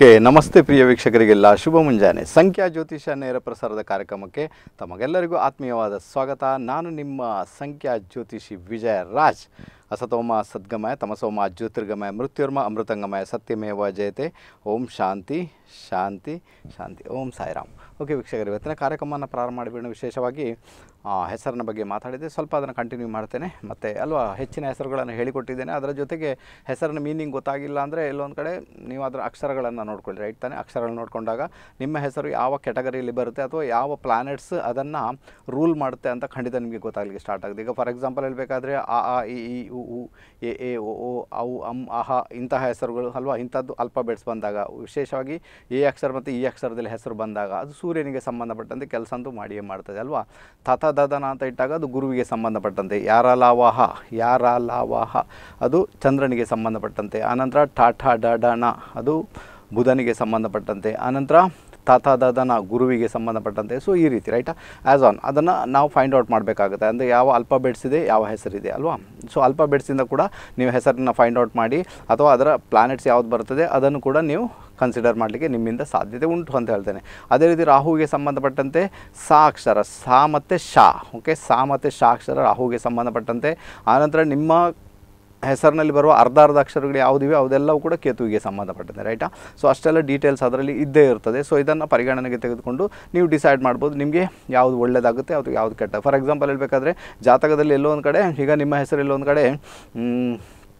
Okay ನಮಸ್ತೆ ಪ್ರಿಯ ವೀಕ್ಷಕರಿಗೆಲ್ಲ ಶುಭ ಮುಂಜಾನೆ ಸಂಖ್ಯಾ ಜ್ಯೋತಿಷ ನೇರ ಪ್ರಸಾರದ ಕಾರ್ಯಕ್ರಮಕ್ಕೆ ತಮಗೆಲ್ಲರಿಗೂ ಆತ್ಮೀಯವಾದ ಸ್ವಾಗತ ನಾನು ನಿಮ್ಮ ಸಂಖ್ಯಾ ಜ್ಯೋತಿಷಿ ವಿಜಯ ರಾಜ್ ಅಸತೋಮ ಸದ್ಗಮಯ ತಮಸೋಮ ಜ್ಯೋತಿರ್ಗಮಯ ಮೃತ್ಯುರ್ಮ ಅಮೃತಂಗಮಯ ಸತ್ಯಮೇವ ಜಯತೆ ಓಂ ಶಾಂತಿ ಶಾಂತಿ ಶಾಂತಿ ಓಂ ಸಾಯಿರಾಮ್ ಓಕೆ ವೀಕ್ಷಕರು ಇವತ್ತಿನ ಕಾರ್ಯಕ್ರಮವನ್ನು ಪ್ರಾರಂಭ ಮಾಡಿಬಿಡೋಣ ವಿಶೇಷವಾಗಿ ಆ, ಹೆಸರಿನ ಬಗ್ಗೆ ಮಾತಾಡಿದೆ ಸ್ವಲ್ಪ ಅದನ್ನು ಕಂಟಿನ್ಯೂ ಮಾಡ್ತೇನೆ ಮತ್ತು ಅಲ್ವಾ ಹೆಚ್ಚಿನ ಹೆಸರುಗಳನ್ನು ಹೇಳಿಕೊಟ್ಟಿದ್ದೇನೆ ಅದರ ಜೊತೆಗೆ ಹೆಸರಿನ ಮೀನಿಂಗ್ ಗೊತ್ತಾಗಿಲ್ಲ ಅಂದರೆ ಎಲ್ಲೊಂದು ಕಡೆ ನೀವು ಅದರ ಅಕ್ಷರಗಳನ್ನು ನೋಡ್ಕೊಳ್ಳಿ ರೈಟ್ ತಾನೆ ಅಕ್ಷರಗಳನ್ನು ನೋಡಿಕೊಂಡಾಗ ನಿಮ್ಮ ಹೆಸರು ಯಾವ ಕೆಟಗರಿಯಲ್ಲಿ ಬರುತ್ತೆ ಅಥವಾ ಯಾವ ಪ್ಲಾನೆಟ್ಸ್ ಅದನ್ನು ರೂಲ್ ಮಾಡುತ್ತೆ ಅಂತ ಖಂಡಿತ ನಿಮಗೆ ಗೊತ್ತಾಗಲಿಕ್ಕೆ ಸ್ಟಾರ್ಟ್ ಆಗುತ್ತೆ ಈಗ ಫಾರ್ ಎಕ್ಸಾಂಪಲ್ ಹೇಳಬೇಕಾದ್ರೆ ಆ ಆ ಇ ಈ ಉ ಉ ಎ ಎ ಓ ಓ ಅವು ಅಮ್ ಅಹ ಇಂತಹ ಹೆಸರುಗಳು ಅಲ್ವಾ ಇಂಥದ್ದು ಅಲ್ಫಾಬೆಟ್ಸ್ ಬಂದಾಗ ವಿಶೇಷವಾಗಿ ಎ ಅಕ್ಷರ ಮತ್ತು ಈ ಅಕ್ಷರದಲ್ಲಿ ಹೆಸರು ಬಂದಾಗ ಅದು ಸೂರ್ಯನಿಗೆ ಸಂಬಂಧಪಟ್ಟಂತೆ ಕೆಲಸ ಅಂತೂ ಮಾಡಿಯೇ ಮಾಡ್ತದೆ ಅಲ್ವಾ ತಥ ದದನ ಅಂತ ಇಟ್ಟಾಗ ಅದು ಗುರುವಿಗೆ ಸಂಬಂಧಪಟ್ಟಂತೆ ಯಾರ ಲಾವಾಹ ಯಾರ ಲಾವಾಹ ಅದು ಚಂದ್ರನಿಗೆ ಸಂಬಂಧಪಟ್ಟಂತೆ ಆನಂತರ ಟಾಠ ಡಡಣ ಅದು ಬುಧನಿಗೆ ಸಂಬಂಧಪಟ್ಟಂತೆ ಆನಂತರ ತಾತ ದಾದನ ಗುರುವಿಗೆ ಸಂಬಂಧಪಟ್ಟಂತೆ ಸೊ ಈ ರೀತಿ ರೈಟಾ ಆ್ಯಸ್ ಆನ್ ಅದನ್ನು ನಾವು ಫೈಂಡ್ ಔಟ್ ಮಾಡಬೇಕಾಗುತ್ತೆ ಅಂದರೆ ಯಾವ ಅಲ್ಫಾಬೆಟ್ಸ್ ಇದೆ ಯಾವ ಹೆಸರಿದೆ ಅಲ್ವಾ ಸೊ ಅಲ್ಫಾಬೆಟ್ಸಿಂದ ಕೂಡ ನೀವು ಹೆಸರನ್ನ ಫೈಂಡ್ ಔಟ್ ಮಾಡಿ ಅಥವಾ ಅದರ ಪ್ಲಾನೆಟ್ಸ್ ಯಾವ್ದು ಬರ್ತದೆ ಅದನ್ನು ಕೂಡ ನೀವು ಕನ್ಸಿಡರ್ ಮಾಡಲಿಕ್ಕೆ ನಿಮ್ಮಿಂದ ಸಾಧ್ಯತೆ ಉಂಟು ಅಂತ ಹೇಳ್ತೇನೆ ಅದೇ ರೀತಿ ರಾಹುವಿಗೆ ಸಂಬಂಧಪಟ್ಟಂತೆ ಸಾ ಅಕ್ಷರ ಸಾ ಮತ್ತು ಶಾ ಓಕೆ ಸಾ ಮತ್ತು ಶಾ ಅಕ್ಷರ ರಾಹುವಿಗೆ ಸಂಬಂಧಪಟ್ಟಂತೆ ಆನಂತರ ನಿಮ್ಮ ಹೆಸರಿನಲ್ಲಿ ಬರುವ ಅರ್ಧ ಅರ್ಧ ಅಕ್ಷರಗಳು ಯಾವುದಿವೆ ಅವೆಲ್ಲವೂ ಕೂಡ ಕೇತುವಿಗೆ ಸಂಬಂಧಪಟ್ಟಿದೆ ರೈಟಾ ಸೊ ಅಷ್ಟೆಲ್ಲ ಡೀಟೇಲ್ಸ್ ಅದರಲ್ಲಿ ಇದ್ದೇ ಇರ್ತದೆ ಸೊ ಇದನ್ನು ಪರಿಗಣನೆಗೆ ತೆಗೆದುಕೊಂಡು ನೀವು ಡಿಸೈಡ್ ಮಾಡ್ಬೋದು ನಿಮಗೆ ಯಾವುದು ಒಳ್ಳೆಯದಾಗುತ್ತೆ ಅದು ಯಾವುದು ಕೆಟ್ಟ ಫಾರ್ ಎಕ್ಸಾಂಪಲ್ ಹೇಳಬೇಕಾದ್ರೆ ಜಾತಕದಲ್ಲಿ ಎಲ್ಲೋ ಒಂದು ಕಡೆ ಈಗ ನಿಮ್ಮ ಹೆಸರು ಎಲ್ಲೋ ಒಂದು ಕಡೆ ಮ್,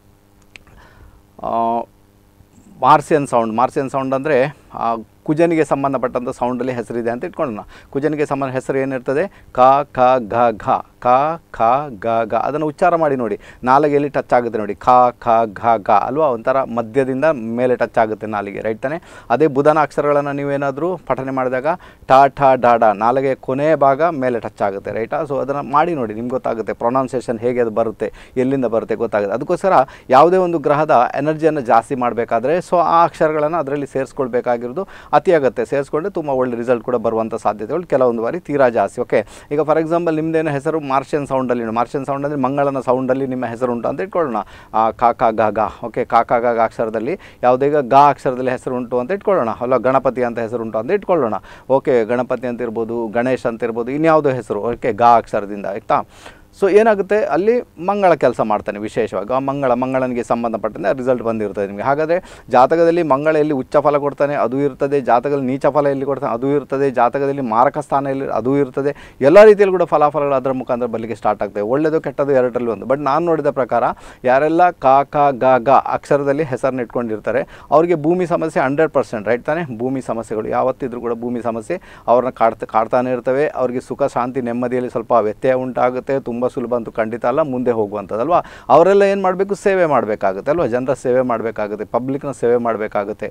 ಆ, ಮಾರ್ಸಿಯನ್ ಸೌಂಡ್ ಮಾರ್ಸಿಯನ್ ಸೌಂಡ್ ಅಂದರೆ ಕುಜನಿಗೆ ಸಂಬಂಧಪಟ್ಟಂಥ ಸೌಂಡಲ್ಲಿ ಹೆಸರಿದೆ ಅಂತ ಇಟ್ಕೊಳ್ಳೋಣ ಕುಜನಿಗೆ ಸಂಬಂಧ ಹೆಸರು ಏನಿರ್ತದೆ ಕ ಖ ಘ ಘ ಕ ಖ ಗ ಘ ಅದನ್ನು ಉಚ್ಚಾರ ಮಾಡಿ ನೋಡಿ ನಾಲಿಗೆಯಲ್ಲಿ ಟಚ್ ಆಗುತ್ತೆ ನೋಡಿ ಖ ಖ ಘ ಘ ಅಲ್ವಾ ಒಂಥರ ಮಧ್ಯದಿಂದ ಮೇಲೆ ಟಚ್ ಆಗುತ್ತೆ ನಾಲಿಗೆ ರೈಟ್ ತಾನೆ ಅದೇ ಬುಧನ ಅಕ್ಷರಗಳನ್ನು ನೀವೇನಾದರೂ ಪಠನೆ ಮಾಡಿದಾಗ ಟ ಠ ಡ ಡ ನಾಲಿಗೆ ಕೊನೆಯ ಭಾಗ ಮೇಲೆ ಟಚ್ ಆಗುತ್ತೆ ರೈಟಾ ಸೊ ಅದನ್ನು ಮಾಡಿ ನೋಡಿ ನಿಮ್ಗೆ ಗೊತ್ತಾಗುತ್ತೆ ಪ್ರೊನೌನ್ಸಿಯೇಷನ್ ಹೇಗೆ ಅದು ಬರುತ್ತೆ ಎಲ್ಲಿಂದ ಬರುತ್ತೆ ಗೊತ್ತಾಗುತ್ತೆ ಅದಕ್ಕೋಸ್ಕರ ಯಾವುದೇ ಒಂದು ಗ್ರಹದ ಎನರ್ಜಿಯನ್ನು ಜಾಸ್ತಿ ಮಾಡಬೇಕಾದ್ರೆ ಸೊ ಆ ಅಕ್ಷರಗಳನ್ನು ಅದರಲ್ಲಿ ಸೇರಿಸ್ಕೊಳ್ಬೇಕಾಗಿರೋದು ಅತಿ ಅಗತ್ಯ ಸೇರಿಸ್ಕೊಂಡ್ರೆ ತುಂಬ ಒಳ್ಳೆ ರಿಸಲ್ಟ್ ಕೂಡ ಬರುವಂಥ ಸಾಧ್ಯತೆಗಳು ಕೆಲವೊಂದು ಬಾರಿ ತೀರಾ ಜಾಸ್ತಿ ಓಕೆ ಈಗ ಫಾರ್ ಎಕ್ಸಾಂಪಲ್ ನಿಮ್ಮದೇನು ಹೆಸರು ಮಾರ್ಷಿಯನ್ ಸೌಂಡಲ್ಲಿ ಮಾರ್ಷಿಯನ್ ಸೌಂಡ್ ಅಂದರೆ ಮಂಗಳನ ಸೌಂಡಲ್ಲಿ ನಿಮ್ಮ ಹೆಸರು ಉಂಟು ಅಂತ ಇಟ್ಕೊಳ್ಳೋಣ ಆ, ಕಾಕ ಗ ಗ ಓಕೆ ಕಾಕ ಗ ಗ ಅಕ್ಷರದಲ್ಲಿ ಯಾವುದೇ ಈಗ ಗ ಅಕ್ಷರದಲ್ಲಿ ಹೆಸರು ಉಂಟು ಅಂತ ಇಟ್ಕೊಳ್ಳೋಣ ಅಲ್ಲ ಗಣಪತಿ ಅಂತ ಹೆಸರು ಉಂಟು ಅಂತ ಇಟ್ಕೊಳ್ಳೋಣ ಓಕೆ ಗಣಪತಿ ಅಂತ ಇರ್ಬೋದು ಗಣೇಶ್ ಅಂತ ಇರ್ಬೋದು ಇನ್ಯಾವುದೋ ಹೆಸರು ಓಕೆ ಗ ಅಕ್ಷರದಿಂದ ಆಯಿತಾ ಸೊ ಏನಾಗುತ್ತೆ ಅಲ್ಲಿ ಮಂಗಳ ಕೆಲಸ ಮಾಡ್ತಾನೆ ವಿಶೇಷವಾಗಿ ಆ ಮಂಗಳ ಮಂಗಳನಿಗೆ ಸಂಬಂಧಪಟ್ಟಂತೆ ರಿಸಲ್ಟ್ ಬಂದಿರ್ತದೆ ನಿಮಗೆ ಹಾಗಾದರೆ ಜಾತಕದಲ್ಲಿ ಮಂಗಳ ಎಲ್ಲಿ ಉಚ್ಚ ಫಲ ಕೊಡ್ತಾನೆ ಅದು ಇರ್ತದೆ ಜಾತಕದಲ್ಲಿ ನೀಚ ಫಲ ಎಲ್ಲಿ ಕೊಡ್ತಾನೆ ಅದು ಇರ್ತದೆ ಜಾತಕದಲ್ಲಿ ಮಾರಕ ಸ್ಥಾನ ಎಲ್ಲಿ ಅದು ಇರ್ತದೆ ಎಲ್ಲ ರೀತಿಯಲ್ಲಿ ಕೂಡ ಫಲಾಫಲಗಳು ಅದರ ಮುಖಾಂತರ ಬರಲಿಕ್ಕೆ ಸ್ಟಾರ್ಟ್ ಆಗ್ತವೆ ಒಳ್ಳೆಯದು ಕೆಟ್ಟದ್ದು ಎರಡರಲ್ಲಿ ಒಂದು ಬಟ್ ನಾನು ನೋಡಿದ ಪ್ರಕಾರ ಯಾರೆಲ್ಲ ಕ ಕ ಗ ಗ ಅಕ್ಷರದಲ್ಲಿ ಹೆಸರನ್ನ ಇಟ್ಕೊಂಡಿರ್ತಾರೆ ಅವರಿಗೆ ಭೂಮಿ ಸಮಸ್ಯೆ ಹಂಡ್ರೆಡ್ ಪರ್ಸೆಂಟ್ ರೈಟ್ ತಾನೆ ಭೂಮಿ ಸಮಸ್ಯೆಗಳು ಯಾವತ್ತಿದ್ರೂ ಕೂಡ ಭೂಮಿ ಸಮಸ್ಯೆ ಅವ್ರನ್ನ ಕಾಡ್ತಾ ಕಾಡ್ತಾನೆ ಇರ್ತವೆ ಅವರಿಗೆ ಸುಖ ಶಾಂತಿ ನೆಮ್ಮದಿಯಲ್ಲಿ ಸ್ವಲ್ಪ ವ್ಯತ್ಯಯ ಉಂಟಾಗುತ್ತೆ ತುಂಬ ಸುಲಭ ಅಂತೂ ಖಂಡಿತ ಅಲ್ಲ ಮುಂದೆ ಹೋಗುವಂಥದ್ದಲ್ವಾ ಅವರೆಲ್ಲ ಏನು ಮಾಡಬೇಕು ಸೇವೆ ಮಾಡಬೇಕಾಗುತ್ತೆ ಅಲ್ವಾ ಜನರ ಸೇವೆ ಮಾಡಬೇಕಾಗುತ್ತೆ ಪಬ್ಲಿಕ್ನ ಸೇವೆ ಮಾಡಬೇಕಾಗುತ್ತೆ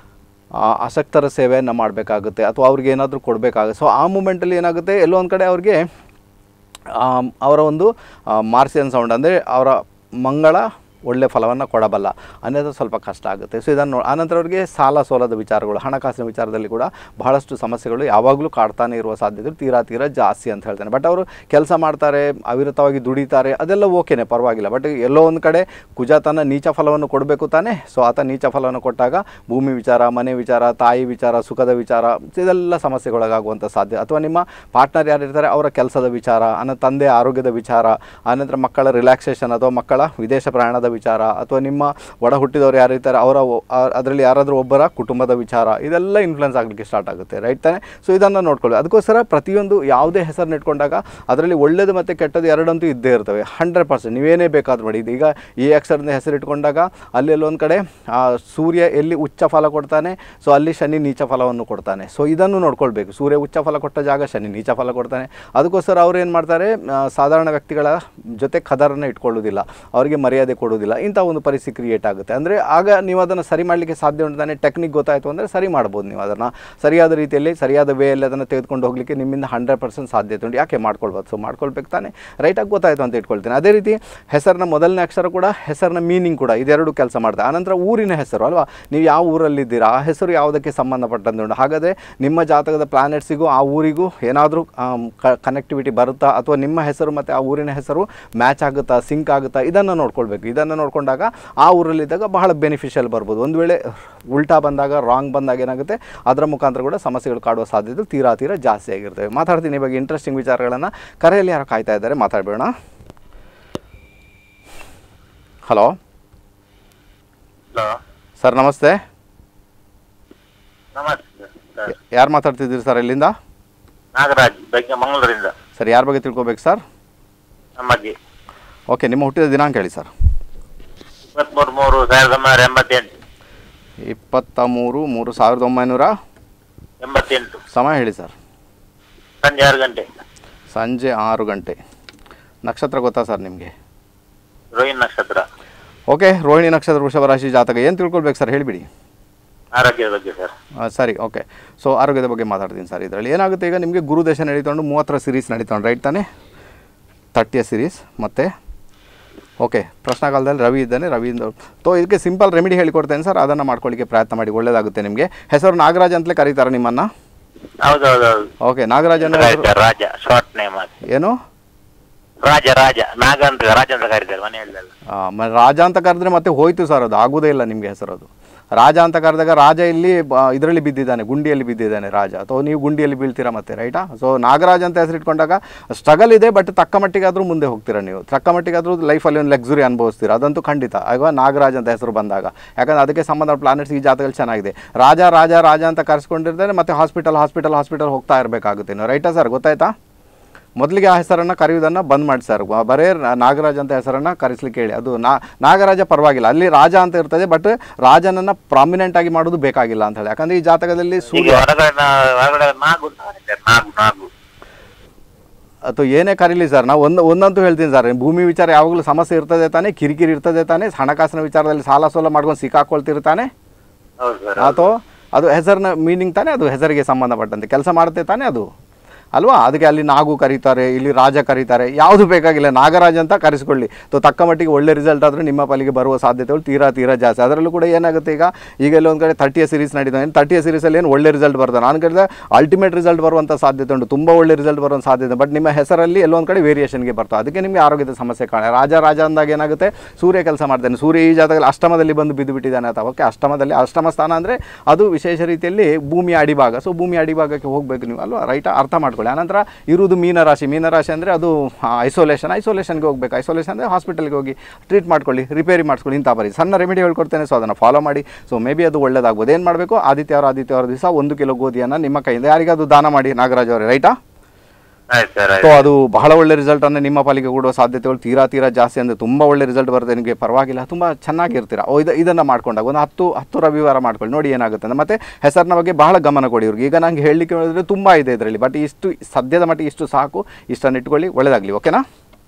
ಆಸಕ್ತರ ಸೇವೆಯನ್ನು ಮಾಡಬೇಕಾಗುತ್ತೆ ಅಥವಾ ಅವ್ರಿಗೆ ಏನಾದರೂ ಕೊಡಬೇಕಾಗುತ್ತೆ ಸೊ ಆ ಮೂಮೆಂಟಲ್ಲಿ ಏನಾಗುತ್ತೆ ಎಲ್ಲೋ ಒಂದು ಕಡೆ ಅವ್ರಿಗೆ ಆಮ್, ಅವರ ಒಂದು ಮಾರ್ಸಿಯನ್ ಸೌಂಡ್ ಅಂದರೆ ಅವರ ಮಂಗಳ ಒಳ್ಳೆ ಫಲವನ್ನು ಕೊಡಬಲ್ಲ ಅನ್ನೋದು ಸ್ವಲ್ಪ ಕಷ್ಟ ಆಗುತ್ತೆ ಸೊ ಇದನ್ನು ಆನಂತರ ಅವರಿಗೆ ಸಾಲ ಸೋಲದ ವಿಚಾರಗಳು ಹಣಕಾಸಿನ ವಿಚಾರದಲ್ಲಿ ಕೂಡ ಬಹಳಷ್ಟು ಸಮಸ್ಯೆಗಳು ಯಾವಾಗಲೂ ಕಾಡ್ತಾನೆ ಇರುವ ಸಾಧ್ಯತೆಗಳು ತೀರಾ ತೀರಾ ಜಾಸ್ತಿ ಅಂತ ಹೇಳ್ತೇನೆ ಬಟ್ ಅವರು ಕೆಲಸ ಮಾಡ್ತಾರೆ ಅವಿರತವಾಗಿ ದುಡಿತಾರೆ ಅದೆಲ್ಲ ಓಕೆನೆ ಪರವಾಗಿಲ್ಲ ಬಟ್ ಎಲ್ಲೋ ಒಂದು ಕಡೆ ಕುಜ ತನ್ನ ನೀಚ ಫಲವನ್ನು ಕೊಡಬೇಕು ತಾನೇ ಸೊ ಆತ ನೀಚ ಫಲವನ್ನು ಕೊಟ್ಟಾಗ ಭೂಮಿ ವಿಚಾರ ಮನೆ ವಿಚಾರ ತಾಯಿ ವಿಚಾರ ಸುಖದ ವಿಚಾರ ಇದೆಲ್ಲ ಸಮಸ್ಯೆಗೊಳಗಾಗುವಂಥ ಸಾಧ್ಯ ಅಥವಾ ನಿಮ್ಮ ಪಾರ್ಟ್ನರ್ ಯಾರಿರ್ತಾರೆ ಅವರ ಕೆಲಸದ ವಿಚಾರ ಅನ್ನ ತಂದೆ ಆರೋಗ್ಯದ ವಿಚಾರ ಆನಂತರ ಮಕ್ಕಳ ರಿಲ್ಯಾಕ್ಸೇಷನ್ ಅಥವಾ ಮಕ್ಕಳ ವಿದೇಶ ಪ್ರಯಾಣದ ವಿಚಾರ ಅಥವಾ ನಿಮ್ಮ ಒಡ ಹುಟ್ಟಿದವರು ಯಾರಿರ್ತಾರೆ ಅವರ ಅದರಲ್ಲಿ ಯಾರಾದರೂ ಒಬ್ಬರ ಕುಟುಂಬದ ವಿಚಾರ ಇದೆಲ್ಲ ಇನ್ಫ್ಲುಯೆನ್ಸ್ ಆಗಲಿಕ್ಕೆ ಸ್ಟಾರ್ಟ್ ಆಗುತ್ತೆ ರೈಟ್ ತಾನೆ ಸೊ ಇದನ್ನು ನೋಡ್ಕೊಳ್ಳಿ ಅದಕ್ಕೋಸ್ಕರ ಪ್ರತಿಯೊಂದು ಯಾವುದೇ ಹೆಸರನ್ನ ಇಟ್ಕೊಂಡಾಗ ಅದರಲ್ಲಿ ಒಳ್ಳೆಯದು ಮತ್ತು ಕೆಟ್ಟದ್ದು ಎರಡಂತೂ ಇದ್ದೇ ಇರ್ತವೆ ಹಂಡ್ರೆಡ್ ಪರ್ಸೆಂಟ್ ನೀವೇನೇ ಬೇಕಾದ್ರೂ ಮಾಡಿ ಈಗ ಈ ಅಕ್ಷರದ ಹೆಸರು ಇಟ್ಕೊಂಡಾಗ ಅಲ್ಲಿ ಒಂದು ಕಡೆ ಆ, ಸೂರ್ಯ ಎಲ್ಲಿ ಉಚ್ಚ ಫಲ ಕೊಡ್ತಾನೆ ಸೊ ಅಲ್ಲಿ ಶನಿ ನೀಚ ಫಲವನ್ನು ಕೊಡ್ತಾನೆ ಸೊ ಇದನ್ನು ನೋಡ್ಕೊಳ್ಬೇಕು ಸೂರ್ಯ ಉಚ್ಚ ಫಲ ಕೊಟ್ಟ ಜಾಗ ಶನಿ ನೀಚ ಫಲ ಕೊಡ್ತಾನೆ ಅದಕ್ಕೋಸ್ಕರ ಅವ್ರು ಏನು ಮಾಡ್ತಾರೆ ಆ, ಸಾಧಾರಣ ವ್ಯಕ್ತಿಗಳ ಜೊತೆ ಖದರನ್ನು ಇಟ್ಕೊಳ್ಳೋದಿಲ್ಲ ಅವರಿಗೆ ಮರ್ಯಾದೆ ಕೊಡೋದಿಲ್ಲ ಇಂಥ ಒಂದು ಪರಿಸ್ಥಿತಿ ಕ್ರಿಯೇಟ್ ಆಗುತ್ತೆ ಅಂದರೆ ಆಗ ನೀವು ಅದನ್ನು ಸರಿ ಮಾಡಲಿಕ್ಕೆ ಸಾಧ್ಯ ಉಂಟಾನೆ ಟೆಕ್ನಿಕ್ ಗೊತ್ತಾಯಿತು ಅಂದರೆ ಸರಿ ಮಾಡ್ಬೋದು ನೀವು ಅದನ್ನು ಸರಿಯಾದ ರೀತಿಯಲ್ಲಿ ಸರಿಯಾದ ವೇಯಲ್ಲಿ ಅದನ್ನು ತೆಗೆದುಕೊಂಡು ಹೋಗಲಿಕ್ಕೆ ನಿಮ್ಮಿಂದ ಹಂಡ್ರೆಡ್ ಪರ್ಸೆಂಟ್ ಸಾಧ್ಯತೆ ಉಂಟು ಯಾಕೆ ಮಾಡ್ಕೊಳ್ಬೋದು ಸೊ ಮಾಡ್ಕೊಳ್ಬೇಕು ತಾನೆ ರೈಟಾಗಿ ಗೊತ್ತಾಯಿತು ಅಂತ ಇಟ್ಕೊಳ್ತೀನಿ ಅದೇ ರೀತಿ ಹೆಸರಿನ ಮೊದಲನೇ ಅಕ್ಷರ ಕೂಡ ಹೆಸರಿನ ಮೀನಿಂಗ್ ಕೂಡ ಇದೆರಡು ಕೆಲಸ ಮಾಡಿದೆ ಆನಂತರ ಊರಿನ ಹೆಸರು ಅಲ್ವಾ ನೀವು ಯಾವ ಊರಲ್ಲಿದ್ದೀರಾ ಆ ಹೆಸರು ಯಾವುದಕ್ಕೆ ಸಂಬಂಧಪಟ್ಟಂತೆ ಉಂಟು ಹಾಗಾದರೆ ನಿಮ್ಮ ಜಾತಕದ ಪ್ಲಾನೆಟ್ಸಿಗೂ ಆ ಊರಿಗೂ ಏನಾದರೂ ಕನೆಕ್ಟಿವಿಟಿ ಬರುತ್ತಾ ಅಥವಾ ನಿಮ್ಮ ಹೆಸರು ಮತ್ತು ಆ ಊರಿನ ಹೆಸರು ಮ್ಯಾಚ್ ಆಗುತ್ತಾ ಸಿಂಕ್ ಆಗುತ್ತಾ ಇದನ್ನು ನೋಡ್ಕೊಳ್ಬೇಕು ಇದನ್ನು ಇದನ್ನು ನೋಡಿಕೊಂಡಾಗ ಆ ಊರಲ್ಲಿದ್ದಾಗ ಬಹಳ ಬೆನಿಫಿಷಿಯಲ್ ಬರ್ಬೋದು ಒಂದು ವೇಳೆ ಉಲ್ಟಾ ಬಂದಾಗ ರಾಂಗ್ ಬಂದಾಗ ಏನಾಗುತ್ತೆ ಅದರ ಮುಖಾಂತರ ಕೂಡ ಸಮಸ್ಯೆಗಳು ಕಾಡುವ ಸಾಧ್ಯತೆ ತೀರಾ ತೀರಾ ಜಾಸ್ತಿ ಆಗಿರ್ತವೆ ಮಾತಾಡ್ತೀನಿ ಇವಾಗ ಇಂಟ್ರೆಸ್ಟಿಂಗ್ ವಿಚಾರಗಳನ್ನು ಕರೆಯಲ್ಲಿ ಯಾರು ಕಾಯ್ತಾ ಇದ್ದಾರೆ ಮಾತಾಡಬೇಡ ಹಲೋ ಹಲೋ ಸರ್ ನಮಸ್ತೆ ನಮಸ್ತೆ ಸರ್ ಯಾರು ಮಾತಾಡ್ತಿದ್ದೀರಿ ಸರ್ ಇಲ್ಲಿಂದ ನಾಗರಾಜ್ ಬಗ್ಗೆ ಮಂಗಳೂರಿಂದ ಸರ್ ಯಾರ ಬಗ್ಗೆ ತಿಳ್ಕೊಬೇಕು ಸರ್ ನಮಗೆ ಓಕೆ ನಿಮ್ಮ ಹುಟ್ಟಿದ ದಿನಾಂಕ ಹೇಳಿ ಸರ್ ಇಪ್ಪತ್ಮೂರು ಮೂರು ಸಾವಿರದ ಒಂಬೈನೂರ ಎಂಬತ್ತೆಂಟು ಇಪ್ಪತ್ತ ಮೂರು ಮೂರು ಸಾವಿರದ ಒಂಬೈನೂರ ಎಂಬತ್ತೆಂಟು ಸಮಯ ಹೇಳಿ ಸರ್ ಸಂಜೆ ಆರು ಗಂಟೆ ಸಂಜೆ ಆರು ಗಂಟೆ ನಕ್ಷತ್ರ ಗೊತ್ತಾ ಸರ್ ನಿಮಗೆ ರೋಹಿಣಿ ನಕ್ಷತ್ರ ಓಕೆ ರೋಹಿಣಿ ನಕ್ಷತ್ರ ವೃಷಭ ರಾಶಿ ಜಾತಕ ಏನು ತಿಳ್ಕೊಳ್ಬೇಕು ಸರ್ ಹೇಳಿಬಿಡಿ ಆರೋಗ್ಯದ ಬಗ್ಗೆ ಸರ್ ಆ, ಸರಿ ಓಕೆ ಸೊ ಆರೋಗ್ಯದ ಬಗ್ಗೆ ಮಾತಾಡ್ತೀನಿ ಸರ್ ಇದರಲ್ಲಿ ಏನಾಗುತ್ತೆ ಈಗ ನಿಮಗೆ ಗುರು ದೇಶ ನಡೀತೊಂಡು ಮೂವತ್ತರ ಸಿರೀಸ್ ನಡೀತೊಂಡು ರೈಟ್ ತಾನೇ ತರ್ಟಿಯ ಸಿರೀಸ್ ಮತ್ತು ಓಕೆ ಪ್ರಶ್ನಾಕಾಲದಲ್ಲಿ ರವಿ ಇದ್ದಾನೆ ರವಿಯಿಂದ ತೋ ಇದಕ್ಕೆ ಸಿಂಪಲ್ ರೆಮಿಡಿ ಹೇಳಿಕೊಡ್ತೇನೆ ಸರ್ ಅದನ್ನು ಮಾಡ್ಕೊಳ್ಳಿಕ್ಕೆ ಪ್ರಯತ್ನ ಮಾಡಿ ಒಳ್ಳೆಯದಾಗುತ್ತೆ ನಿಮಗೆ ಹೆಸರು ನಾಗರಾಜ್ ಅಂತಲೇ ಕರೀತಾರೆ ನಿಮ್ಮನ್ನು ಹೌದೌದೌದು ಓಕೆ ನಾಗರಾಜ್ ಅನ್ನೋ ಹೆಸರು ರಾಜ ರಾಜ ಶಾರ್ಟ್ ನೇಮ್ ಅದು ಏನು ರಾಜ ರಾಜ ನಾಗ ಅಂತ ರಾಜ ಅಂತ ಕರೀತಾರೆ ಮನೆ ಹೇಳಿದಲ್ಲ ಆ, ಮ- ರಾಜ ಅಂತ ಕರೆದ್ರೆ ಮತ್ತೆ ಹೋಯ್ತು ಸರ್ ಅದು ಆಗೋದೇ ಇಲ್ಲ ನಿಮಗೆ ಹೆಸರು ಅದು ರಾಜ ಅಂತ ಕರೆದಾಗ ರಾಜ ಇಲ್ಲಿ ಇದರಲ್ಲಿ ಬಿದ್ದಿದ್ದಾನೆ ಗುಂಡಿಯಲ್ಲಿ ಬಿದ್ದಿದ್ದಾನೆ ರಾಜ ಅಥವಾ ನೀವು ಗುಂಡಿಯಲ್ಲಿ ಬೀಳ್ತೀರಾ ಮತ್ತೆ ರೈಟಾ ಸೊ ನಾಗರಾಜ್ ಅಂತ ಹೆಸರು ಇಟ್ಕೊಂಡಾಗ ಸ್ಟ್ರಗಲ್ ಇದೆ ಬಟ್ ತಕ್ಕ ಮಟ್ಟಿಗಾದರೂ ಮುಂದೆ ಹೋಗ್ತೀರಾ ನೀವು ತಕ್ಕ ಮಟ್ಟಿಗಾದರೂ ಲೈಫಲ್ಲಿ ಒಂದು ಲಕ್ಸುರಿ ಅನುಭವಿಸ್ತೀರಾ ಅದಂತೂ ಖಂಡಿತ ಆಗ ನಾಗರಾಜ್ ಅಂತ ಹೆಸರು ಬಂದಾಗ ಯಾಕಂದ್ರೆ ಅದಕ್ಕೆ ಸಂಬಂಧ ಪ್ಲಾನೆಟ್ಸ್ ಈ ಜಾತಕದಲ್ಲಿ ಚೆನ್ನಾಗಿದೆ ರಾಜ ರಾಜ ರಾಜ ಅಂತ ಕರೆಸ್ಕೊಂಡಿರ್ತಾರೆ ಮತ್ತೆ ಹಾಸ್ಪಿಟಲ್ ಹಾಸ್ಪಿಟಲ್ ಹಾಸ್ಪಿಟಲ್ ಹೋಗ್ತಾ ಇರಬೇಕಾಗುತ್ತೆ ನೀವು ರೈಟಾ ಸರ್ ಗೊತ್ತಾಯ್ತಾ ಮೊದಲಿಗೆ ಆ ಹೆಸರನ್ನು ಕರೆಯುವುದನ್ನು ಬಂದ್ ಮಾಡಿ ಸರ್ ವ- ಬರೇ ನ- ನಾಗರಾಜ ಅಂತ ಹೆಸರನ್ನು ಕರೆಸ್ಲಿಕ್ಕೆ ಹೇಳಿ ಅದು ನಾ ನಾಗರಾಜ ಪರವಾಗಿಲ್ಲ ಅಲ್ಲಿ ರಾಜ ಅಂತ ಇರ್ತದೆ ಬಟ್ ರಾಜನನ್ನು ಪ್ರಾಮಿನೆಂಟ್ ಆಗಿ ಮಾಡೋದು ಬೇಕಾಗಿಲ್ಲ ಅಂತ ಹೇಳಿ ಯಾಕಂದ್ರೆ ಈ ಜಾತಕದಲ್ಲಿ ಈಗ ಸೂರ್ಯ ಹೊರಗಡೆ ನಾ- ಹೊರಗಡೆ ನಾಗು ಅಂತ ಕರೀತಾರೆ ನಾಗು ನಾಗು ಅಥವಾ ಏನೇ ಕರೀಲಿ ಸರ್ ನಾವು ಒಂದು ಒಂದಂತೂ ಹೇಳ್ತೀನಿ ಸರ್ ಭೂಮಿ ವಿಚಾರ ಯಾವಾಗಲೂ ಸಮಸ್ಯೆ ಇರ್ತದೆ ತಾನೇ ಕಿರಿಕಿರಿ ಇರ್ತದೆ ತಾನೇ ಹಣಕಾಸಿನ ವಿಚಾರದಲ್ಲಿ ಸಾಲ ಸೋಲ ಮಾಡ್ಕೊಂಡು ಸಿಕ್ಕಾಕೊಳ್ತಿರ್ತಾನೆ ಹೌದು ಸರ್ ಅಥವಾ ಅದು ಹೆಸರಿನ ಮೀನಿಂಗ್ ತಾನೇ ಅದು ಹೆಸರಿಗೆ ಸಂಬಂಧಪಟ್ಟಂತೆ ಕೆಲಸ ಮಾಡುತ್ತೆ ತಾನೇ ಅದು ಅಲ್ವಾ ಅದಕ್ಕೆ ಅಲ್ಲಿ ನಾಗು ಕರೀತಾರೆ ಇಲ್ಲಿ ರಾಜ ಕರೀತಾರೆ ಯಾವುದು ಬೇಕಾಗಿಲ್ಲ ನಾಗರಾಜ ಅಂತ ಕರೆಸ್ಕೊಳ್ಳಿ ತೋ ತಕ್ಕ ಮಟ್ಟಿಗೆ ಒಳ್ಳೆ ರಿಸಲ್ಟ್ ಆದರೆ ನಿಮ್ಮ ಪಾಲಿಗೆ ಬರುವ ಸಾಧ್ಯತೆಗಳು ತೀರಾ ತೀರಾ ಜಾಸ್ತಿ ಅದರಲ್ಲೂ ಕೂಡ ಏನಾಗುತ್ತೆ ಈಗ ಈಗ ಎಲ್ಲ ಒಂದು ಕಡೆ ತರ್ಟಿಯ ಸೀರೀಸ್ ನಡೀತಾನೆ ಏನು ತರ್ಟಿಯ ಸೀರೀಸಲ್ಲಿ ಏನು ಒಳ್ಳೆ ರಿಸಲ್ಟ್ ಬರ್ತದೆ ನಾನು ಕರೆದ ಅಲ್ಟಿಮೇಟ್ ರಿಸಲ್ಟ್ ಬರುವಂಥ ಸಾಧ್ಯತೆ ಉಂಟು ತುಂಬ ಒಳ್ಳೆ ರಿಸಲ್ಟ್ ಬರುವಂಥ ಸಾಧ್ಯತೆ ಬಟ್ ನಿಮ್ಮ ಹೆಸರಲ್ಲಿ ಎಲ್ಲೊಂದು ಕಡೆ ವೇರಿಯೇಷನ್ಗೆ ಬರ್ತದೆ ಅದಕ್ಕೆ ನಿಮಗೆ ಆರೋಗ್ಯದ ಸಮಸ್ಯೆ ಕಾಣ ರಾಜ ರಾಜ ಅಂದಾಗ ಏನಾಗುತ್ತೆ ಸೂರ್ಯ ಕೆಲಸ ಮಾಡ್ತಾನೆ ಸೂರ್ಯ ಈ ಜಾತಕದಲ್ಲಿ ಅಷ್ಟಮದಲ್ಲಿ ಬಂದು ಬಿದ್ದು ಬಿಟ್ಟಿದ್ದಾನೆ ಅಥವಾ ಓಕೆ ಅಷ್ಟಮದಲ್ಲಿ ಅಷ್ಟಮ ಸ್ಥಾನ ಅಂದರೆ ಅದು ವಿಶೇಷ ರೀತಿಯಲ್ಲಿ ಭೂಮಿಯ ಅಡಿಭಾಗ ಸೊ ಭೂಮಿಯ ಅಡಿಭಾಗಕ್ಕೆ ಹೋಗಬೇಕು ನೀವು ಅಲ್ವಾ ರೈಟ್ ಅರ್ಥ ಮಾಡ್ಕೊಳ್ಳಿ ಆನಂತರ ಇರುವುದು ಮೀನರಾಶಿ ಮೀನರಾಶಿ ಅಂದರೆ ಅದು ಐಸೋಲೇಷನ್ ಐಸೋಲೇಷನ್ಗೆ ಹೋಗಬೇಕು ಐಸೋಲೇಷನ್ ಅಂದರೆ ಹಾಸ್ಪಿಟಲ್ಗೆ ಹೋಗಿ ಟ್ರೀಟ್ ಮಾಡ್ಕೊಳ್ಳಿ ರಿಪೇರಿ ಮಾಡಿಸ್ಕೊಳ್ಳಿ ಇಂಥ ಬರೀ ಸಣ್ಣ ರೆಮಿಡಿ ಹೇಳ್ಕೊಡ್ತೇನೆ ಸೊ ಅದನ್ನು ಫಾಲೋ ಮಾಡಿ ಸೊ ಮೇ ಬಿ ಅದು ಒಳ್ಳೇದಾಗ್ಬೋದು ಏನು ಮಾಡಬೇಕು ಆದಿತ್ಯವಾರ ಆದಿತ್ಯವಾರ ದಿವಸ ಒಂದು ಕಿಲೋ ಗೋಧಿಯನ್ನು ನಿಮ್ಮ ಕೈಯಿಂದ ಯಾರಿಗಾದ್ರು ದಾನ ಮಾಡಿ ನಾಗರಾಜ್ ಅವರೇ ರೈಟಾ ಆಯ್ತು ಸರ್ ಸೊ ಆಯ್ತು ಅದು ಬಹಳ ಒಳ್ಳೆ ರಿಸಲ್ಟ್ ಅನ್ನು ನಿಮ್ಮ ಪಾಲಿಗೆ ಕೊಡುವ ಸಾಧ್ಯತೆಗಳು ತೀರಾ ತೀರಾ ಜಾಸ್ತಿ ಅಂದರೆ ತುಂಬ ಒಳ್ಳೆ ರಿಸಲ್ಟ್ ಬರುತ್ತೆ ನಿಮಗೆ ಪರವಾಗಿಲ್ಲ ತುಂಬ ಚೆನ್ನಾಗಿರ್ತೀರಾ ಓ ಇದು ಇದನ್ನು ಮಾಡ್ಕೊಂಡಾಗ ಒಂದು ಹತ್ತು ಹತ್ತು ರವಿವಾರ ಮಾಡ್ಕೊಳ್ಳಿ ನೋಡಿ ಏನಾಗುತ್ತೆ ಅಂತ ಮತ್ತೆ ಹೆಸರಿನ ಬಗ್ಗೆ ಬಹಳ ಗಮನ ಕೊಡಿ ಇವ್ರಿಗೆ ಈಗ ನಂಗೆ ಹೇಳಲಿಕ್ಕೆ ಹೇಳಿದ್ರೆ ತುಂಬ ಇದೆ ಇದರಲ್ಲಿ ಬಟ್ ಇಷ್ಟು ಸದ್ಯದ ಮಟ್ಟಿಗೆ ಇಷ್ಟು ಸಾಕು ಇಷ್ಟನ್ನು ಇಟ್ಕೊಳ್ಳಿ ಒಳ್ಳೆದಾಗಲಿ ಓಕೆನಾ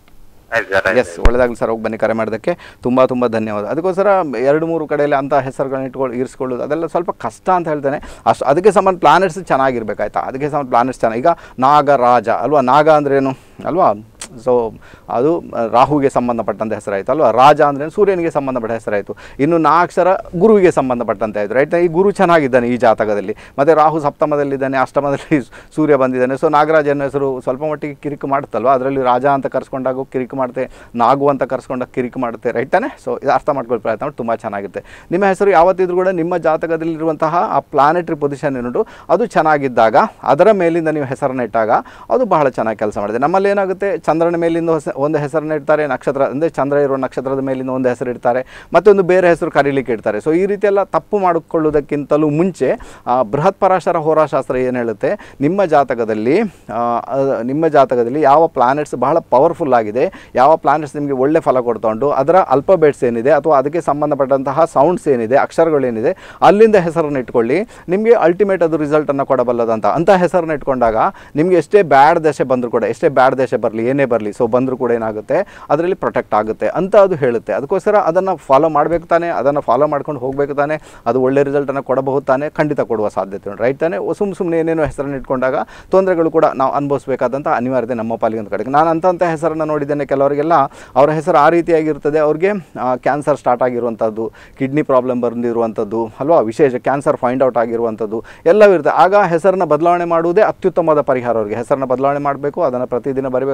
ಆಯ್ತು ಸರ್ ಎಸ್ ಒಳ್ಳೆದಾಗಲಿ ಸರ್ ಹೋಗಿ ಬನ್ನಿ ಕರೆ ಮಾಡೋದಕ್ಕೆ ತುಂಬ ತುಂಬ ಧನ್ಯವಾದ ಅದಕ್ಕೋಸ್ಕರ ಎರಡು ಮೂರು ಕಡೆಯಲ್ಲಿ ಅಂಥ ಹೆಸರುಗಳನ್ನ ಇಟ್ಕೊಳ್ಳಿ ಇರಿಸ್ಕೊಳ್ಳೋದು ಅದೆಲ್ಲ ಸ್ವಲ್ಪ ಕಷ್ಟ ಅಂತ ಹೇಳ್ತೇನೆ ಅಷ್ಟು ಅದಕ್ಕೆ ಸಂಬಂಧ ಪ್ಲಾನೆಟ್ಸ್ ಚೆನ್ನಾಗಿರ್ಬೇಕಾಯ್ತಾ ಅದಕ್ಕೆ ಸಂಬಂಧ ಪ್ಲಾನೆಟ್ಸ್ ಚೆನ್ನಾಗಿ ಈಗ ನಾಗರಾಜ ಅಲ್ವಾ ನಾಗ ಅಂದ್ರೇನು ಅಲ್ವಾ ಸೊ ಅದು ರಾಹುಗೆ ಸಂಬಂಧಪಟ್ಟಂಥ ಹೆಸರಾಯಿತು ಅಲ್ವಾ ರಾಜ ಅಂದ್ರೆ ಸೂರ್ಯನಿಗೆ ಸಂಬಂಧಪಟ್ಟ ಹೆಸರಾಯಿತು ಇನ್ನು ನಾಕ್ಷರ ಗುರುವಿಗೆ ಸಂಬಂಧಪಟ್ಟಂತೆ ಆಯಿತು ರೈಟ್ ಈ ಗುರು ಚೆನ್ನಾಗಿದ್ದಾನೆ ಈ ಜಾತಕದಲ್ಲಿ ಮತ್ತು ರಾಹು ಸಪ್ತಮದಲ್ಲಿದ್ದಾನೆ ಅಷ್ಟಮದಲ್ಲಿ ಸೂರ್ಯ ಬಂದಿದ್ದಾನೆ ಸೊ ನಾಗರಾಜ ಅನ್ನೋ ಹೆಸರು ಸ್ವಲ್ಪ ಮಟ್ಟಿಗೆ ಕಿರಿಕು ಮಾಡುತ್ತಲ್ವ ಅದರಲ್ಲಿ ರಾಜ ಅಂತ ಕರ್ಸ್ಕೊಂಡಾಗ ಕಿರಿಕು ಮಾಡುತ್ತೆ ನಾಗು ಅಂತ ಕರ್ಸ್ಕೊಂಡಾಗ ಕಿರಿಕು ಮಾಡುತ್ತೆ ರೈಟ್ ತಾನೆ ಸೊ ಇದು ಅರ್ಥ ಮಾಡ್ಕೊಳ್ಳೋ ಪ್ರಯತ್ನ ಮಾಡಿ ತುಂಬ ಚೆನ್ನಾಗಿರುತ್ತೆ ನಿಮ್ಮ ಹೆಸರು ಯಾವತ್ತಿದ್ರೂ ಕೂಡ ನಿಮ್ಮ ಜಾತಕದಲ್ಲಿರುವಂತಹ ಆ ಪ್ಲಾನೆಟರಿ ಪೊಸಿಷನ್ ಏನುಂಟು ಅದು ಚೆನ್ನಾಗಿದ್ದಾಗ ಅದರ ಮೇಲಿಂದ ನೀವು ಹೆಸರನ್ನ ಇಟ್ಟಾಗ ಅದು ಬಹಳ ಚೆನ್ನಾಗಿ ಕೆಲಸ ಮಾಡಿದೆ ನಮ್ಮಲ್ಲಿ ಏನಾಗುತ್ತೆ ಚಂದ್ರನ ಮೇಲಿಂದ ಹೊಸ ಒಂದು ಹೆಸರನ್ನ ಇಡ್ತಾರೆ ನಕ್ಷತ್ರ ಅಂದರೆ ಚಂದ್ರ ಇರುವ ನಕ್ಷತ್ರದ ಮೇಲಿಂದ ಒಂದು ಹೆಸರು ಇಡ್ತಾರೆ ಮತ್ತೊಂದು ಬೇರೆ ಹೆಸರು ಕರೀಲಿಕ್ಕೆ ಇಡ್ತಾರೆ ಸೊ ಈ ರೀತಿ ಎಲ್ಲ ತಪ್ಪು ಮಾಡಿಕೊಳ್ಳುವುದಕ್ಕಿಂತಲೂ ಮುಂಚೆ ಆ, ಬೃಹತ್ ಪರಾಶರ ಹೋರಾಶಾಸ್ತ್ರ ಏನು ಹೇಳುತ್ತೆ ನಿಮ್ಮ ಜಾತಕದಲ್ಲಿ ಆ, ಅದ್- ನಿಮ್ಮ ಜಾತಕದಲ್ಲಿ ಯಾವ ಪ್ಲಾನೆಟ್ಸ್ ಬಹಳ ಪವರ್ಫುಲ್ ಆಗಿದೆ ಯಾವ ಪ್ಲಾನೆಟ್ಸ್ ನಿಮಗೆ ಒಳ್ಳೆ ಫಲ ಕೊಡ್ತಾ ಉಂಟು ಅದರ ಅಲ್ಫಾಬೆಟ್ಸ್ ಏನಿದೆ ಅಥವಾ ಅದಕ್ಕೆ ಸಂಬಂಧಪಟ್ಟಂತಹ ಸೌಂಡ್ಸ್ ಏನಿದೆ ಅಕ್ಷರಗಳೇನಿದೆ ಅಲ್ಲಿಂದ ಹೆಸರನ್ನು ಇಟ್ಕೊಳ್ಳಿ ನಿಮಗೆ ಅಲ್ಟಿಮೇಟ್ ಅದು ರಿಸಲ್ಟನ್ನು ಕೊಡಬಲ್ಲದಂತ ಅಂಥ ಹೆಸರನ್ನ ಇಟ್ಕೊಂಡಾಗ ನಿಮಗೆ ಎಷ್ಟೇ ಬ್ಯಾಡ್ ದಶೆ ಬಂದರೂ ಕೂಡ ಎಷ್ಟೇ ಬ್ಯಾಡ್ ದಶೆ ಬರಲಿ ಏನೇ ಬರಲಿ ಸೊ ಬಂದರೂ ಕೂಡ ಏನಾಗುತ್ತೆ ಅದರಲ್ಲಿ ಪ್ರೊಟೆಕ್ಟ್ ಆಗುತ್ತೆ ಅಂತ ಅದು ಹೇಳುತ್ತೆ ಅದಕ್ಕೋಸ್ಕರ ಅದನ್ನು ಫಾಲೋ ಮಾಡಬೇಕು ತಾನೆ ಅದನ್ನು ಫಾಲೋ ಮಾಡ್ಕೊಂಡು ಹೋಗಬೇಕು ತಾನೆ ಅದು ಒಳ್ಳೆ ರಿಸಲ್ಟನ್ನು ಕೊಡಬಹುದು ತಾನೆ ಖಂಡಿತ ಕೊಡುವ ಸಾಧ್ಯತೆ ಉಂಟು ರೈಟ್ ತಾನೆ ಸುಮ್ಮ ಸುಮ್ಮನೆ ಏನೇನೋ ಹೆಸರನ್ನು ಇಟ್ಕೊಂಡಾಗ ತೊಂದರೆಗಳು ಕೂಡ ನಾವು ಅನುಭವಿಸಬೇಕಾದಂಥ ಅನಿವಾರ್ಯತೆ ನಮ್ಮ ಪಾಲಿಗೆ ಒಂದು ಕಡೆಗೆ ನಾನು ಅಂಥ ಹೆಸರನ್ನು ನೋಡಿದ್ದೇನೆ ಕೆಲವರಿಗೆಲ್ಲ ಅವರ ಹೆಸರು ಆ ರೀತಿಯಾಗಿರ್ತದೆ ಅವ್ರಿಗೆ ಕ್ಯಾನ್ಸರ್ ಸ್ಟಾರ್ಟ್ ಆಗಿರುವಂಥದ್ದು ಕಿಡ್ನಿ ಪ್ರಾಬ್ಲಮ್ ಬಂದಿರುವಂಥದ್ದು ಅಲ್ವಾ ವಿಶೇಷ ಕ್ಯಾನ್ಸರ್ ಫೈಂಡ್ ಔಟ್ ಆಗಿರುವಂಥದ್ದು ಎಲ್ಲವೂ ಇರುತ್ತೆ ಆಗ ಹೆಸರನ್ನ ಬದಲಾವಣೆ ಮಾಡುವುದೇ ಅತ್ಯುತ್ತಮವಾದ ಪರಿಹಾರ ಅವರಿಗೆ ಹೆಸರನ್ನ ಬದಲಾವಣೆ ಮಾಡಬೇಕು ಅದನ್ನು ಪ್ರತಿದಿನ ಬರಬೇಕಾಗ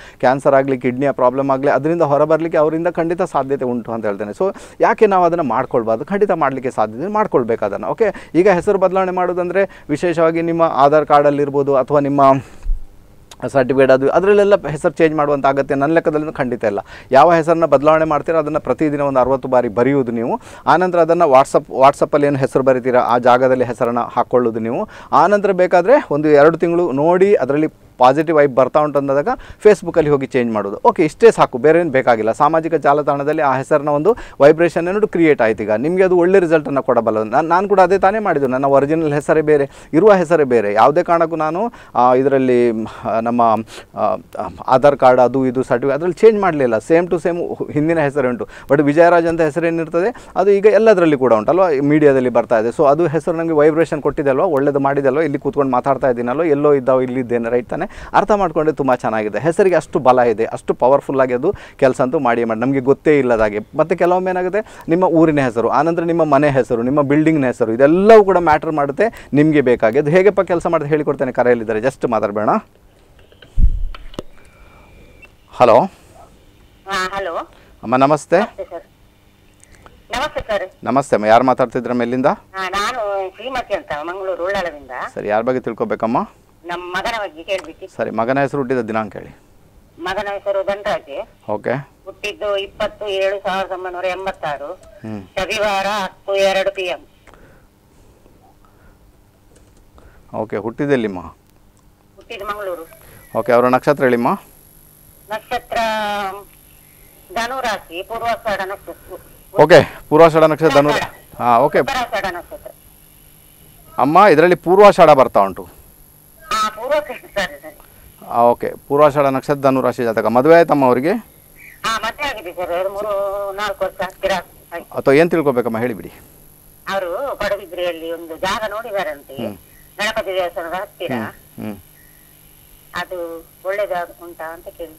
ಕ್ಯಾನ್ಸರ್ ಆಗಲಿ ಕಿಡ್ನಿಯ ಪ್ರಾಬ್ಲಮ್ ಆಗಲಿ ಅದರಿಂದ ಹೊರಬರಲಿಕ್ಕೆ ಅವರಿಂದ ಖಂಡಿತ ಸಾಧ್ಯತೆ ಉಂಟು ಅಂತ ಹೇಳ್ತೇನೆ ಸೊ ಯಾಕೆ ನಾವು ಅದನ್ನು ಮಾಡ್ಕೊಳ್ಬಾರ್ದು ಖಂಡಿತ ಮಾಡಲಿಕ್ಕೆ ಸಾಧ್ಯತೆ ಮಾಡ್ಕೊಳ್ಬೇಕು ಅದನ್ನು ಓಕೆ ಈಗ ಹೆಸರು ಬದಲಾವಣೆ ಮಾಡೋದಂದರೆ ವಿಶೇಷವಾಗಿ ನಿಮ್ಮ ಆಧಾರ್ ಕಾರ್ಡಲ್ಲಿರ್ಬೋದು ಅಥವಾ ನಿಮ್ಮ ಸರ್ಟಿಫಿಕೇಟ್ ಅದು ಅದರಲ್ಲೆಲ್ಲ ಹೆಸರು ಚೇಂಜ್ ಮಾಡುವಂಥ ಅಗತ್ಯ ನನ್ನ ಲೆಕ್ಕದಲ್ಲಿ ಖಂಡಿತ ಇಲ್ಲ ಯಾವ ಹೆಸರನ್ನ ಬದಲಾವಣೆ ಮಾಡ್ತೀರೋ ಅದನ್ನು ಪ್ರತಿದಿನ ಒಂದು ಅರವತ್ತು ಬಾರಿ ಬರೆಯುವುದು ನೀವು ಆನಂತರ ಅದನ್ನು ವಾಟ್ಸಪ್ ವಾಟ್ಸಪ್ಪಲ್ಲಿ ಏನು ಹೆಸರು ಬರಿತೀರಾ ಆ ಜಾಗದಲ್ಲಿ ಹೆಸರನ್ನು ಹಾಕ್ಕೊಳ್ಳೋದು ನೀವು ಆನಂತರ ಬೇಕಾದರೆ ಒಂದು ಎರಡು ತಿಂಗಳು ನೋಡಿ ಅದರಲ್ಲಿ ಪಾಸಿಟಿವ್ ವೈಬ್ ಬರ್ತಾ ಉಂಟು ಅಂದಾಗ ಫೇಸ್ಬುಕ್ಕಲ್ಲಿ ಹೋಗಿ ಚೇಂಜ್ ಮಾಡೋದು ಓಕೆ ಇಷ್ಟೇ ಸಾಕು ಬೇರೆ ಏನು ಬೇಕಾಗಿಲ್ಲ ಸಾಮಾಜಿಕ ಜಾಲತಾಣದಲ್ಲಿ ಆ ಹೆಸರನ್ನ ಒಂದು ವೈಬ್ರೇಷನ್ ಅನ್ನೋದು ಕ್ರಿಯೇಟ್ ಆಯ್ತು ಈಗ ನಿಮಗೆ ಅದು ಒಳ್ಳೆ ರಿಸಲ್ಟನ್ನು ಕೊಡಬಲ್ಲ ನಾನು ನಾನು ಕೂಡ ಅದೇ ತಾನೇ ಮಾಡಿದ್ದು ನನ್ನ ಒರಿಜಿನಲ್ ಹೆಸರೇ ಬೇರೆ ಇರುವ ಹೆಸರೇ ಬೇರೆ ಯಾವುದೇ ಕಾರಣಕ್ಕೂ ನಾನು ಇದರಲ್ಲಿ ನಮ್ಮ ಆ, ಆಧಾರ್ ಕಾರ್ಡ್ ಅದು ಇದು ಸರ್ಟಿಫಿಕೇಟ್ ಅದರಲ್ಲಿ ಚೇಂಜ್ ಮಾಡಲಿಲ್ಲ ಸೇಮ್ ಟು ಸೇಮ್ ಹಿಂದಿನ ಹೆಸರು ಉಂಟು ಬಟ್ ವಿಜಯರಾಜ್ ಅಂತ ಹೆಸರು ಏನಿರ್ತದೆ ಅದು ಈಗ ಎಲ್ಲದರಲ್ಲಿ ಕೂಡ ಉಂಟಲ್ವ ಮೀಡಿಯಾದಲ್ಲಿ ಬರ್ತಾ ಇದೆ ಸೊ ಅದು ಹೆಸರು ನನಗೆ ವೈಬ್ರೇಷನ್ ಕೊಟ್ಟಿದೆ ಅಲ್ವಾ ಒಳ್ಳೇದು ಮಾಡಿದೆ ಅಲ್ವಾ ಇಲ್ಲಿ ಕೂತ್ಕೊಂಡು ಮಾತಾಡ್ತಾ ಇದ್ದೀನಲ್ವ ಎಲ್ಲೋ ಇದ್ದಾವೆ ಇಲ್ಲಿದ್ದೇನೆ ರೈಟ್ ತಾನೆ ಅರ್ಥ ಮಾಡ್ಕೊಂಡ್ರೆ ತುಂಬ ಚೆನ್ನಾಗಿದೆ ಹೆಸರಿಗೆ ಅಷ್ಟು ಬಲ ಇದೆ ಅಷ್ಟು ಪವರ್ಫುಲ್ ಆಗಿ ಅದು ಕೆಲಸ ಅಂತೂ ಮಾಡಿ ಮಾಡಿ ನಮಗೆ ಗೊತ್ತೇ ಇಲ್ಲದಾಗೆ ಮತ್ತು ಕೆಲವೊಮ್ಮೆ ಏನಾಗುತ್ತೆ ನಿಮ್ಮ ಊರಿನ ಹೆಸರು ಆನಂತರ ನಿಮ್ಮ ಮನೆ ಹೆಸರು ನಿಮ್ಮ ಬಿಲ್ಡಿಂಗ್ನ ಹೆಸರು ಇದೆಲ್ಲವೂ ಕೂಡ ಮ್ಯಾಟ್ರ್ ಮಾಡುತ್ತೆ ನಿಮಗೆ ಬೇಕಾಗಿ ಅದು ಹೇಗೆಪ್ಪ ಕೆಲಸ ಮಾಡೋದು ಹೇಳಿಕೊಡ್ತೇನೆ ಕರೆಯಲ್ಲಿದ್ದಾರೆ ಜಸ್ಟ್ ಮಾತಾಡಬೇಡ ಹಲೋ ಹಾ ಹಲೋ ಅಮ್ಮ ನಮಸ್ತೆ ನಮಸ್ತೆ ಸರ್ ನಮಸ್ತೆ ಸರ್ ನಮಸ್ತೆ ಅಮ್ಮ ಯಾರು ಮಾತಾಡ್ತಿದ್ರ ಮೇಲಿಂದ ಹಾ ನಾನು ಶ್ರೀಮತಿ ಅಂತ ಮಂಗಳೂರು ಉಳ್ಳಾಲದಿಂದ ಸರಿ ಯಾರ ಬಗ್ಗೆ ತಿಳ್ಕೊಬೇಕಮ್ಮ ನಮ್ಮ ಮಗನ ಬಗ್ಗೆ ಕೇಳ್ಬಿಟ್ಟು ಸರಿ ಮಗನ ಹೆಸರು ಹುಟ್ಟಿದ ದಿನಾಂಕ ಹೇಳಿ ಮಗನ ಹೆಸರು ಧನರಾಜ್ ಓಕೆ ಹುಟ್ಟಿದ್ದು ಇಪ್ಪತ್ತು ಏಳು ಸಾವಿರದ ಒಂಬೈನೂರ ಎಂಬತ್ತಾರು ಹ್ಞೂ ರವಿವಾರ ಹತ್ತು ಎರಡು ಪಿ ಎಂ ಓಕೆ ಹುಟ್ಟಿದೆಲ್ಲಿಮ್ಮ ಹುಟ್ಟಿದ್ದು ಮಂಗಳೂರು ಓಕೆ ಅವರ ನಕ್ಷತ್ರ ಹೇಳಿಮ್ಮ ನಕ್ಷತ್ರ ಧನುರಾಶಿ ಪೂರ್ವಾಷಾಢ ನಕ್ಷತ್ರ ಓಕೆ ಪೂರ್ವಾಷಾಢ ನಕ್ಷತ್ರ ಧನು ಹಾಂ ಓಕೆ ಉತ್ತರಾಷಾಢ ನಕ್ಷತ್ರ ಅಮ್ಮ ಇದರಲ್ಲಿ ಪೂರ್ವಾಷಾಢ ಬರ್ತಾ ಉಂಟು ಹಾ ಪೂರ್ವಾಷಾಢ ಸರಿ ಸರಿ ಆ, ಓಕೆ ಪೂರ್ವಾಷಾಢ ನಕ್ಷತ್ರ ಧನುರಾಶಿ ಜಾತಕ ಮದುವೆ ಆಯ್ತಮ್ಮ ಅವರಿಗೆ ಹಾ ಮತ್ತೆ ಆಗಿದೆ ಸರ್ ಎರಡು ಮೂರು ನಾಲ್ಕು ವರ್ಷ ಹತ್ತಿರ ಆಯ್ತು ಅಥವಾ ಏನು ತಿಳ್ಕೊಬೇಕಮ್ಮ ಹೇಳಿಬಿಡಿ ಅವರು ಪಡುಬಿದ್ರಿಯಲ್ಲಿ ಒಂದು ಜಾಗ ನೋಡಿದಾರಂತೆ ಗಣಪತಿ ದೇವಸ್ಥಾನದ ಹತ್ತಿರ ಹ್ಞೂ ಅದು ಒಳ್ಳೇದ ಉಂಟಾ ಅಂತ ಕೇಳಿ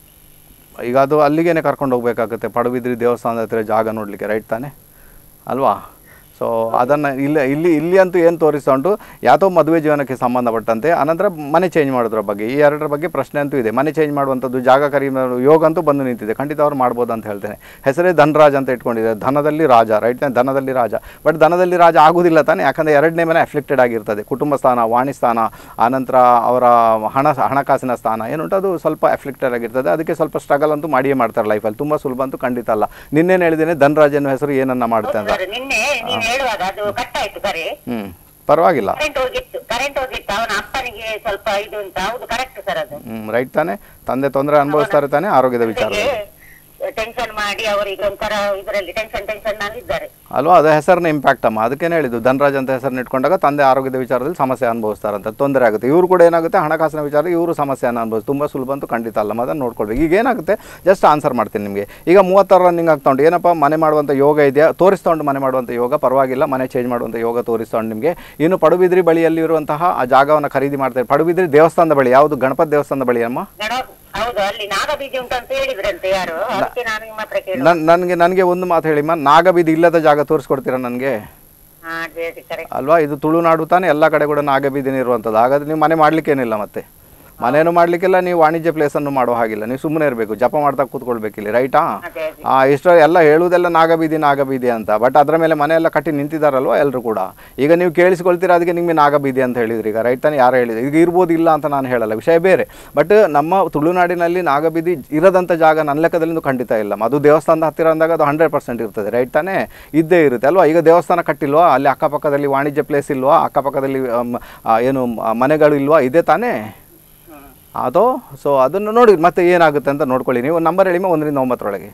ಈಗ ಅದು ಅಲ್ಲಿಗೇನೆ ಕರ್ಕೊಂಡು ಹೋಗ್ಬೇಕಾಗುತ್ತೆ ಪಡುಬಿದ್ರಿ ದೇವಸ್ಥಾನದ ಹತ್ರ ಜಾಗ ನೋಡಲಿಕ್ಕೆ ರೈಟ್ ತಾನೆ ಅಲ್ವಾ ಸೊ ಅದನ್ನು ಇಲ್ಲಿ ಇಲ್ಲಿ ಇಲ್ಲಿ ಅಂತೂ ಏನು ತೋರಿಸ್ತಾ ಉಂಟು ಯಾವುದೋ ಮದುವೆ ಜೀವನಕ್ಕೆ ಸಂಬಂಧಪಟ್ಟಂತೆ ಅನಂತರ ಮನೆ ಚೇಂಜ್ ಮಾಡೋದ್ರ ಬಗ್ಗೆ ಈ ಎರಡರ ಬಗ್ಗೆ ಪ್ರಶ್ನೆ ಅಂತೂ ಇದೆ ಮನೆ ಚೇಂಜ್ ಮಾಡುವಂಥದ್ದು ಜಾಗ ಖರೀದಿ ಮಾಡೋ ಯೋಗ ಅಂತೂ ಬಂದು ನಿಂತಿದೆ ಖಂಡಿತ ಅವ್ರು ಮಾಡ್ಬೋದು ಅಂತ ಹೇಳ್ತೇನೆ ಹೆಸರೇ ಧನರಾಜ್ ಅಂತ ಇಟ್ಕೊಂಡಿದೆ ಧನದಲ್ಲಿ ರಾಜ ರೈಟ್ ಧನದಲ್ಲಿ ರಾಜ ಬಟ್ ಧನದಲ್ಲಿ ರಾಜ ಆಗುವುದಿಲ್ಲ ತಾನೆ ಯಾಕಂದರೆ ಎರಡನೇ ಮನೆ ಅಫ್ಲಿಕ್ಟೆಡ್ ಆಗಿರ್ತದೆ ಕುಟುಂಬ ಸ್ಥಾನ ವಾಣಿ ಸ್ಥಾನ ಆನಂತರ ಅವರ ಹಣ ಹಣಕಾಸಿನ ಸ್ಥಾನ ಏನುಂಟು ಅದು ಸ್ವಲ್ಪ ಅಫ್ಲಿಕ್ಟೆಡ್ ಆಗಿರ್ತದೆ ಅದಕ್ಕೆ ಸ್ವಲ್ಪ ಸ್ಟ್ರಗಲ್ ಅಂತೂ ಮಾಡಿಯೇ ಮಾಡ್ತಾರೆ ಲೈಫಲ್ಲಿ ತುಂಬ ಸುಲಭ ಅಂತೂ ಖಂಡಿತ ಅಲ್ಲ ನಿನ್ನೇನು ಹೇಳಿದ್ದೇನೆ ಧನರಾಜ್ ಅನ್ನೋ ಹೆಸರು ಏನನ್ನ ಮಾಡುತ್ತೆ ಅಂತ ಸರ್ ನಿನ್ನೆ ನೀವು ಹೇಳುವಾಗ ಅದು ಕಟ್ ಆಯ್ತು ಕರೆ ಹ್ಞೂ ಪರವಾಗಿಲ್ಲ ಕರೆಂಟ್ ಹೋಗಿತ್ತು ಕರೆಂಟ್ ಹೋಗಿತ್ತು ಅವನ ಅಪ್ಪನಿಗೆ ಸ್ವಲ್ಪ ಇದು ಅಂತ ಹೌದು ಕರೆಕ್ಟ್ ಸರ್ ಅದು ಹ್ಞೂ ರೈಟ್ ತಾನೆ ತಂದೆ ತೊಂದರೆ ಅನುಭವಿಸ್ತಾರೆ ತಾನೆ ಆರೋಗ್ಯದ ವಿಚಾರದಲ್ಲಿ ಟೆನ್ಷನ್ ಮಾಡಿ ಅವರಿಗೆ ಒಂಥರ ಇದರಲ್ಲಿ ಟೆನ್ಷನ್ ಟೆನ್ಷನ್ ನಲ್ಲಿ ಇದ್ದಾರೆ ಅಲ್ವಾ ಅದು ಹೆಸರಿನ ಇಂಪ್ಯಾಕ್ಟ್ ಅಮ್ಮ ಅದಕ್ಕೇನೆ ಹೇಳಿದ್ದು ಧನರಾಜ್ ಅಂತ ಹೆಸರನ್ನ ಇಟ್ಕೊಂಡಾಗ ತಂದೆ ಆರೋಗ್ಯದ ವಿಚಾರದಲ್ಲಿ ಸಮಸ್ಯೆ ಅನುಭವಿಸ್ತಾರಂತ ತೊಂದರೆ ಆಗುತ್ತೆ ಇವರು ಕೂಡ ಏನಾಗುತ್ತೆ ಹಣಕಾಸಿನ ವಿಚಾರ ಇವರು ಸಮಸ್ಯೆಯನ್ನು ಅನುಭವಿಸ್ ತುಂಬ ಸುಲಭ ಅಂತೂ ಖಂಡಿತ ಅಲ್ಲ ಅದನ್ನು ನೋಡ್ಕೊಳ್ಬೇಕು ಈಗ ಏನಾಗುತ್ತೆ ಜಸ್ಟ್ ಆನ್ಸರ್ ಮಾಡ್ತೀನಿ ನಿಮಗೆ ಈಗ ಮೂವತ್ತಾರು ರನ್ನಿಂಗ್ ಆಗ್ತಾ ಉಂಟು ಏನಪ್ಪ ಮನೆ ಮಾಡುವಂಥ ಯೋಗ ಇದೆಯಾ ತೋರಿಸ್ತಾ ಉಂಟು ಮನೆ ಮಾಡುವಂಥ ಯೋಗ ಪರವಾಗಿಲ್ಲ ಮನೆ ಚೇಂಜ್ ಮಾಡುವಂಥ ಯೋಗ ತೋರಿಸ್ತಾ ಉಂಟು ನಿಮಗೆ ಇನ್ನು ಪಡುಬಿದ್ರಿ ಬಳಿಯಲ್ಲಿ ಇರುವಂತಹ ಆ ಜಾಗವನ್ನು ಖರೀದಿ ಮಾಡ್ತಾರೆ ಪಡುಬಿದ್ರಿ ದೇವಸ್ಥಾನದ ಬಳಿ ಯಾವುದು ಗಣಪತಿ ದೇವಸ್ಥಾನದ ಬಳಿ ಅಮ್ಮ ಗಣ ಹೌದು ಅಲ್ಲಿ ನಾಗಬೀಜ ಉಂಟು ಅಂತ ಹೇಳಿದ್ರಂತೆ ಯಾರು ಅದಕ್ಕೆ ನಾನು ನಿಮ್ಮ ಹತ್ರ ಕೇಳಿ ನನ್ ನನಗೆ ನನಗೆ ಒಂದು ಮಾತು ಹೇಳಿಮ್ಮ ನಾಗಬೀದಿ ಇಲ್ಲದ ಜಾಗ ತೋರಿಸ್ಕೊಡ್ತೀರಾ ನನಗೆ ಹಾ ಅದೇ ಅದೇ ಕರೆಕ್ಟ್ ಅಲ್ವಾ ಇದು ತುಳುನಾಡು ತಾನೇ ಎಲ್ಲ ಕಡೆ ಕೂಡ ನಾಗಬೀದಿನೇ ಇರುವಂಥದ್ದು ಹಾಗಾದ್ರೆ ನೀವು ಮನೆ ಮಾಡ್ಲಿಕ್ಕೇನಿಲ್ಲ ಮತ್ತೆ ಮನೇನು ಮಾಡ್ಲಿಕ್ಕಿಲ್ಲ ನೀವು ವಾಣಿಜ್ಯ ಪ್ಲೇಸನ್ನು ಮಾಡೋ ಹಾಗಿಲ್ಲ ನೀವು ಸುಮ್ಮನೆ ಇರಬೇಕು ಜಪ ಮಾಡ್ತಾ ಕೂತ್ಕೊಳ್ಬೇಕಿಲ್ಲ ರೈಟಾ ಅದೇ ಅದೇ ಆ ಇಷ್ಟ ಎಲ್ಲ ಹೇಳುವುದೆಲ್ಲ ನಾಗಬೀದಿ ನಾಗಬೀದಿ ಅಂತ ಬಟ್ ಅದರ ಮೇಲೆ ಮನೆ ಎಲ್ಲ ಕಟ್ಟಿ ನಿಂತಿದ್ದಾರಲ್ವ ಎಲ್ಲರೂ ಕೂಡ ಈಗ ನೀವು ಕೇಳಿಸ್ಕೊಳ್ತೀರಾ ಅದಕ್ಕೆ ನಿಮಗೆ ನಾಗಬೀದಿ ಅಂತ ಹೇಳಿದ್ರಿ ಈಗ ರೈಟ್ ತಾನೇ ಯಾರು ಹೇಳಿದ್ರು ಈಗ ಇರ್ಬೋದು ಇಲ್ಲ ಅಂತ ನಾನು ಹೇಳಲ್ಲ ವಿಷಯ ಬೇರೆ ಬಟ್ ನಮ್ಮ ತುಳುನಾಡಿನಲ್ಲಿ ನಾಗಬೀದಿ ಇರದಂಥ ಜಾಗ ನನ್ನ ಲೆಕ್ಕದಲ್ಲಿ ಖಂಡಿತ ಇಲ್ಲ ಅದು ದೇವಸ್ಥಾನದ ಹತ್ತಿರ ಅಂದಾಗ ಅದು ಹಂಡ್ರೆಡ್ ಪರ್ಸೆಂಟ್ ಇರ್ತದೆ ರೈಟ್ ತಾನೇ ಇದ್ದೇ ಇರುತ್ತೆ ಅಲ್ವಾ ಈಗ ದೇವಸ್ಥಾನ ಕಟ್ಟಿಲ್ವಾ ಅಲ್ಲಿ ಅಕ್ಕಪಕ್ಕದಲ್ಲಿ ವಾಣಿಜ್ಯ ಪ್ಲೇಸ್ ಇಲ್ವಾ ಅಕ್ಕಪಕ್ಕದಲ್ಲಿ ಅಮ್, ಆ, ಏನು ಆ, ಮನೆಗಳು ಇಲ್ವಾ ಇದೆ ತಾನೇ ಹ್ಮ್ ಅದೋ ಸೊ ಅದನ್ನು ನೋಡಿ ಮತ್ತೆ ಏನಾಗುತ್ತೆ ಅಂತ ನೋಡ್ಕೊಳ್ಳಿ ನೀವು ನಂಬರ್ ಹೇಳಿಮ ಒಂದರಿಂದ ಒಂಬತ್ತರೊಳಗೆ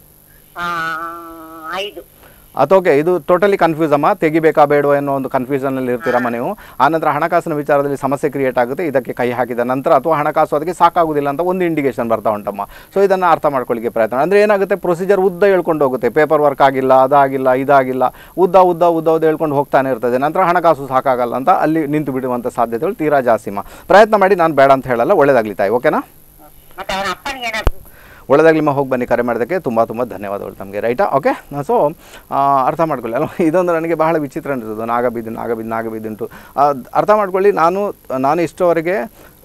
ಆ, ಐದು ಓಕೆ ಇದು ಟೋಟಲಿ ಕನ್ಫ್ಯೂಸ್ ಅಮ್ಮ ತೆಗಿಬೇಕಾ ಬೇಡವಾ ಅನ್ನೋ ಒಂದು ಕನ್ಫ್ಯೂಷನಲ್ಲಿ ಇರ್ತೀರಮ್ಮ ನೀವು ಆನಂತರ ಹಣಕಾಸಿನ ವಿಚಾರದಲ್ಲಿ ಸಮಸ್ಯೆ ಕ್ರಿಯೇಟ್ ಆಗುತ್ತೆ ಇದಕ್ಕೆ ಕೈ ಹಾಕಿದ ನಂತರ ಅಥವಾ ಹಣಕಾಸು ಅದಕ್ಕೆ ಸಾಕಾಗುವುದಿಲ್ಲ ಅಂತ ಒಂದು ಇಂಡಿಕೇಶನ್ ಬರ್ತಾ ಉಂಟಮ್ಮ ಸೊ ಇದನ್ನು ಅರ್ಥ ಮಾಡ್ಕೊಳ್ಳಿಕ್ಕೆ ಪ್ರಯತ್ನ ಅಂದರೆ ಏನಾಗುತ್ತೆ ಪ್ರೊಸೀಜರ್ ಉದ್ದ ಹೇಳ್ಕೊಂಡು ಹೋಗುತ್ತೆ ಪೇಪರ್ ವರ್ಕ್ ಆಗಿಲ್ಲ ಅದಾಗಿಲ್ಲ ಇದಾಗಿಲ್ಲ ಉದ್ದ ಉದ್ದ ಉದ್ದ ಉದ್ದ ಹೇಳ್ಕೊಂಡು ಹೋಗ್ತಾನೆ ಇರ್ತದೆ ನಂತರ ಹಣಕಾಸು ಸಾಕಾಗಲ್ಲ ಅಂತ ಅಲ್ಲಿ ನಿಂತು ಬಿಡುವಂಥ ಸಾಧ್ಯತೆಗಳು ತೀರಾ ಜಾಸ್ತಿಮ್ಮ ಪ್ರಯತ್ನ ಮಾಡಿ ನಾನು ಬೇಡ ಅಂತ ಹೇಳಲ್ಲ ಒಳ್ಳೇದಾಗ್ಲಿ ತಾಯಿ ಓಕೆನಾ ಮತ್ತೆ ಅವನ ಅಪ್ಪನಿಗೆ ಏನಾದ್ರು ಒಳ್ಳೆದಾಗಲಿ ಹೋಗಿ ಬನ್ನಿ ಕರೆ ಮಾಡೋದಕ್ಕೆ ತುಂಬ ತುಂಬ ಧನ್ಯವಾದಗಳು ತಮಗೆ ರೈಟಾ ಓಕೆ ಸೊ ಅರ್ಥ ಮಾಡ್ಕೊಳ್ಳಿ ಅಲ್ವಾ ಇದೊಂದು ನನಗೆ ಬಹಳ ವಿಚಿತ್ರ ಅನಿಸೋದು ನಾಗಬೀದಿ ನಾಗಬೀದಿ ನಾಗಬೀದಿ ಉಂಟು ಆ, ಅರ್ಥ ಮಾಡ್ಕೊಳ್ಳಿ ನಾನು ನಾನು ಇಷ್ಟವರೆಗೆ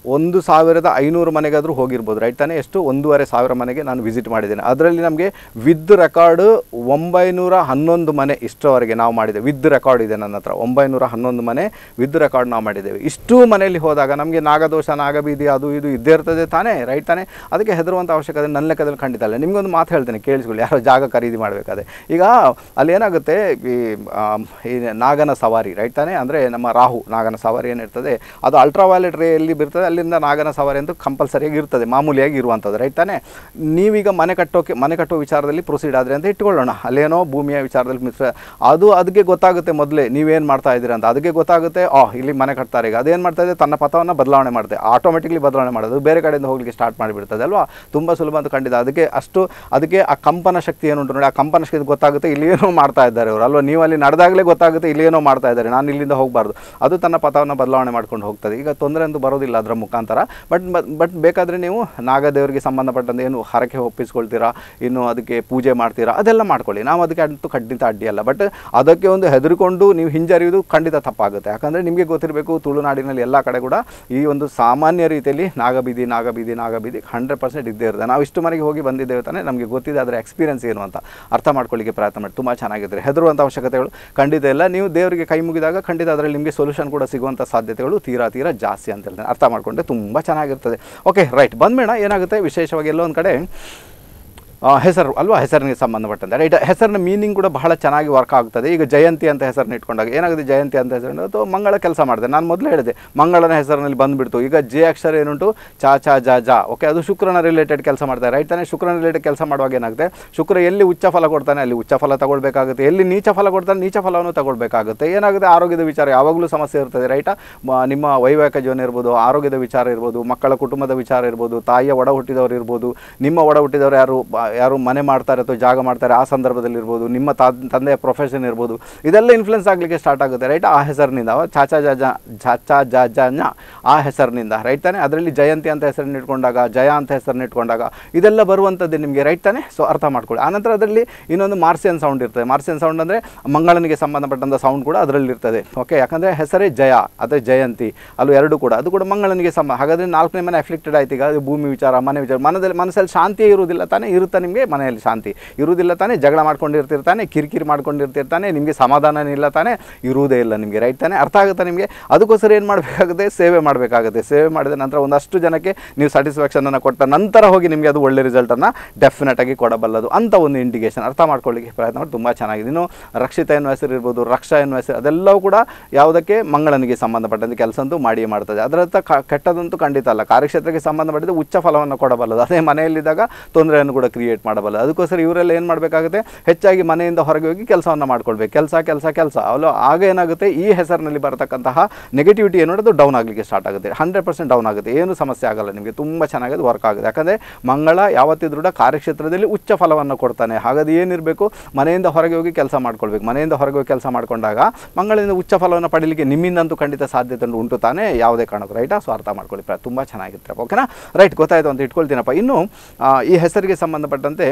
ಒಂದು ಸಾವಿರದ ಐನೂರು ಮನೆಗಾದರೂ ಹೋಗಿರ್ಬೋದು ರೈಟ್ ತಾನೇ ಎಷ್ಟು ಒಂದೂವರೆ ಸಾವಿರ ಮನೆಗೆ ನಾನು ವಿಸಿಟ್ ಮಾಡಿದ್ದೇನೆ ಅದರಲ್ಲಿ ನಮಗೆ ವಿದ್ ರೆಕಾರ್ಡ್ ಒಂಬೈನೂರ ಹನ್ನೊಂದು ಮನೆ ಇಷ್ಟರವರೆಗೆ ನಾವು ಮಾಡಿದ್ದೇವೆ ವಿದ್ ರೆಕಾರ್ಡ್ ಇದೆ ನನ್ನ ಹತ್ರ ಒಂಬೈನೂರ ಹನ್ನೊಂದು ಮನೆ ವಿದ್ ರೆಕಾರ್ಡ್ ನಾವು ಮಾಡಿದ್ದೇವೆ ಇಷ್ಟು ಮನೆಯಲ್ಲಿ ಹೋದಾಗ ನಮಗೆ ನಾಗದೋಷ ನಾಗಬೀದಿ ಅದು ಇದು ಇದ್ದೇ ಇರ್ತದೆ ತಾನೇ ರೈಟ್ ತಾನೇ ಅದಕ್ಕೆ ಹೆದರುವಂಥ ಅವಶ್ಯಕತೆ ನನ್ನ ಲೆಕ್ಕದಲ್ಲಿ ಖಂಡಿತ ಇಲ್ಲ ನಿಮಗೊಂದು ಮಾತು ಹೇಳ್ತೇನೆ ಕೇಳಿಸ್ಕೊಳ್ಳಿ ಯಾರೋ ಜಾಗ ಖರೀದಿ ಮಾಡಬೇಕಾದ್ರೆ ಈಗ ಅಲ್ಲಿ ಏನಾಗುತ್ತೆ ಈ ಆ, ಈ ನಾಗನ ಸವಾರಿ ರೈಟ್ ತಾನೇ ಅಂದರೆ ನಮ್ಮ ರಾಹು ನಾಗನ ಸವಾರಿ ಏನಿರ್ತದೆ ಅದು ಅಲ್ಟ್ರಾವೈಲೆಟ್ ರೇಯಲ್ಲಿ ಬರ್ತದೆ ಅಲ್ಲಿಂದ ನಾಗನ ಸವಾರಿ ಅಂತೂ ಕಂಪಲ್ಸರಿಯಾಗಿ ಇರ್ತದೆ ಮಾಮೂಲಿಯಾಗಿ ಇರುವಂಥದ್ದು ರೈಟ್ ತಾನೇ ನೀವೀಗ ಮನೆ ಕಟ್ಟೋಕೆ ಮನೆ ಕಟ್ಟೋ ವಿಚಾರದಲ್ಲಿ ಪ್ರೊಸೀಡ್ ಆದರೆ ಅಂತ ಇಟ್ಕೊಳ್ಳೋಣ ಅಲ್ಲೇನೋ ಭೂಮಿಯ ವಿಚಾರದಲ್ಲಿ ಮಿತ್ರ ಅದು ಅದಕ್ಕೆ ಗೊತ್ತಾಗುತ್ತೆ ಮೊದಲೇ ನೀವೇನು ಮಾಡ್ತಾ ಇದ್ದೀರಾ ಅಂತ ಅದಕ್ಕೆ ಗೊತ್ತಾಗುತ್ತೆ ಆ ಇಲ್ಲಿ ಮನೆ ಕಟ್ತಾರೆ ಈಗ ಅದೇನು ಮಾಡ್ತಾ ಇದೆ ತನ್ನ ಪಥವನ್ನು ಬದಲಾವಣೆ ಮಾಡುತ್ತೆ ಆಟೋಮೆಟಿಕ್ಲಿ ಬದಲಾವಣೆ ಮಾಡೋದು ಬೇರೆ ಕಡೆಯಿಂದ ಹೋಗ್ಲಿಕ್ಕೆ ಸ್ಟಾರ್ಟ್ ಮಾಡಿಬಿಡ್ತದೆ ಅಲ್ವಾ ತುಂಬ ಸುಲಭ ಅಂತ ಖಂಡಿತ ಅದಕ್ಕೆ ಅಷ್ಟು ಅದಕ್ಕೆ ಆ ಕಂಪನ ಶಕ್ತಿ ಏನುಂಟು ನೋಡಿ ಆ ಕಂಪನ ಶಕ್ತಿ ಗೊತ್ತಾಗುತ್ತೆ ಇಲ್ಲಿ ಏನೋ ಮಾಡ್ತಾ ಇದ್ದಾರೆ ಅವರು ಅಲ್ವಾ ನೀವು ಅಲ್ಲಿ ನಡೆದಾಗಲೇ ಗೊತ್ತಾಗುತ್ತೆ ಇಲ್ಲಿ ಏನೋ ಮಾಡ್ತಾ ಇದ್ದಾರೆ ನಾನು ಇಲ್ಲಿಂದ ಹೋಗಬಾರ್ದು ಅದು ತನ್ನ ಪಥವನ್ನು ಬದಲಾವಣೆ ಮಾಡ್ಕೊಂಡು ಹೋಗ್ತದೆ ಈಗ ತೊಂದರೆ ಅಂತೂ ಬರೋದಿಲ್ಲ ಅದರ ಮುಖಾಂತರ ಬಟ್ ಬಟ್ ಬೇಕಾದರೆ ನೀವು ನಾಗದೇವರಿಗೆ ಸಂಬಂಧಪಟ್ಟಂತೆ ಏನು ಹರಕೆ ಒಪ್ಪಿಸ್ಕೊಳ್ತೀರಾ ಇನ್ನು ಅದಕ್ಕೆ ಪೂಜೆ ಮಾಡ್ತೀರಾ ಅದೆಲ್ಲ ಮಾಡ್ಕೊಳ್ಳಿ ನಾವು ಅದಕ್ಕೆ ಅಂತೂ ಖಂಡಿತ ಅಡ್ಡಿಯಲ್ಲ ಬಟ್ ಅದಕ್ಕೆ ಒಂದು ಹೆದರಿಕೊಂಡು ನೀವು ಹಿಂಜರಿಯುವುದು ಖಂಡಿತ ತಪ್ಪಾಗುತ್ತೆ ಯಾಕಂದರೆ ನಿಮಗೆ ಗೊತ್ತಿರಬೇಕು ತುಳುನಾಡಿನಲ್ಲಿ ಎಲ್ಲ ಕಡೆ ಕೂಡ ಈ ಒಂದು ಸಾಮಾನ್ಯ ರೀತಿಯಲ್ಲಿ ನಾಗಬೀದಿ ನಾಗಬೀದಿ ನಾಗಬೀದಿ ಹಂಡ್ರೆಡ್ ಪರ್ಸೆಂಟ್ ಇದ್ದೇ ಇರುತ್ತೆ ನಾವು ಇಷ್ಟು ಮನೆಗೆ ಹೋಗಿ ಬಂದಿದ್ದೇವೆ ತಾನೇ ನಮಗೆ ಗೊತ್ತಿದೆ ಅದರ ಎಕ್ಸ್ಪೀರಿಯನ್ಸ್ ಏನು ಅಂತ ಅರ್ಥ ಮಾಡ್ಕೊಳ್ಳಿಕ್ಕೆ ಪ್ರಯತ್ನ ಮಾಡಿ ತುಂಬ ಚೆನ್ನಾಗಿದ್ದಾರೆ ಹೆದರುವಂಥ ಅವಶ್ಯಕತೆಗಳು ಖಂಡಿತ ಇಲ್ಲ ನೀವು ದೇವರಿಗೆ ಕೈ ಮುಗಿದಾಗ ಖಂಡಿತ ಅದರಲ್ಲಿ ನಿಮಗೆ ಸೊಲ್ಯೂಷನ್ ಕೂಡ ಸಿಗುವಂಥ ಸಾಧ್ಯತೆಗಳು ತೀರಾ ತೀರಾ ಜಾಸ್ತಿ ಅಂತ ಹೇಳ್ತೇನೆ ಅರ್ಥ ಮಾಡಿಕೊಂಡ್ರೆ ತುಂಬ ಚೆನ್ನಾಗಿರ್ತದೆ ಓಕೆ ರೈಟ್ ಬಂದ್ಮೇಣ ಏನಾಗುತ್ತೆ ವಿಶೇಷವಾಗಿ ಎಲ್ಲೋ ಒಂದು ಕಡೆ ಆ, ಹೆಸರು ಅಲ್ವಾ ಹೆಸರಿನಿಗೆ ಸಂಬಂಧಪಟ್ಟಂತೆ ರೈಟ್ ಹೆಸರಿನ ಮೀನಿಂಗ್ ಕೂಡ ಬಹಳ ಚೆನ್ನಾಗಿ ವರ್ಕ್ ಆಗ್ತದೆ ಈಗ ಜಯಂತಿ ಅಂತ ಹೆಸರನ್ನ ಇಟ್ಕೊಂಡಾಗ ಏನಾಗುತ್ತೆ ಜಯಂತಿ ಅಂತ ಹೆಸರು ಅಥವಾ ಮಂಗಳ ಕೆಲಸ ಮಾಡಿದೆ ನಾನು ಮೊದಲು ಹೇಳಿದೆ ಮಂಗಳನ ಹೆಸರಿನಲ್ಲಿ ಬಂದುಬಿಡ್ತು ಈಗ ಜೆ ಅಕ್ಷರ ಏನುಂಟು ಚಾ ಚಾ ಜಾ ಜಾ ಓಕೆ ಅದು ಶುಕ್ರನ ರಿಲೇಟೆಡ್ ಕೆಲಸ ಮಾಡ್ತಾರೆ ರೈಟ್ ತಾನೇ ಶುಕ್ರನ ರಿಲೇಟೆಡ್ ಕೆಲಸ ಮಾಡುವಾಗ ಏನಾಗುತ್ತೆ ಶುಕ್ರ ಎಲ್ಲಿ ಉಚ್ಚ ಫಲ ಕೊಡ್ತಾನೆ ಅಲ್ಲಿ ಉಚ್ಚ ಫಲ ತಗೊಳ್ಬೇಕಾಗುತ್ತೆ ಎಲ್ಲಿ ನೀಚ ಫಲ ಕೊಡ್ತಾನೆ ನೀಚ ಫಲವನ್ನು ತಗೊಳ್ಬೇಕಾಗುತ್ತೆ ಏನಾಗುತ್ತೆ ಆರೋಗ್ಯದ ವಿಚಾರ ಯಾವಾಗಲೂ ಸಮಸ್ಯೆ ಇರ್ತದೆ ರೈಟಾ ಮ- ನಿಮ್ಮ ವೈವಾಹಿಕ ಜೀವನ ಇರ್ಬೋದು ಆರೋಗ್ಯದ ವಿಚಾರ ಇರ್ಬೋದು ಮಕ್ಕಳ ಕುಟುಂಬದ ವಿಚಾರ ಇರ್ಬೋದು ತಾಯಿಯ ಒಡ ಹುಟ್ಟಿದವರು ಇರ್ಬೋದು ನಿಮ್ಮ ಒಡ ಹುಟ್ಟಿದವರು ಯಾರು ಬ- ಯಾರು ಮನೆ ಮಾಡ್ತಾರೆ ಅಥವಾ ಜಾಗ ಮಾಡ್ತಾರೆ ಆ ಸಂದರ್ಭದಲ್ಲಿ ಇರ್ಬೋದು ನಿಮ್ಮ ತಾ ತಂದೆಯ ಪ್ರೊಫೆಷನ್ ಇರ್ಬೋದು ಇದೆಲ್ಲ ಇನ್ಫ್ಲುಯೆನ್ಸ್ ಆಗಲಿಕ್ಕೆ ಸ್ಟಾರ್ಟ್ ಆಗುತ್ತೆ ರೈಟ್ ಆ ಹೆಸರಿನಿಂದ ಅವ ಚಾಚಾ ಜಾ ಜಾ ಚಾಚಾ ಜಾ ಜಾ ಞ ಆ ಹೆಸರಿನಿಂದ ರೈಟ್ ತಾನೆ ಅದರಲ್ಲಿ ಜಯಂತಿ ಅಂತ ಹೆಸರನ್ನ ಇಟ್ಕೊಂಡಾಗ ಜಯ ಅಂತ ಹೆಸರನ್ನ ಇಟ್ಕೊಂಡಾಗ ಇದೆಲ್ಲ ಬರುವಂಥದ್ದು ನಿಮಗೆ ರೈಟ್ ತಾನೆ ಸೊ ಅರ್ಥ ಮಾಡ್ಕೊಳ್ಳಿ ಆನಂತರ ಅದರಲ್ಲಿ ಇನ್ನೊಂದು ಮಾರ್ಸಿಯನ್ ಸೌಂಡ್ ಇರ್ತದೆ ಮಾರ್ಸಿಯನ್ ಸೌಂಡ್ ಅಂದರೆ ಮಂಗಳನಿಗೆ ಸಂಬಂಧಪಟ್ಟಂಥ ಸೌಂಡ್ ಕೂಡ ಅದರಲ್ಲಿ ಇರ್ತದೆ ಓಕೆ ಯಾಕಂದರೆ ಹೆಸರೇ ಜಯ ಅಥವಾ ಜಯಂತಿ ಅಲ್ಲೂ ಎರಡು ಕೂಡ ಅದು ಕೂಡ ಮಂಗಳನಿಗೆ ಸಂಬಂಧ ಹಾಗಾದರೆ ನಾಲ್ಕನೇ ಮನೆ ಅಫ್ಲಿಕ್ಟೆಡ್ ಆಯ್ತು ಈಗ ಅದು ಭೂಮಿ ವಿಚಾರ ಮನೆ ವಿಚಾರ ಮನದಲ್ಲಿ ಮನಸ್ಸಲ್ಲಿ ಶಾಂತಿಯೇ ಇರುವುದಿಲ್ಲ ತಾನೇ ಇರುತ್ತಾ ನಿಮಗೆ ಮನೆಯಲ್ಲಿ ಶಾಂತಿ ಇರುವುದಿಲ್ಲ ತಾನೇ ಜಗಳ ಮಾಡ್ಕೊಂಡಿರ್ತಿರ್ತಾನೆ ಕಿರಿಕಿರಿ ಮಾಡ್ಕೊಂಡಿರ್ತಿರ್ತಾನೆ ನಿಮಗೆ ಸಮಾಧಾನನೇ ಇಲ್ಲ ತಾನೇ ಇರುವುದೇ ಇಲ್ಲ ನಿಮಗೆ ರೈಟ್ ತಾನೇ ಅರ್ಥ ಆಗುತ್ತಾ ನಿಮಗೆ ಅದಕ್ಕೋಸ್ಕರ ಏನು ಮಾಡಬೇಕಾಗುತ್ತೆ ಸೇವೆ ಮಾಡಬೇಕಾಗುತ್ತೆ ಸೇವೆ ಮಾಡಿದ ನಂತರ ಒಂದಷ್ಟು ಜನಕ್ಕೆ ನೀವು ಸ್ಯಾಟಿಸ್ಫ್ಯಾಕ್ಷನನ್ನು ಕೊಟ್ಟ ನಂತರ ಹೋಗಿ ನಿಮಗೆ ಅದು ಒಳ್ಳೆ ರಿಸಲ್ಟನ್ನು ಡೆಫಿನೆಟ್ ಆಗಿ ಕೊಡಬಲ್ಲದು ಅಂತ ಒಂದು ಇಂಡಿಕೇಶನ್ ಅರ್ಥ ಮಾಡ್ಕೊಳ್ಳಿಕ್ಕೆ ಪ್ರಯತ್ನ ಮಾಡಿ ತುಂಬ ಚೆನ್ನಾಗಿದೆ ಇನ್ನು ರಕ್ಷಿತ ಎನ್ನುವ ಹೆಸರು ಇರ್ಬೋದು ರಕ್ಷಾ ಎನ್ನುವ ಹೆಸರು ಅದೆಲ್ಲವೂ ಕೂಡ ಯಾವುದಕ್ಕೆ ಮಂಗಳನಿಗೆ ಸಂಬಂಧಪಟ್ಟಂತೆ ಕೆಲಸ ಅಂತೂ ಮಾಡಿಯೇ ಮಾಡ್ತದೆ ಅದರತ್ತ ಕ ಕೆಟ್ಟದಂತೂ ಖಂಡಿತ ಅಲ್ಲ ಕಾರ್ಯಕ್ಷೇತ್ರಕ್ಕೆ ಸಂಬಂಧಪಟ್ಟಿದ್ದು ಉಚ್ಚ ಫಲವನ್ನು ಕೊಡಬಲ್ಲದು ಅದೇ ಮನೆಯಲ್ಲಿದ್ದಾಗ ತೊಂದರೆಯನ್ನು ಕೂಡ ಕ್ರಿಯೇಟ್ ಮಾಡಬಲ್ಲದು ಅದಕ್ಕೋಸ್ಕರ ಇವರೆಲ್ಲ ಏನು ಮಾಡಬೇಕಾಗುತ್ತೆ ಹೆಚ್ಚಾಗಿ ಮನೆಯಿಂದ ಹೊರಗೆ ಹೋಗಿ ಕೆಲಸವನ್ನು ಮಾಡ್ಕೊಳ್ಬೇಕು ಕೆಲಸ ಕೆಲಸ ಕೆಲಸ ಅಲ್ಲೋ ಆಗ ಏನಾಗುತ್ತೆ ಈ ಹೆಸರಿನಲ್ಲಿ ಬರತಕ್ಕಂತಹ ನೆಗೆಟಿವಿಟಿ ಏನು ಅದು ಡೌನ್ ಆಗಲಿಕ್ಕೆ ಸ್ಟಾರ್ಟ್ ಆಗುತ್ತೆ ಹಂಡ್ರೆಡ್ ಪರ್ಸೆಂಟ್ ಡೌನ್ ಆಗುತ್ತೆ ಏನು ಸಮಸ್ಯೆ ಆಗಲ್ಲ ನಿಮಗೆ ತುಂಬ ಚೆನ್ನಾಗಿ ವರ್ಕ್ ಆಗುತ್ತೆ ಯಾಕಂದರೆ ಮಂಗಳ ಯಾವತ್ತಿದ್ರೂ ಕೂಡ ಕಾರ್ಯಕ್ಷೇತ್ರದಲ್ಲಿ ಉಚ್ಚ ಫಲವನ್ನು ಕೊಡ್ತಾನೆ ಹಾಗಾದ್ರೆ ಏನಿರಬೇಕು ಮನೆಯಿಂದ ಹೊರಗೆ ಹೋಗಿ ಕೆಲಸ ಮಾಡ್ಕೊಳ್ಬೇಕು ಮನೆಯಿಂದ ಹೊರಗೆ ಹೋಗಿ ಕೆಲಸ ಮಾಡ್ಕೊಂಡಾಗ ಮಂಗಳಿಂದ ಉಚ್ಚ ಫಲವನ್ನು ಪಡೀಲಿಕ್ಕೆ ನಿಮ್ಮಿಂದಂತೂ ಖಂಡಿತ ಸಾಧ್ಯತೆ ಉಂಟು ತಾನೇ ಯಾವುದೇ ಕಾರಣಕ್ಕೂ ರೈಟಾ ಸೊ ಅರ್ಥ ಮಾಡ್ಕೊಳ್ಳಿ ಪ್ರ- ತುಂಬ ಚೆನ್ನಾಗಿರ್ತಾರೆ ಓಕೆನಾ ರೈಟ್ ಗೊತ್ತಾಯ್ತು ಅಂತ ಇಟ್ಕೊಳ್ತೀನಪ್ಪ ಇನ್ನು ಆ, ಈ ಹೆಸರಿಗೆ ಸಂಬಂಧಪಟ್ಟಂತೆ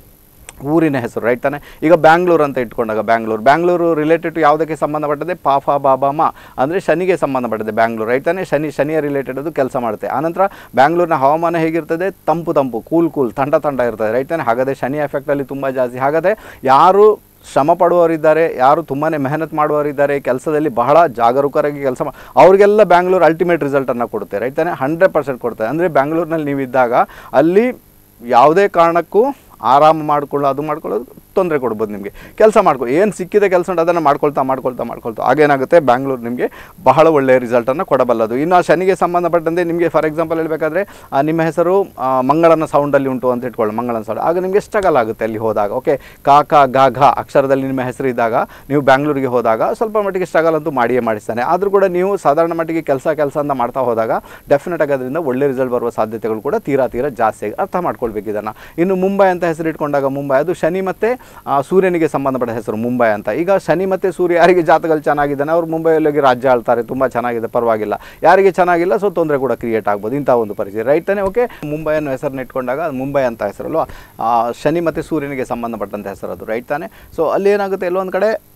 ಊರಿನ ಹೆಸರು ರೈಟ್ ತಾನೆ ಈಗ ಬ್ಯಾಂಗ್ಳೂರು ಅಂತ ಇಟ್ಕೊಂಡಾಗ ಬ್ಯಾಂಗ್ಳೂರು ಬ್ಯಾಂಗ್ಳೂರು ರಿಲೇಟೆಡ್ ಟು ಯಾವುದಕ್ಕೆ ಸಂಬಂಧಪಟ್ಟದೆ ಪಾಫ ಬಾಬಾ ಮಾ ಅಂದರೆ ಶನಿಗೆ ಸಂಬಂಧಪಟ್ಟದೆ ಬ್ಯಾಂಗ್ಳೂರು ರೈಟ್ ತಾನೆ ಶನಿ ಶನಿಯ ರಿಲೇಟೆಡ್ ಅದು ಕೆಲಸ ಮಾಡುತ್ತೆ ಆನಂತರ ಬ್ಯಾಂಗ್ಳೂರಿನ ಹವಾಮಾನ ಹೇಗಿರ್ತದೆ ತಂಪು ತಂಪು ಕೂಲ್ ಕೂಲ್ ತಂಡ ತಂಡ ಇರ್ತದೆ ರೈಟ್ ತಾನೆ ಹಾಗಾದರೆ ಶನಿ ಎಫೆಕ್ಟಲ್ಲಿ ತುಂಬ ಜಾಸ್ತಿ ಹಾಗಾದರೆ ಯಾರು ಶ್ರಮ ಪಡುವವರಿದ್ದಾರೆ ಯಾರು ತುಂಬಾ ಮೆಹನತ್ ಮಾಡುವವರಿದ್ದಾರೆ ಕೆಲಸದಲ್ಲಿ ಬಹಳ ಜಾಗರೂಕರಾಗಿ ಕೆಲಸ ಮಾ ಅವರಿಗೆಲ್ಲ ಬ್ಯಾಂಗ್ಳೂರು ಅಲ್ಟಿಮೇಟ್ ರಿಸಲ್ಟನ್ನು ಕೊಡುತ್ತೆ ರೈಟ್ ತಾನೆ ಹಂಡ್ರೆಡ್ ಪರ್ಸೆಂಟ್ ಕೊಡ್ತಾರೆ ಅಂದರೆ ಬ್ಯಾಂಗ್ಳೂರಿನಲ್ಲಿ ನೀವಿದ್ದಾಗ ಅಲ್ಲಿ ಯಾವುದೇ ಕಾರಣಕ್ಕೂ ಆರಾಮ ಮಾಡ್ಕೊಳ್ಳೋ ಅದು ಮಾಡ್ಕೊಳ್ಳೋದು ತೊಂದರೆ ಕೊಡ್ಬೋದು ನಿಮಗೆ ಕೆಲಸ ಮಾಡ್ಕೊ ಏನು ಸಿಕ್ಕಿದೆ ಕೆಲಸ ಉಂಟು ಅದನ್ನು ಮಾಡ್ಕೊಳ್ತಾ ಮಾಡ್ಕೊಳ್ತಾ ಮಾಡ್ಕೊಳ್ತಾ ಆಗೇನಾಗುತ್ತೆ ಬ್ಯಾಂಗ್ಳೂರು ನಿಮಗೆ ಬಹಳ ಒಳ್ಳೆಯ ರಿಸಲ್ಟನ್ನು ಕೊಡಬಲ್ಲದು ಇನ್ನು ಆ ಶನಿಗೆ ಸಂಬಂಧಪಟ್ಟಂತೆ ನಿಮಗೆ ಫಾರ್ ಎಕ್ಸಾಂಪಲ್ ಹೇಳಬೇಕಾದ್ರೆ ನಿಮ್ಮ ಹೆಸರು ಆ, ಮಂಗಳನ ಸೌಂಡಲ್ಲಿ ಉಂಟು ಅಂತ ಇಟ್ಕೊಳ್ಳಿ ಮಂಗಳನ ಸೌಂಡ್ ಆಗ ನಿಮಗೆ ಸ್ಟ್ರಗಲ್ ಆಗುತ್ತೆ ಅಲ್ಲಿ ಹೋದಾಗ ಓಕೆ ಕಾ ಕಾ ಗಾ ಘ ಅಕ್ಷರದಲ್ಲಿ ನಿಮ್ಮ ಹೆಸರು ಇದ್ದಾಗ ನೀವು ಬ್ಯಾಂಗ್ಳೂರಿಗೆ ಹೋದಾಗ ಸ್ವಲ್ಪ ಮಟ್ಟಿಗೆ ಸ್ಟ್ರಗಲ್ ಅಂತೂ ಮಾಡಿಯೇ ಮಾಡಿಸ್ತಾನೆ ಆದರೂ ಕೂಡ ನೀವು ಸಾಧಾರಣ ಮಟ್ಟಿಗೆ ಕೆಲಸ ಕೆಲಸ ಅಂತ ಮಾಡ್ತಾ ಹೋದಾಗ ಡೆಫಿನೆಟ್ ಆಗಿ ಅದರಿಂದ ಒಳ್ಳೆ ರಿಸಲ್ಟ್ ಬರುವ ಸಾಧ್ಯತೆಗಳು ಕೂಡ ತೀರಾ ತೀರಾ ಜಾಸ್ತಿ ಆಗಿ ಅರ್ಥ ಮಾಡ್ಕೊಳ್ಬೇಕು ಇದನ್ನು ಇನ್ನು ಮುಂಬೈ ಅಂತ ಹೆಸರು ಇಟ್ಕೊಂಡಾಗ ಮುಂಬೈ ಅದು ಶನಿ ಮತ್ತು ಆ, ಸೂರ್ಯನಿಗೆ ಸಂಬಂಧಪಟ್ಟ ಹೆಸರು ಮುಂಬೈ ಅಂತ ಈಗ ಶನಿ ಮತ್ತು ಸೂರ್ಯ ಯಾರಿಗೆ ಜಾತಕಗಳು ಚೆನ್ನಾಗಿದ್ದಾನೆ ಅವರು ಮುಂಬೈಯಲ್ಲಿ ಹೋಗಿ ರಾಜ್ಯ ಆಳ್ತಾರೆ ತುಂಬ ಚೆನ್ನಾಗಿದೆ ಪರವಾಗಿಲ್ಲ ಯಾರಿಗೆ ಚೆನ್ನಾಗಿಲ್ಲ ಸೊ ತೊಂದರೆ ಕೂಡ ಕ್ರಿಯೇಟ್ ಆಗ್ಬೋದು ಇಂಥ ಒಂದು ಪರಿಸ್ಥಿತಿ ರೈಟ್ ತಾನೇ ಓಕೆ ಮುಂಬೈ ಅನ್ನೋ ಹೆಸರನ್ನ ಇಟ್ಕೊಂಡಾಗ ಅದು ಮುಂಬೈ ಅಂತ ಹೆಸರಲ್ವಾ ಆ, ಶನಿ ಮತ್ತು ಸೂರ್ಯನಿಗೆ ಸಂಬಂಧಪಟ್ಟಂಥ ಹೆಸರು ಅದು ರೈಟ್ ತಾನೇ ಸೊ ಅಲ್ಲಿ ಏನಾಗುತ್ತೆ ಎಲ್ಲೊಂದು ಕಡೆ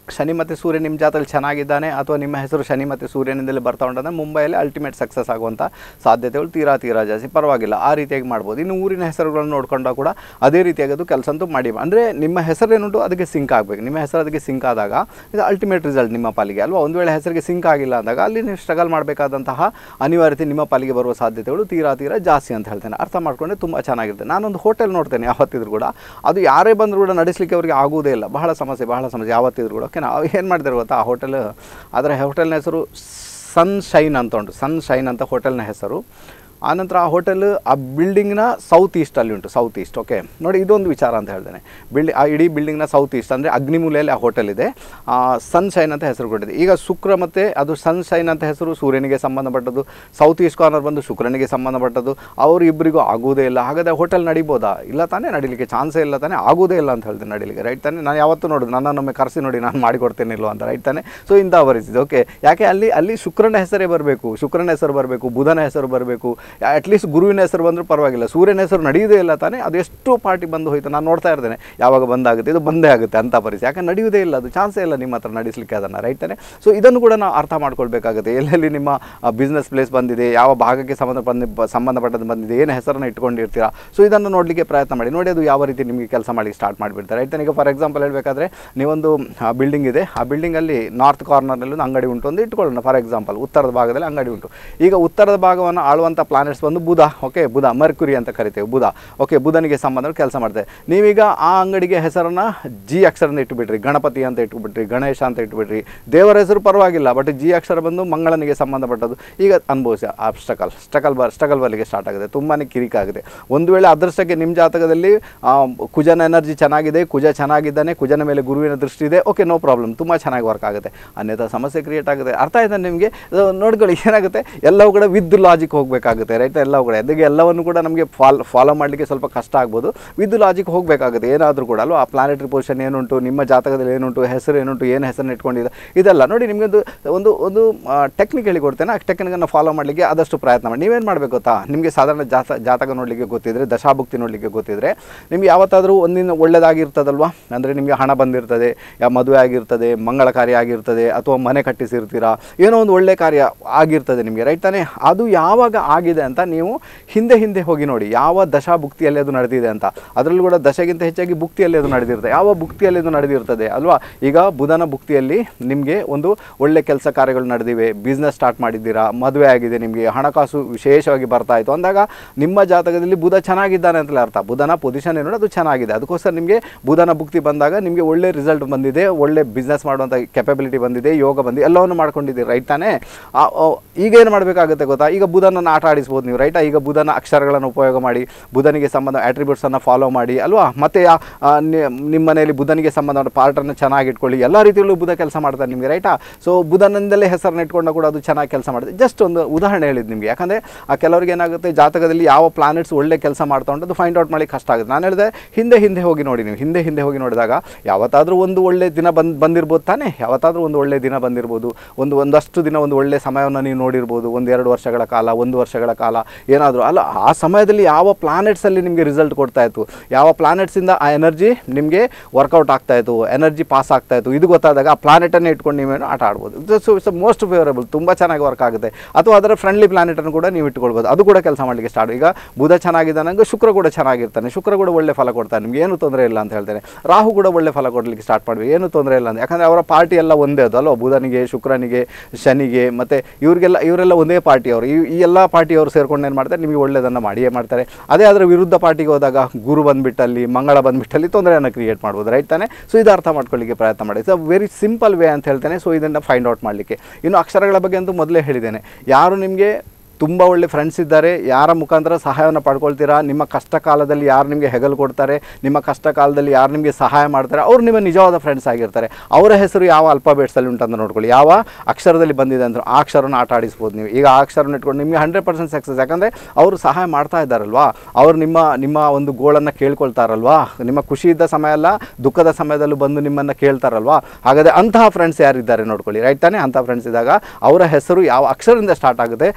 ಶನಿ ಮತ್ತು ಸೂರ್ಯ ನಿಮ್ಮ ಜಾತದಲ್ಲಿ ಚೆನ್ನಾಗಿದ್ದಾನೆ ಅಥವಾ ನಿಮ್ಮ ಹೆಸರು ಶನಿ ಮತ್ತು ಸೂರ್ಯನಿಂದಲೇ ಬರ್ತಾ ಉಂಟಂದರೆ ಮುಂಬೈಯಲ್ಲಿ ಅಲ್ಟಿಮೇಟ್ ಸಕ್ಸಸ್ ಆಗುವಂಥ ಸಾಧ್ಯತೆಗಳು ತೀರಾ ತೀರಾ ಜಾಸ್ತಿ ಪರವಾಗಿಲ್ಲ ಆ ರೀತಿಯಾಗಿ ಮಾಡ್ಬೋದು ಇನ್ನು ಊರಿನ ಹೆಸರುಗಳನ್ನು ನೋಡ್ಕೊಂಡಾಗ ಕೂಡ ಅದೇ ರೀತಿಯಾಗಿ ಅದು ಕೆಲಸ ಅಂತೂ ಮಾಡಿ ಅಂದರೆ ನಿಮ್ಮ ಹೆಸರೇನುಂಟು ಅದಕ್ಕೆ ಸಿಂಕ್ ಆಗಬೇಕು ನಿಮ್ಮ ಹೆಸರು ಅದಕ್ಕೆ ಸಿಂಕ್ ಆದಾಗ ಇದು ಅಲ್ಟಿಮೇಟ್ ರಿಸಲ್ಟ್ ನಿಮ್ಮ ಪಾಲಿಗೆ ಅಲ್ವಾ ಒಂದು ವೇಳೆ ಹೆಸರಿಗೆ ಸಿಂಕ್ ಆಗಿಲ್ಲ ಅಂದಾಗ ಅಲ್ಲಿ ನೀವು ಸ್ಟ್ರಗಲ್ ಮಾಡಬೇಕಾದಂತಹ ಅನಿವಾರ್ಯತೆ ನಿಮ್ಮ ಪಾಲಿಗೆ ಬರುವ ಸಾಧ್ಯತೆಗಳು ತೀರಾ ತೀರಾ ಜಾಸ್ತಿ ಅಂತ ಹೇಳ್ತೇನೆ ಅರ್ಥ ಮಾಡ್ಕೊಂಡ್ರೆ ತುಂಬ ಚೆನ್ನಾಗಿರುತ್ತೆ ನಾನೊಂದು ಹೋಟೆಲ್ ನೋಡ್ತೇನೆ ಯಾವತ್ತಿದ್ರು ಕೂಡ ಅದು ಯಾರೇ ಬಂದರೂ ಕೂಡ ನಡೆಸಲಿಕ್ಕೆ ಅವರಿಗೆ ಆಗುವುದೇ ಇಲ್ಲ ಬಹಳ ಸಮಸ್ಯೆ ಬಹಳ ಸಮಸ್ಯೆ ಯಾವತ್ತಿದ್ರು ಕೂಡ ಓಕೆ ನಾವು ಏನು ಮಾಡ್ತಾರೆ ಗೊತ್ತಾ ಆ ಹೋಟೆಲ್ ಅದರ ಹೋಟೆಲ್ನ ಹೆಸರು ಸನ್ ಶೈನ್ ಅಂತ ಉಂಟು ಸನ್ ಶೈನ್ ಅಂತ ಹೋಟೆಲ್ನ ಹೆಸರು ಆನಂತರ ಆ ಹೋಟೆಲ್ ಆ ಬಿಲ್ಡಿಂಗ್ನ ಸೌತ್ ಈಸ್ಟಲ್ಲಿ ಉಂಟು ಸೌತ್ ಈಸ್ಟ್ ಓಕೆ ನೋಡಿ ಇದೊಂದು ವಿಚಾರ ಅಂತ ಹೇಳ್ತೇನೆ ಬಿಲ್ಡಿ ಆ ಇಡೀ ಬಿಲ್ಡಿಂಗ್ನ ಸೌತ್ ಈಸ್ಟ್ ಅಂದರೆ ಅಗ್ನಿಮೂಲೆಯಲ್ಲಿ ಆ ಹೋಟೆಲ್ ಇದೆ ಸನ್ ಶೈನ್ ಅಂತ ಹೆಸರು ಕೊಟ್ಟಿದೆ ಈಗ ಶುಕ್ರ ಮತ್ತು ಅದು ಸನ್ ಶೈನ್ ಅಂತ ಹೆಸರು ಸೂರ್ಯನಿಗೆ ಸಂಬಂಧಪಟ್ಟದ್ದು ಸೌತ್ ಈಸ್ಟ್ ಕಾರ್ನರ್ ಬಂದು ಶುಕ್ರನಿಗೆ ಸಂಬಂಧಪಟ್ಟದ್ದು ಅವರು ಇಬ್ಬರಿಗೂ ಆಗುವುದೇ ಇಲ್ಲ ಹಾಗಾದರೆ ಹೋಟೆಲ್ ನಡಿಬೋದಾ ಇಲ್ಲ ತಾನೇ ನಡಿಲಿಕ್ಕೆ ಚಾನ್ಸೇ ಇಲ್ಲ ತಾನೇ ಆಗುವುದೇ ಇಲ್ಲ ಅಂತ ಹೇಳ್ತೇನೆ ನಡಿಲಿಕ್ಕೆ ರೈಟ್ ತಾನೇ ನಾನು ಯಾವತ್ತೂ ನೋಡೋದು ನನ್ನನ್ನೊಮ್ಮೆ ಕರೆಸಿ ನೋಡಿ ನಾನು ಮಾಡಿಕೊಡ್ತೇನೆ ಇಲ್ವ ಅಂತ ರೈಟ್ ತಾನೇ ಸೊ ಇಂಥ ಪರಿಸ್ಥಿತಿ ಓಕೆ ಯಾಕೆ ಅಲ್ಲಿ ಅಲ್ಲಿ ಶುಕ್ರನ ಹೆಸರೇ ಬರಬೇಕು ಶುಕ್ರನ ಹೆಸರು ಬರಬೇಕು ಬುಧನ ಹೆಸರು ಬರಬೇಕು ಅಟ್ಲೀಸ್ಟ್ ಗುರುವಿನ ಹೆಸರು ಬಂದರೂ ಪರವಾಗಿಲ್ಲ ಸೂರ್ಯನ ಹೆಸರು ನಡೆಯುವುದೇ ಇಲ್ಲ ತಾನೇ ಅದು ಎಷ್ಟು ಪಾರ್ಟಿ ಬಂದು ಹೋಯ್ತು ನಾನು ನೋಡ್ತಾ ಇರ್ತೇನೆ ಯಾವಾಗ ಬಂದಾಗುತ್ತೆ ಇದು ಬಂದೇ ಆಗುತ್ತೆ ಅಂತ ಪರಿಸ್ಥಿತಿ ಯಾಕೆ ನಡೆಯುವುದೇ ಇಲ್ಲ ಅದು ಚಾನ್ಸೇ ಇಲ್ಲ ನಿಮ್ಮ ಹತ್ರ ನಡೆಸಲಿಕ್ಕೆ ಅದನ್ನು ರೈಟ್ ತಾನೇ ಸೊ ಇದನ್ನು ಕೂಡ ನಾವು ಅರ್ಥ ಮಾಡ್ಕೊಳ್ಬೇಕಾಗುತ್ತೆ ಎಲ್ಲೆಲ್ಲಿ ನಿಮ್ಮ ಬಿಸ್ನೆಸ್ ಪ್ಲೇಸ್ ಬಂದಿದೆ ಯಾವ ಭಾಗಕ್ಕೆ ಸಂಬಂಧ ಬಂದು ಬ- ಸಂಬಂಧಪಟ್ಟದ್ದು ಬಂದಿದೆ ಏನು ಹೆಸರನ್ನು ಇಟ್ಕೊಂಡಿರ್ತೀರಾ ಸೊ ಇದನ್ನು ನೋಡಲಿಕ್ಕೆ ಪ್ರಯತ್ನ ಮಾಡಿ ನೋಡಿ ಅದು ಯಾವ ರೀತಿ ನಿಮಗೆ ಕೆಲಸ ಮಾಡಿ ಸ್ಟಾರ್ಟ್ ಮಾಡಿಬಿಡ್ತಾರೆ ರೈಟ್ ಈಗ ಫಾರ್ ಎಕ್ಸಾಂಪಲ್ ಹೇಳಬೇಕಾದ್ರೆ ನೀವೊಂದು ಬಿಲ್ಡಿಂಗ್ ಇದೆ ಆ ಬಿಲ್ಡಿಂಗಲ್ಲಿ ನಾರ್ತ್ ಕಾರ್ನರ್ನಲ್ಲಿ ಒಂದು ಅಂಗಡಿ ಉಂಟು ಅಂತ ಇಟ್ಕೊಳ್ಳೋಣ ಫಾರ್ ಎಕ್ಸಾಂಪಲ್ ಉತ್ತರದ ಭಾಗದಲ್ಲಿ ಅಂಗಡಿ ಉಂಟು ಈಗ ಉತ್ತರದ ಭಾಗವನ್ನು ಆಳುವಂಥ ಪ್ಲಾನೆಟ್ಸ್ ಬಂದು ಬುಧ ಓಕೆ ಬುಧ ಮರ್ಕುರಿ ಅಂತ ಕರಿತೇವೆ ಬುಧ ಓಕೆ ಬುಧನಿಗೆ ಸಂಬಂಧ ಕೆಲಸ ಮಾಡ್ತೇವೆ ನೀವೀಗ ಆ ಅಂಗಡಿಗೆ ಹೆಸರನ್ನು ಜಿ ಅಕ್ಷರದಿಂದ ಇಟ್ಟುಬಿಟ್ರಿ ಗಣಪತಿ ಅಂತ ಇಟ್ಬಿಟ್ರಿ ಗಣೇಶ ಅಂತ ಇಟ್ಬಿಟ್ರಿ ದೇವರ ಹೆಸರು ಪರವಾಗಿಲ್ಲ ಬಟ್ ಜಿ ಅಕ್ಷರ ಬಂದು ಮಂಗಳನಿಗೆ ಸಂಬಂಧಪಟ್ಟದ್ದು ಈಗ ಅನುಭವಿಸಿ ಆ ಸ್ಟ್ರಗಲ್ ಸ್ಟ್ರಗಲ್ ಬರ್ ಸ್ಟ್ರಗಲ್ ಬರಲಿಕ್ಕೆ ಸ್ಟಾರ್ಟ್ ಆಗಿದೆ ತುಂಬಾ ಕಿರಿಕಾಗಿದೆ ಒಂದು ವೇಳೆ ಅದೃಷ್ಟಕ್ಕೆ ನಿಮ್ಮ ಜಾತಕದಲ್ಲಿ ಆ, ಕುಜನ ಎನರ್ಜಿ ಚೆನ್ನಾಗಿದೆ ಕುಜ ಚೆನ್ನಾಗಿದ್ದಾನೆ ಕುಜನ ಮೇಲೆ ಗುರುವಿನ ದೃಷ್ಟಿ ಇದೆ ಓಕೆ ನೋ ಪ್ರಾಬ್ಲಮ್ ತುಂಬ ಚೆನ್ನಾಗಿ ವರ್ಕ್ ಆಗುತ್ತೆ ಅನ್ಯಥಾ ಸಮಸ್ಯೆ ಕ್ರಿಯೇಟ್ ಆಗುತ್ತೆ ಅರ್ಥ ಆಯ್ತಾ ನಿಮಗೆ ಅದು ನೋಡ್ಕೊಳ್ಳಿ ಏನಾಗುತ್ತೆ ಎಲ್ಲವೂ ಕೂಡ ವಿದ್ ಲಾಜಿಕ್ ಹೋಗಬೇಕಾಗುತ್ತೆ ರೈಟ್ ಎಲ್ಲವೂ ಕೂಡ ಅದಕ್ಕೆ ಎಲ್ಲವನ್ನು ಕೂಡ ನಮಗೆ ಫಾಲ್ ಫಾಲೋ ಮಾಡಲಿಕ್ಕೆ ಸ್ವಲ್ಪ ಕಷ್ಟ ಆಗ್ಬೋದು ವಿದ್ ಲಾಜಿಕ್ ಹೋಗಬೇಕಾಗುತ್ತೆ ಏನಾದರೂ ಕೂಡ ಅಲ್ವಾ ಆ ಪ್ಲಾನೆಟರಿ ಪೊಸಿಷನ್ ಏನುಂಟು ನಿಮ್ಮ ಜಾತಕದಲ್ಲಿ ಏನುಂಟು ಹೆಸರು ಏನುಂಟು ಏನು ಹೆಸರನ್ನು ಇಟ್ಕೊಂಡಿದೆ ಇದೆಲ್ಲ ನೋಡಿ ನಿಮಗೆ ಒಂದು ಒಂದು ಒಂದು ಟೆಕ್ನಿಕ್ ಹೇಳಿಕೊಡ್ತೇನೆ ಆ ಟೆಕ್ನಿಕನ್ನು ಫಾಲೋ ಮಾಡಲಿಕ್ಕೆ ಆದಷ್ಟು ಪ್ರಯತ್ನ ಮಾಡಿ ನೀವೇನು ಮಾಡಬೇಕು ಗೊತ್ತಾ ನಿಮಗೆ ಸಾಧಾರಣ ಜಾತ ಜಾತಕ ನೋಡಲಿಕ್ಕೆ ಗೊತ್ತಿದ್ರೆ ದಶಾಭುಕ್ತಿ ನೋಡಲಿಕ್ಕೆ ಗೊತ್ತಿದ್ರೆ ನಿಮ್ಗೆ ಯಾವತ್ತಾದರೂ ಒಂದಿನ ಒಳ್ಳೇದಾಗಿರ್ತದಲ್ವಾ ಅಂದರೆ ನಿಮಗೆ ಹಣ ಬಂದಿರ್ತದೆ ಯಾ ಮದುವೆ ಆಗಿರ್ತದೆ ಮಂಗಳ ಕಾರ್ಯ ಆಗಿರ್ತದೆ ಅಥವಾ ಮನೆ ಕಟ್ಟಿಸಿರ್ತೀರಾ ಏನೋ ಒಂದು ಒಳ್ಳೆ ಕಾರ್ಯ ಆಗಿರ್ತದೆ ನಿಮಗೆ ರೈಟ್ ತಾನೇ ಅದು ಯಾವಾಗ ಆಗಿದೆ ಅಂತ ನೀವು ಹಿಂದೆ ಹಿಂದೆ ಹೋಗಿ ನೋಡಿ ಯಾವ ದಶಾ ಭುಕ್ತಿಯಲ್ಲಿ ಅದು ನಡೆದಿದೆ ಅಂತ ಅದರಲ್ಲೂ ಕೂಡ ದಶೆಗಿಂತ ಹೆಚ್ಚಾಗಿ ಭುಕ್ತಿಯಲ್ಲಿ ಅದು ನಡೆದಿರ್ತದೆ ಯಾವ ಭುಕ್ತಿಯಲ್ಲಿ ಅದು ನಡೆದಿರ್ತದೆ ಅಲ್ವಾ ಈಗ ಬುಧನ ಭುಕ್ತಿಯಲ್ಲಿ ನಿಮಗೆ ಒಂದು ಒಳ್ಳೆ ಕೆಲಸ ಕಾರ್ಯಗಳು ನಡೆದಿವೆ ಬಿಸ್ನೆಸ್ ಸ್ಟಾರ್ಟ್ ಮಾಡಿದ್ದೀರಾ ಮದುವೆ ಆಗಿದೆ ನಿಮಗೆ ಹಣಕಾಸು ವಿಶೇಷವಾಗಿ ಬರ್ತಾ ಇತ್ತು ಅಂದಾಗ ನಿಮ್ಮ ಜಾತಕದಲ್ಲಿ ಬುಧ ಚೆನ್ನಾಗಿದ್ದಾನೆ ಅಂತಲೇ ಅರ್ಥ ಬುಧನ ಪೊಸಿಷನ್ ಏನೋ ಅದು ಚೆನ್ನಾಗಿದೆ ಅದಕ್ಕೋಸ್ಕರ ನಿಮಗೆ ಬುಧನ ಭುಕ್ತಿ ಬಂದಾಗ ನಿಮಗೆ ಒಳ್ಳೆ ರಿಸಲ್ಟ್ ಬಂದಿದೆ ಒಳ್ಳೆ ಬಿಸ್ನೆಸ್ ಮಾಡುವಂಥ ಕೆಪಬಿಲಿಟಿ ಬಂದಿದೆ ಯೋಗ ಬಂದಿದೆ ಎಲ್ಲವನ್ನು ಮಾಡ್ಕೊಂಡಿದ್ದೀರಿ ರೈಟ್ ತಾನೇ ಆ, ಆ, ಈಗ ಏನು ಮಾಡಬೇಕಾಗುತ್ತೆ ಗೊತ್ತಾ ಈಗ ಬುಧನನ್ನು ಆಟ ಆಡಿಸ್ಬೋದು ನೀವು ರೈಟಾ ಈಗ ಬುಧನ ಅಕ್ಷರಗಳನ್ನು ಉಪಯೋಗ ಮಾಡಿ ಬುಧನಿಗೆ ಸಂಬಂಧ ಆಟ್ರಿಬ್ಯೂಟ್ಸನ್ನು ಫಾಲೋ ಮಾಡಿ ಅಲ್ವಾ ಮತ್ತು ಯಾ- ಆ, ನಿ- ನಿಮ್ಮ ಮನೆಯಲ್ಲಿ ಬುಧನಿಗೆ ಸಂಬಂಧ ಪಾರ್ಟನ್ನು ಚೆನ್ನಾಗಿ ಇಟ್ಕೊಳ್ಳಿ ಎಲ್ಲ ರೀತಿಯಲ್ಲೂ ಬುಧ ಕೆಲಸ ಮಾಡ್ತಾರೆ ನಿಮಗೆ ರೈಟಾ ಸೊ ಬುಧನಿಂದಲೇ ಹೆಸರನ್ನ ಇಟ್ಕೊಂಡ ಕೂಡ ಅದು ಚೆನ್ನಾಗಿ ಕೆಲಸ ಮಾಡುತ್ತೆ ಜಸ್ಟ್ ಒಂದು ಉದಾಹರಣೆ ಹೇಳಿದ್ದು ನಿಮಗೆ ಯಾಕಂದರೆ ಆ ಕೆಲವರಿಗೆ ಏನಾಗುತ್ತೆ ಜಾತಕದಲ್ಲಿ ಯಾವ ಪ್ಲಾನೆಟ್ಸ್ ಒಳ್ಳೆ ಕೆಲಸ ಮಾಡ್ತಾ ಉಂಟು ಅದು ಫೈಂಡ್ ಔಟ್ ಮಾಡಿ ಕಷ್ಟ ಆಗುತ್ತೆ ನಾನು ಹೇಳಿದೆ ಹಿಂದೆ ಹಿಂದೆ ಹೋಗಿ ನೋಡಿ ನೀವು ಹಿಂದೆ ಹಿಂದೆ ಹೋಗಿ ನೋಡಿದಾಗ ಯಾವತ್ತಾದರೂ ಒಂದು ಒಳ್ಳೆ ದಿನ ಬಂದು ಬಂದಿರ್ಬೋದು ತಾನೇ ಯಾವತ್ತಾದರೂ ಒಂದು ಒಳ್ಳೆ ದಿನ ಬಂದಿರ್ಬೋದು ಒಂದು ಒಂದಷ್ಟು ದಿನ ಒಂದು ಒಳ್ಳೆ ಸಮಯವನ್ನು ನೀವು ನೋಡಿರ್ಬೋದು ಒಂದು ಎರಡು ವರ್ಷಗಳ ಕಾಲ ಒಂದು ವರ್ಷಗಳ ಕಾಲ ಏನಾದರೂ ಅಲ್ಲ ಆ ಸಮಯದಲ್ಲಿ ಯಾವ ಪ್ಲಾನೆಟ್ಸಲ್ಲಿ ನಿಮಗೆ ರಿಸಲ್ಟ್ ಕೊಡ್ತಾ ಇತ್ತು ಯಾವ ಪ್ಲಾನೆಟ್ಸಿಂದ ಆ ಎನರ್ಜಿ ನಿಮಗೆ ವರ್ಕೌಟ್ ಆಗ್ತಾ ಇತ್ತು ಎನರ್ಜಿ ಪಾಸ್ ಆಗ್ತಾ ಇತ್ತು ಇದು ಗೊತ್ತಾದಾಗ ಆ ಪ್ಲಾನೆಟನ್ನು ಇಟ್ಕೊಂಡು ನೀವೇನು ಆಟ ಆಡ್ಬೋದು ಇಟ್ಸ್ ಮೋಸ್ಟ್ ಫೇವರಬಲ್ ತುಂಬ ಚೆನ್ನಾಗಿ ವರ್ಕ್ ಆಗುತ್ತೆ ಅಥವಾ ಅದರ ಫ್ರೆಂಡ್ಲಿ ಪ್ಲಾನೆಟನ್ನು ಕೂಡ ನೀವು ಇಟ್ಕೊಳ್ಬೋದು ಅದು ಕೂಡ ಕೆಲಸ ಮಾಡಲಿಕ್ಕೆ ಸ್ಟಾರ್ಟ್ ಈಗ ಬುಧ ಚೆನ್ನಾಗಿದ್ದಾನಂಗೆ ಶುಕ್ರ ಕೂಡ ಚೆನ್ನಾಗಿರ್ತಾನೆ ಶುಕ್ರ ಕೂಡ ಒಳ್ಳೆ ಫಲ ಕೊಡ್ತಾನೆ ನಿಮ್ಗೆ ಏನು ತೊಂದರೆ ಇಲ್ಲ ಅಂತ ಹೇಳ್ತೇನೆ ರಾಹು ಕೂಡ ಒಳ್ಳೆ ಫಲ ಕೊಡಲಿಕ್ಕೆ ಸ್ಟಾರ್ಟ್ ಮಾಡಬೇಕು ಏನು ತೊಂದರೆ ಇಲ್ಲ ಅಂತ ಯಾಕಂದರೆ ಅವರ ಪಾರ್ಟಿ ಎಲ್ಲ ಒಂದೇ ಅದು ಅಲ್ವಾ ಬುಧನಿಗೆ ಶುಕ್ರನಿಗೆ ಶನಿಗೆ ಮತ್ತು ಇವರಿಗೆಲ್ಲ ಇವರೆಲ್ಲ ಒಂದೇ ಪಾರ್ಟಿಯವರು ಈ ಈ ಎಲ್ಲ ಪಾರ್ಟಿಯವರು ಸೇರ್ಕೊಂಡು ಏನು ಮಾಡ್ತಾರೆ ನಿಮಗೆ ಒಳ್ಳೆಯದನ್ನು ಮಾಡಿಯೇ ಮಾಡ್ತಾರೆ ಅದೇ ಅದರ ವಿರುದ್ಧ ಪಾರ್ಟಿಗೆ ಹೋದಾಗ ಗುರು ಬಂದ್ಬಿಟ್ಟಲ್ಲಿ ಮಂಗಳ ಬಂದ್ಬಿಟ್ಟಲ್ಲಿ ತೊಂದರೆಯನ್ನು ಕ್ರಿಯೇಟ್ ಮಾಡ್ಬೋದು ರೈಟ್ ತಾನೆ ಸೊ ಇದು ಅರ್ಥ ಮಾಡ್ಕೊಳ್ಳಿಕ್ಕೆ ಪ್ರಯತ್ನ ಮಾಡಿ it's a very simple way ಅಂತ ಹೇಳ್ತೇನೆ ಸೊ ಇದನ್ನು ಫೈಂಡ್ ಔಟ್ ಮಾಡಲಿಕ್ಕೆ ಇನ್ನು ಅಕ್ಷರಗಳ ಬಗ್ಗೆ ಅಂತೂ ಮೊದಲೇ ಹೇಳಿದ್ದೇನೆ ಯಾರು ನಿಮಗೆ ತುಂಬ ಒಳ್ಳೆ ಫ್ರೆಂಡ್ಸ್ ಇದ್ದಾರೆ ಯಾರ ಮುಖಾಂತರ ಸಹಾಯವನ್ನು ಪಡ್ಕೊಳ್ತೀರಾ ನಿಮ್ಮ ಕಷ್ಟ ಕಾಲದಲ್ಲಿ ಯಾರು ನಿಮಗೆ ಹೆಗಲು ಕೊಡ್ತಾರೆ ನಿಮ್ಮ ಕಷ್ಟ ಕಾಲದಲ್ಲಿ ಯಾರು ನಿಮಗೆ ಸಹಾಯ ಮಾಡ್ತಾರೆ ಅವ್ರು ನಿಮ್ಮ ನಿಜವಾದ ಫ್ರೆಂಡ್ಸ್ ಆಗಿರ್ತಾರೆ ಅವರ ಹೆಸರು ಯಾವ ಅಲ್ಫಾಬೆಟ್ಸಲ್ಲಿ ಉಂಟಂತ ನೋಡ್ಕೊಳ್ಳಿ ಯಾವ ಅಕ್ಷರದಲ್ಲಿ ಬಂದಿದೆ ಅಂದ್ರೆ ಆ ಅಕ್ಷರನ ಆಟ ಆಡಿಸ್ಬೋದು ನೀವು ಈಗ ಆ ಅಕ್ಷರನ ಇಟ್ಕೊಂಡು ನಿಮಗೆ ಹಂಡ್ರೆಡ್ ಪರ್ಸೆಂಟ್ ಸಕ್ಸಸ್ ಯಾಕಂದರೆ ಅವರು ಸಹಾಯ ಮಾಡ್ತಾ ಇದ್ದಾರಲ್ವಾ ಅವರು ನಿಮ್ಮ ನಿಮ್ಮ ಒಂದು ಗೋಳನ್ನು ಕೇಳ್ಕೊಳ್ತಾರಲ್ವಾ ನಿಮ್ಮ ಖುಷಿ ಇದ್ದ ಸಮಯ ಅಲ್ಲ ದುಃಖದ ಸಮಯದಲ್ಲೂ ಬಂದು ನಿಮ್ಮನ್ನು ಕೇಳ್ತಾರಲ್ವಾ ಹಾಗಾದರೆ ಅಂತಹ ಫ್ರೆಂಡ್ಸ್ ಯಾರಿದ್ದಾರೆ ನೋಡ್ಕೊಳ್ಳಿ ರೈಟ್ ತಾನೇ ಅಂತಹ ಫ್ರೆಂಡ್ಸ್ ಇದ್ದಾಗ ಅವರ ಹೆಸರು ಯಾವ ಅಕ್ಷರದಿಂದ ಸ್ಟಾರ್ಟ್ ಆಗುತ್ತೆ ಇದು ಮೋಸ್ಟ್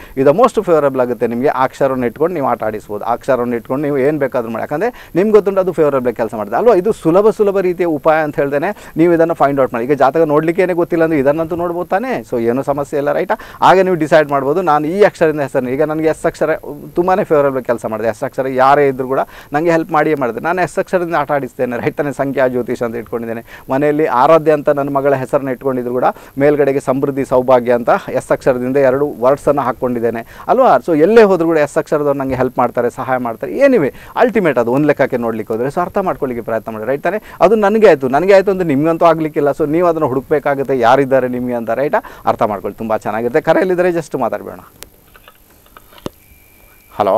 ಮೋಸ್ಟ್ ಫೇವರಬಲ್ ಆಗುತ್ತೆ ನಿಮಗೆ ಆ ಅಕ್ಷರವನ್ನು ಇಟ್ಕೊಂಡು ನೀವು ಆಟ ಆಡಿಸ್ಬೋದು ಆ ಅಕ್ಷರವನ್ನು ಇಟ್ಕೊಂಡು ನೀವು ಏನು ಬೇಕಾದ್ರೂ ಮಾಡಿ ಯಾಕಂದರೆ ನಿಮ್ಗೆ ಗೊತ್ತುಂಟು ಅದು ಫೇವರಬಲ್ ಕೆಲಸ ಮಾಡಿದೆ ಅಲ್ವಾ ಇದು ಸುಲಭ ಸುಲಭ ರೀತಿಯ ಉಪಾಯ ಅಂತ ಹೇಳ್ದೇನೆ ನೀವು ಇದನ್ನು ಫೈಂಡ್ ಔಟ್ ಮಾಡಿ ಈಗ ಜಾತಕ ನೋಡಲಿಕ್ಕೇನೆ ಗೊತ್ತಿಲ್ಲ ಅಂದರೆ ಇದನ್ನಂತೂ ನೋಡ್ಬೋದು ತಾನೇ ಸೊ ಏನೂ ಸಮಸ್ಯೆ ಇಲ್ಲ ರೈಟಾ ಆಗ ನೀವು ಡಿಸೈಡ್ ಮಾಡ್ಬೋದು ನಾನು ಈ ಅಕ್ಷರದಿಂದ ಹೆಸರು ಈಗ ನನಗೆ ಎಸ್ ಅಕ್ಷರ ತುಂಬಾ ಫೇವರಬಲ್ ಕೆಲಸ ಮಾಡಿದೆ ಎಸ್ ಅಕ್ಷರ ಯಾರೇ ಇದ್ದರೂ ಕೂಡ ನನಗೆ ಹೆಲ್ಪ್ ಮಾಡಿಯೇ ಮಾಡಿದೆ ನಾನು ಎಸ್ ಅಕ್ಷರದಿಂದ ಆಟ ಆಡಿಸ್ತೇನೆ ರೈತನೇ ಸಂಖ್ಯಾ ಜ್ಯೋತಿಷ್ ಅಂತ ಇಟ್ಕೊಂಡಿದ್ದೇನೆ ಮನೆಯಲ್ಲಿ ಆರಾಧ್ಯ ಅಂತ ನನ್ನ ಮಗಳ ಹೆಸರನ್ನ ಇಟ್ಕೊಂಡಿದ್ರು ಕೂಡ ಮೇಲ್ಗಡೆಗೆ ಸಮೃದ್ಧಿ ಸೌಭಾಗ್ಯ ಅಂತ ಎಸ್ ಅಕ್ಷರದಿಂದ ಎರಡು ವರ್ಡ್ಸನ್ನು ಹಾಕ್ಕೊಂಡಿದ್ದೇನೆ ಅಲ್ವಾ ಸೊ ಎಲ್ಲೇ ಹೋದರೂ ಕೂಡ ಎಸ್ ಅಕ್ಷರದವ್ರು ನನಗೆ ಹೆಲ್ಪ್ ಮಾಡ್ತಾರೆ ಸಹಾಯ ಮಾಡ್ತಾರೆ ಏನಿವೆ ಅಲ್ಟಿಮೇಟ್ ಅದು ಒಂದು ಲೆಕ್ಕಕ್ಕೆ ನೋಡ್ಲಿಕ್ಕೆ ಹೋದರೆ ಸೊ ಅರ್ಥ ಮಾಡ್ಕೊಳ್ಳಿಕ್ಕೆ ಪ್ರಯತ್ನ ಮಾಡಿ ರೈಟ್ ತಾನೆ ಅದು ನನಗೆ ಆಯಿತು ನನಗೆ ಆಯಿತು ಅಂದರೆ ನಿಮಗಂತೂ ಆಗಲಿಕ್ಕಿಲ್ಲ ಸೊ ನೀವು ಅದನ್ನು ಹುಡುಕಬೇಕಾಗುತ್ತೆ ಯಾರಿದ್ದಾರೆ ನಿಮಗೆ ಅಂತ ರೈಟಾ ಅರ್ಥ ಮಾಡ್ಕೊಳ್ಳಿ ತುಂಬ ಚೆನ್ನಾಗಿರುತ್ತೆ ಕರೆಯಲ್ಲಿದ್ದರೆ ಜಸ್ಟ್ ಮಾತಾಡಬೇಡ ಹಲೋ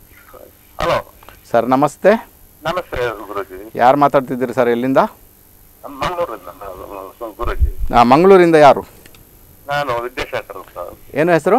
ಹಲೋ ಸರ್ ನಮಸ್ತೆ ನಮಸ್ತೆ ಗುರುಜಿ ಯಾರು ಮಾತಾಡ್ತಿದ್ದೀರಿ ಸರ್ ಎಲ್ಲಿಂದ ಮಂಗಳೂರಿಂದ ನಾನು ಗುರುಜಿ ಆ, ಮಂಗಳೂರಿಂದ ಯಾರು ನಾನು ವಿದ್ಯಾಶೇಖರ್ ಅಂತ ಏನು ಹೆಸರು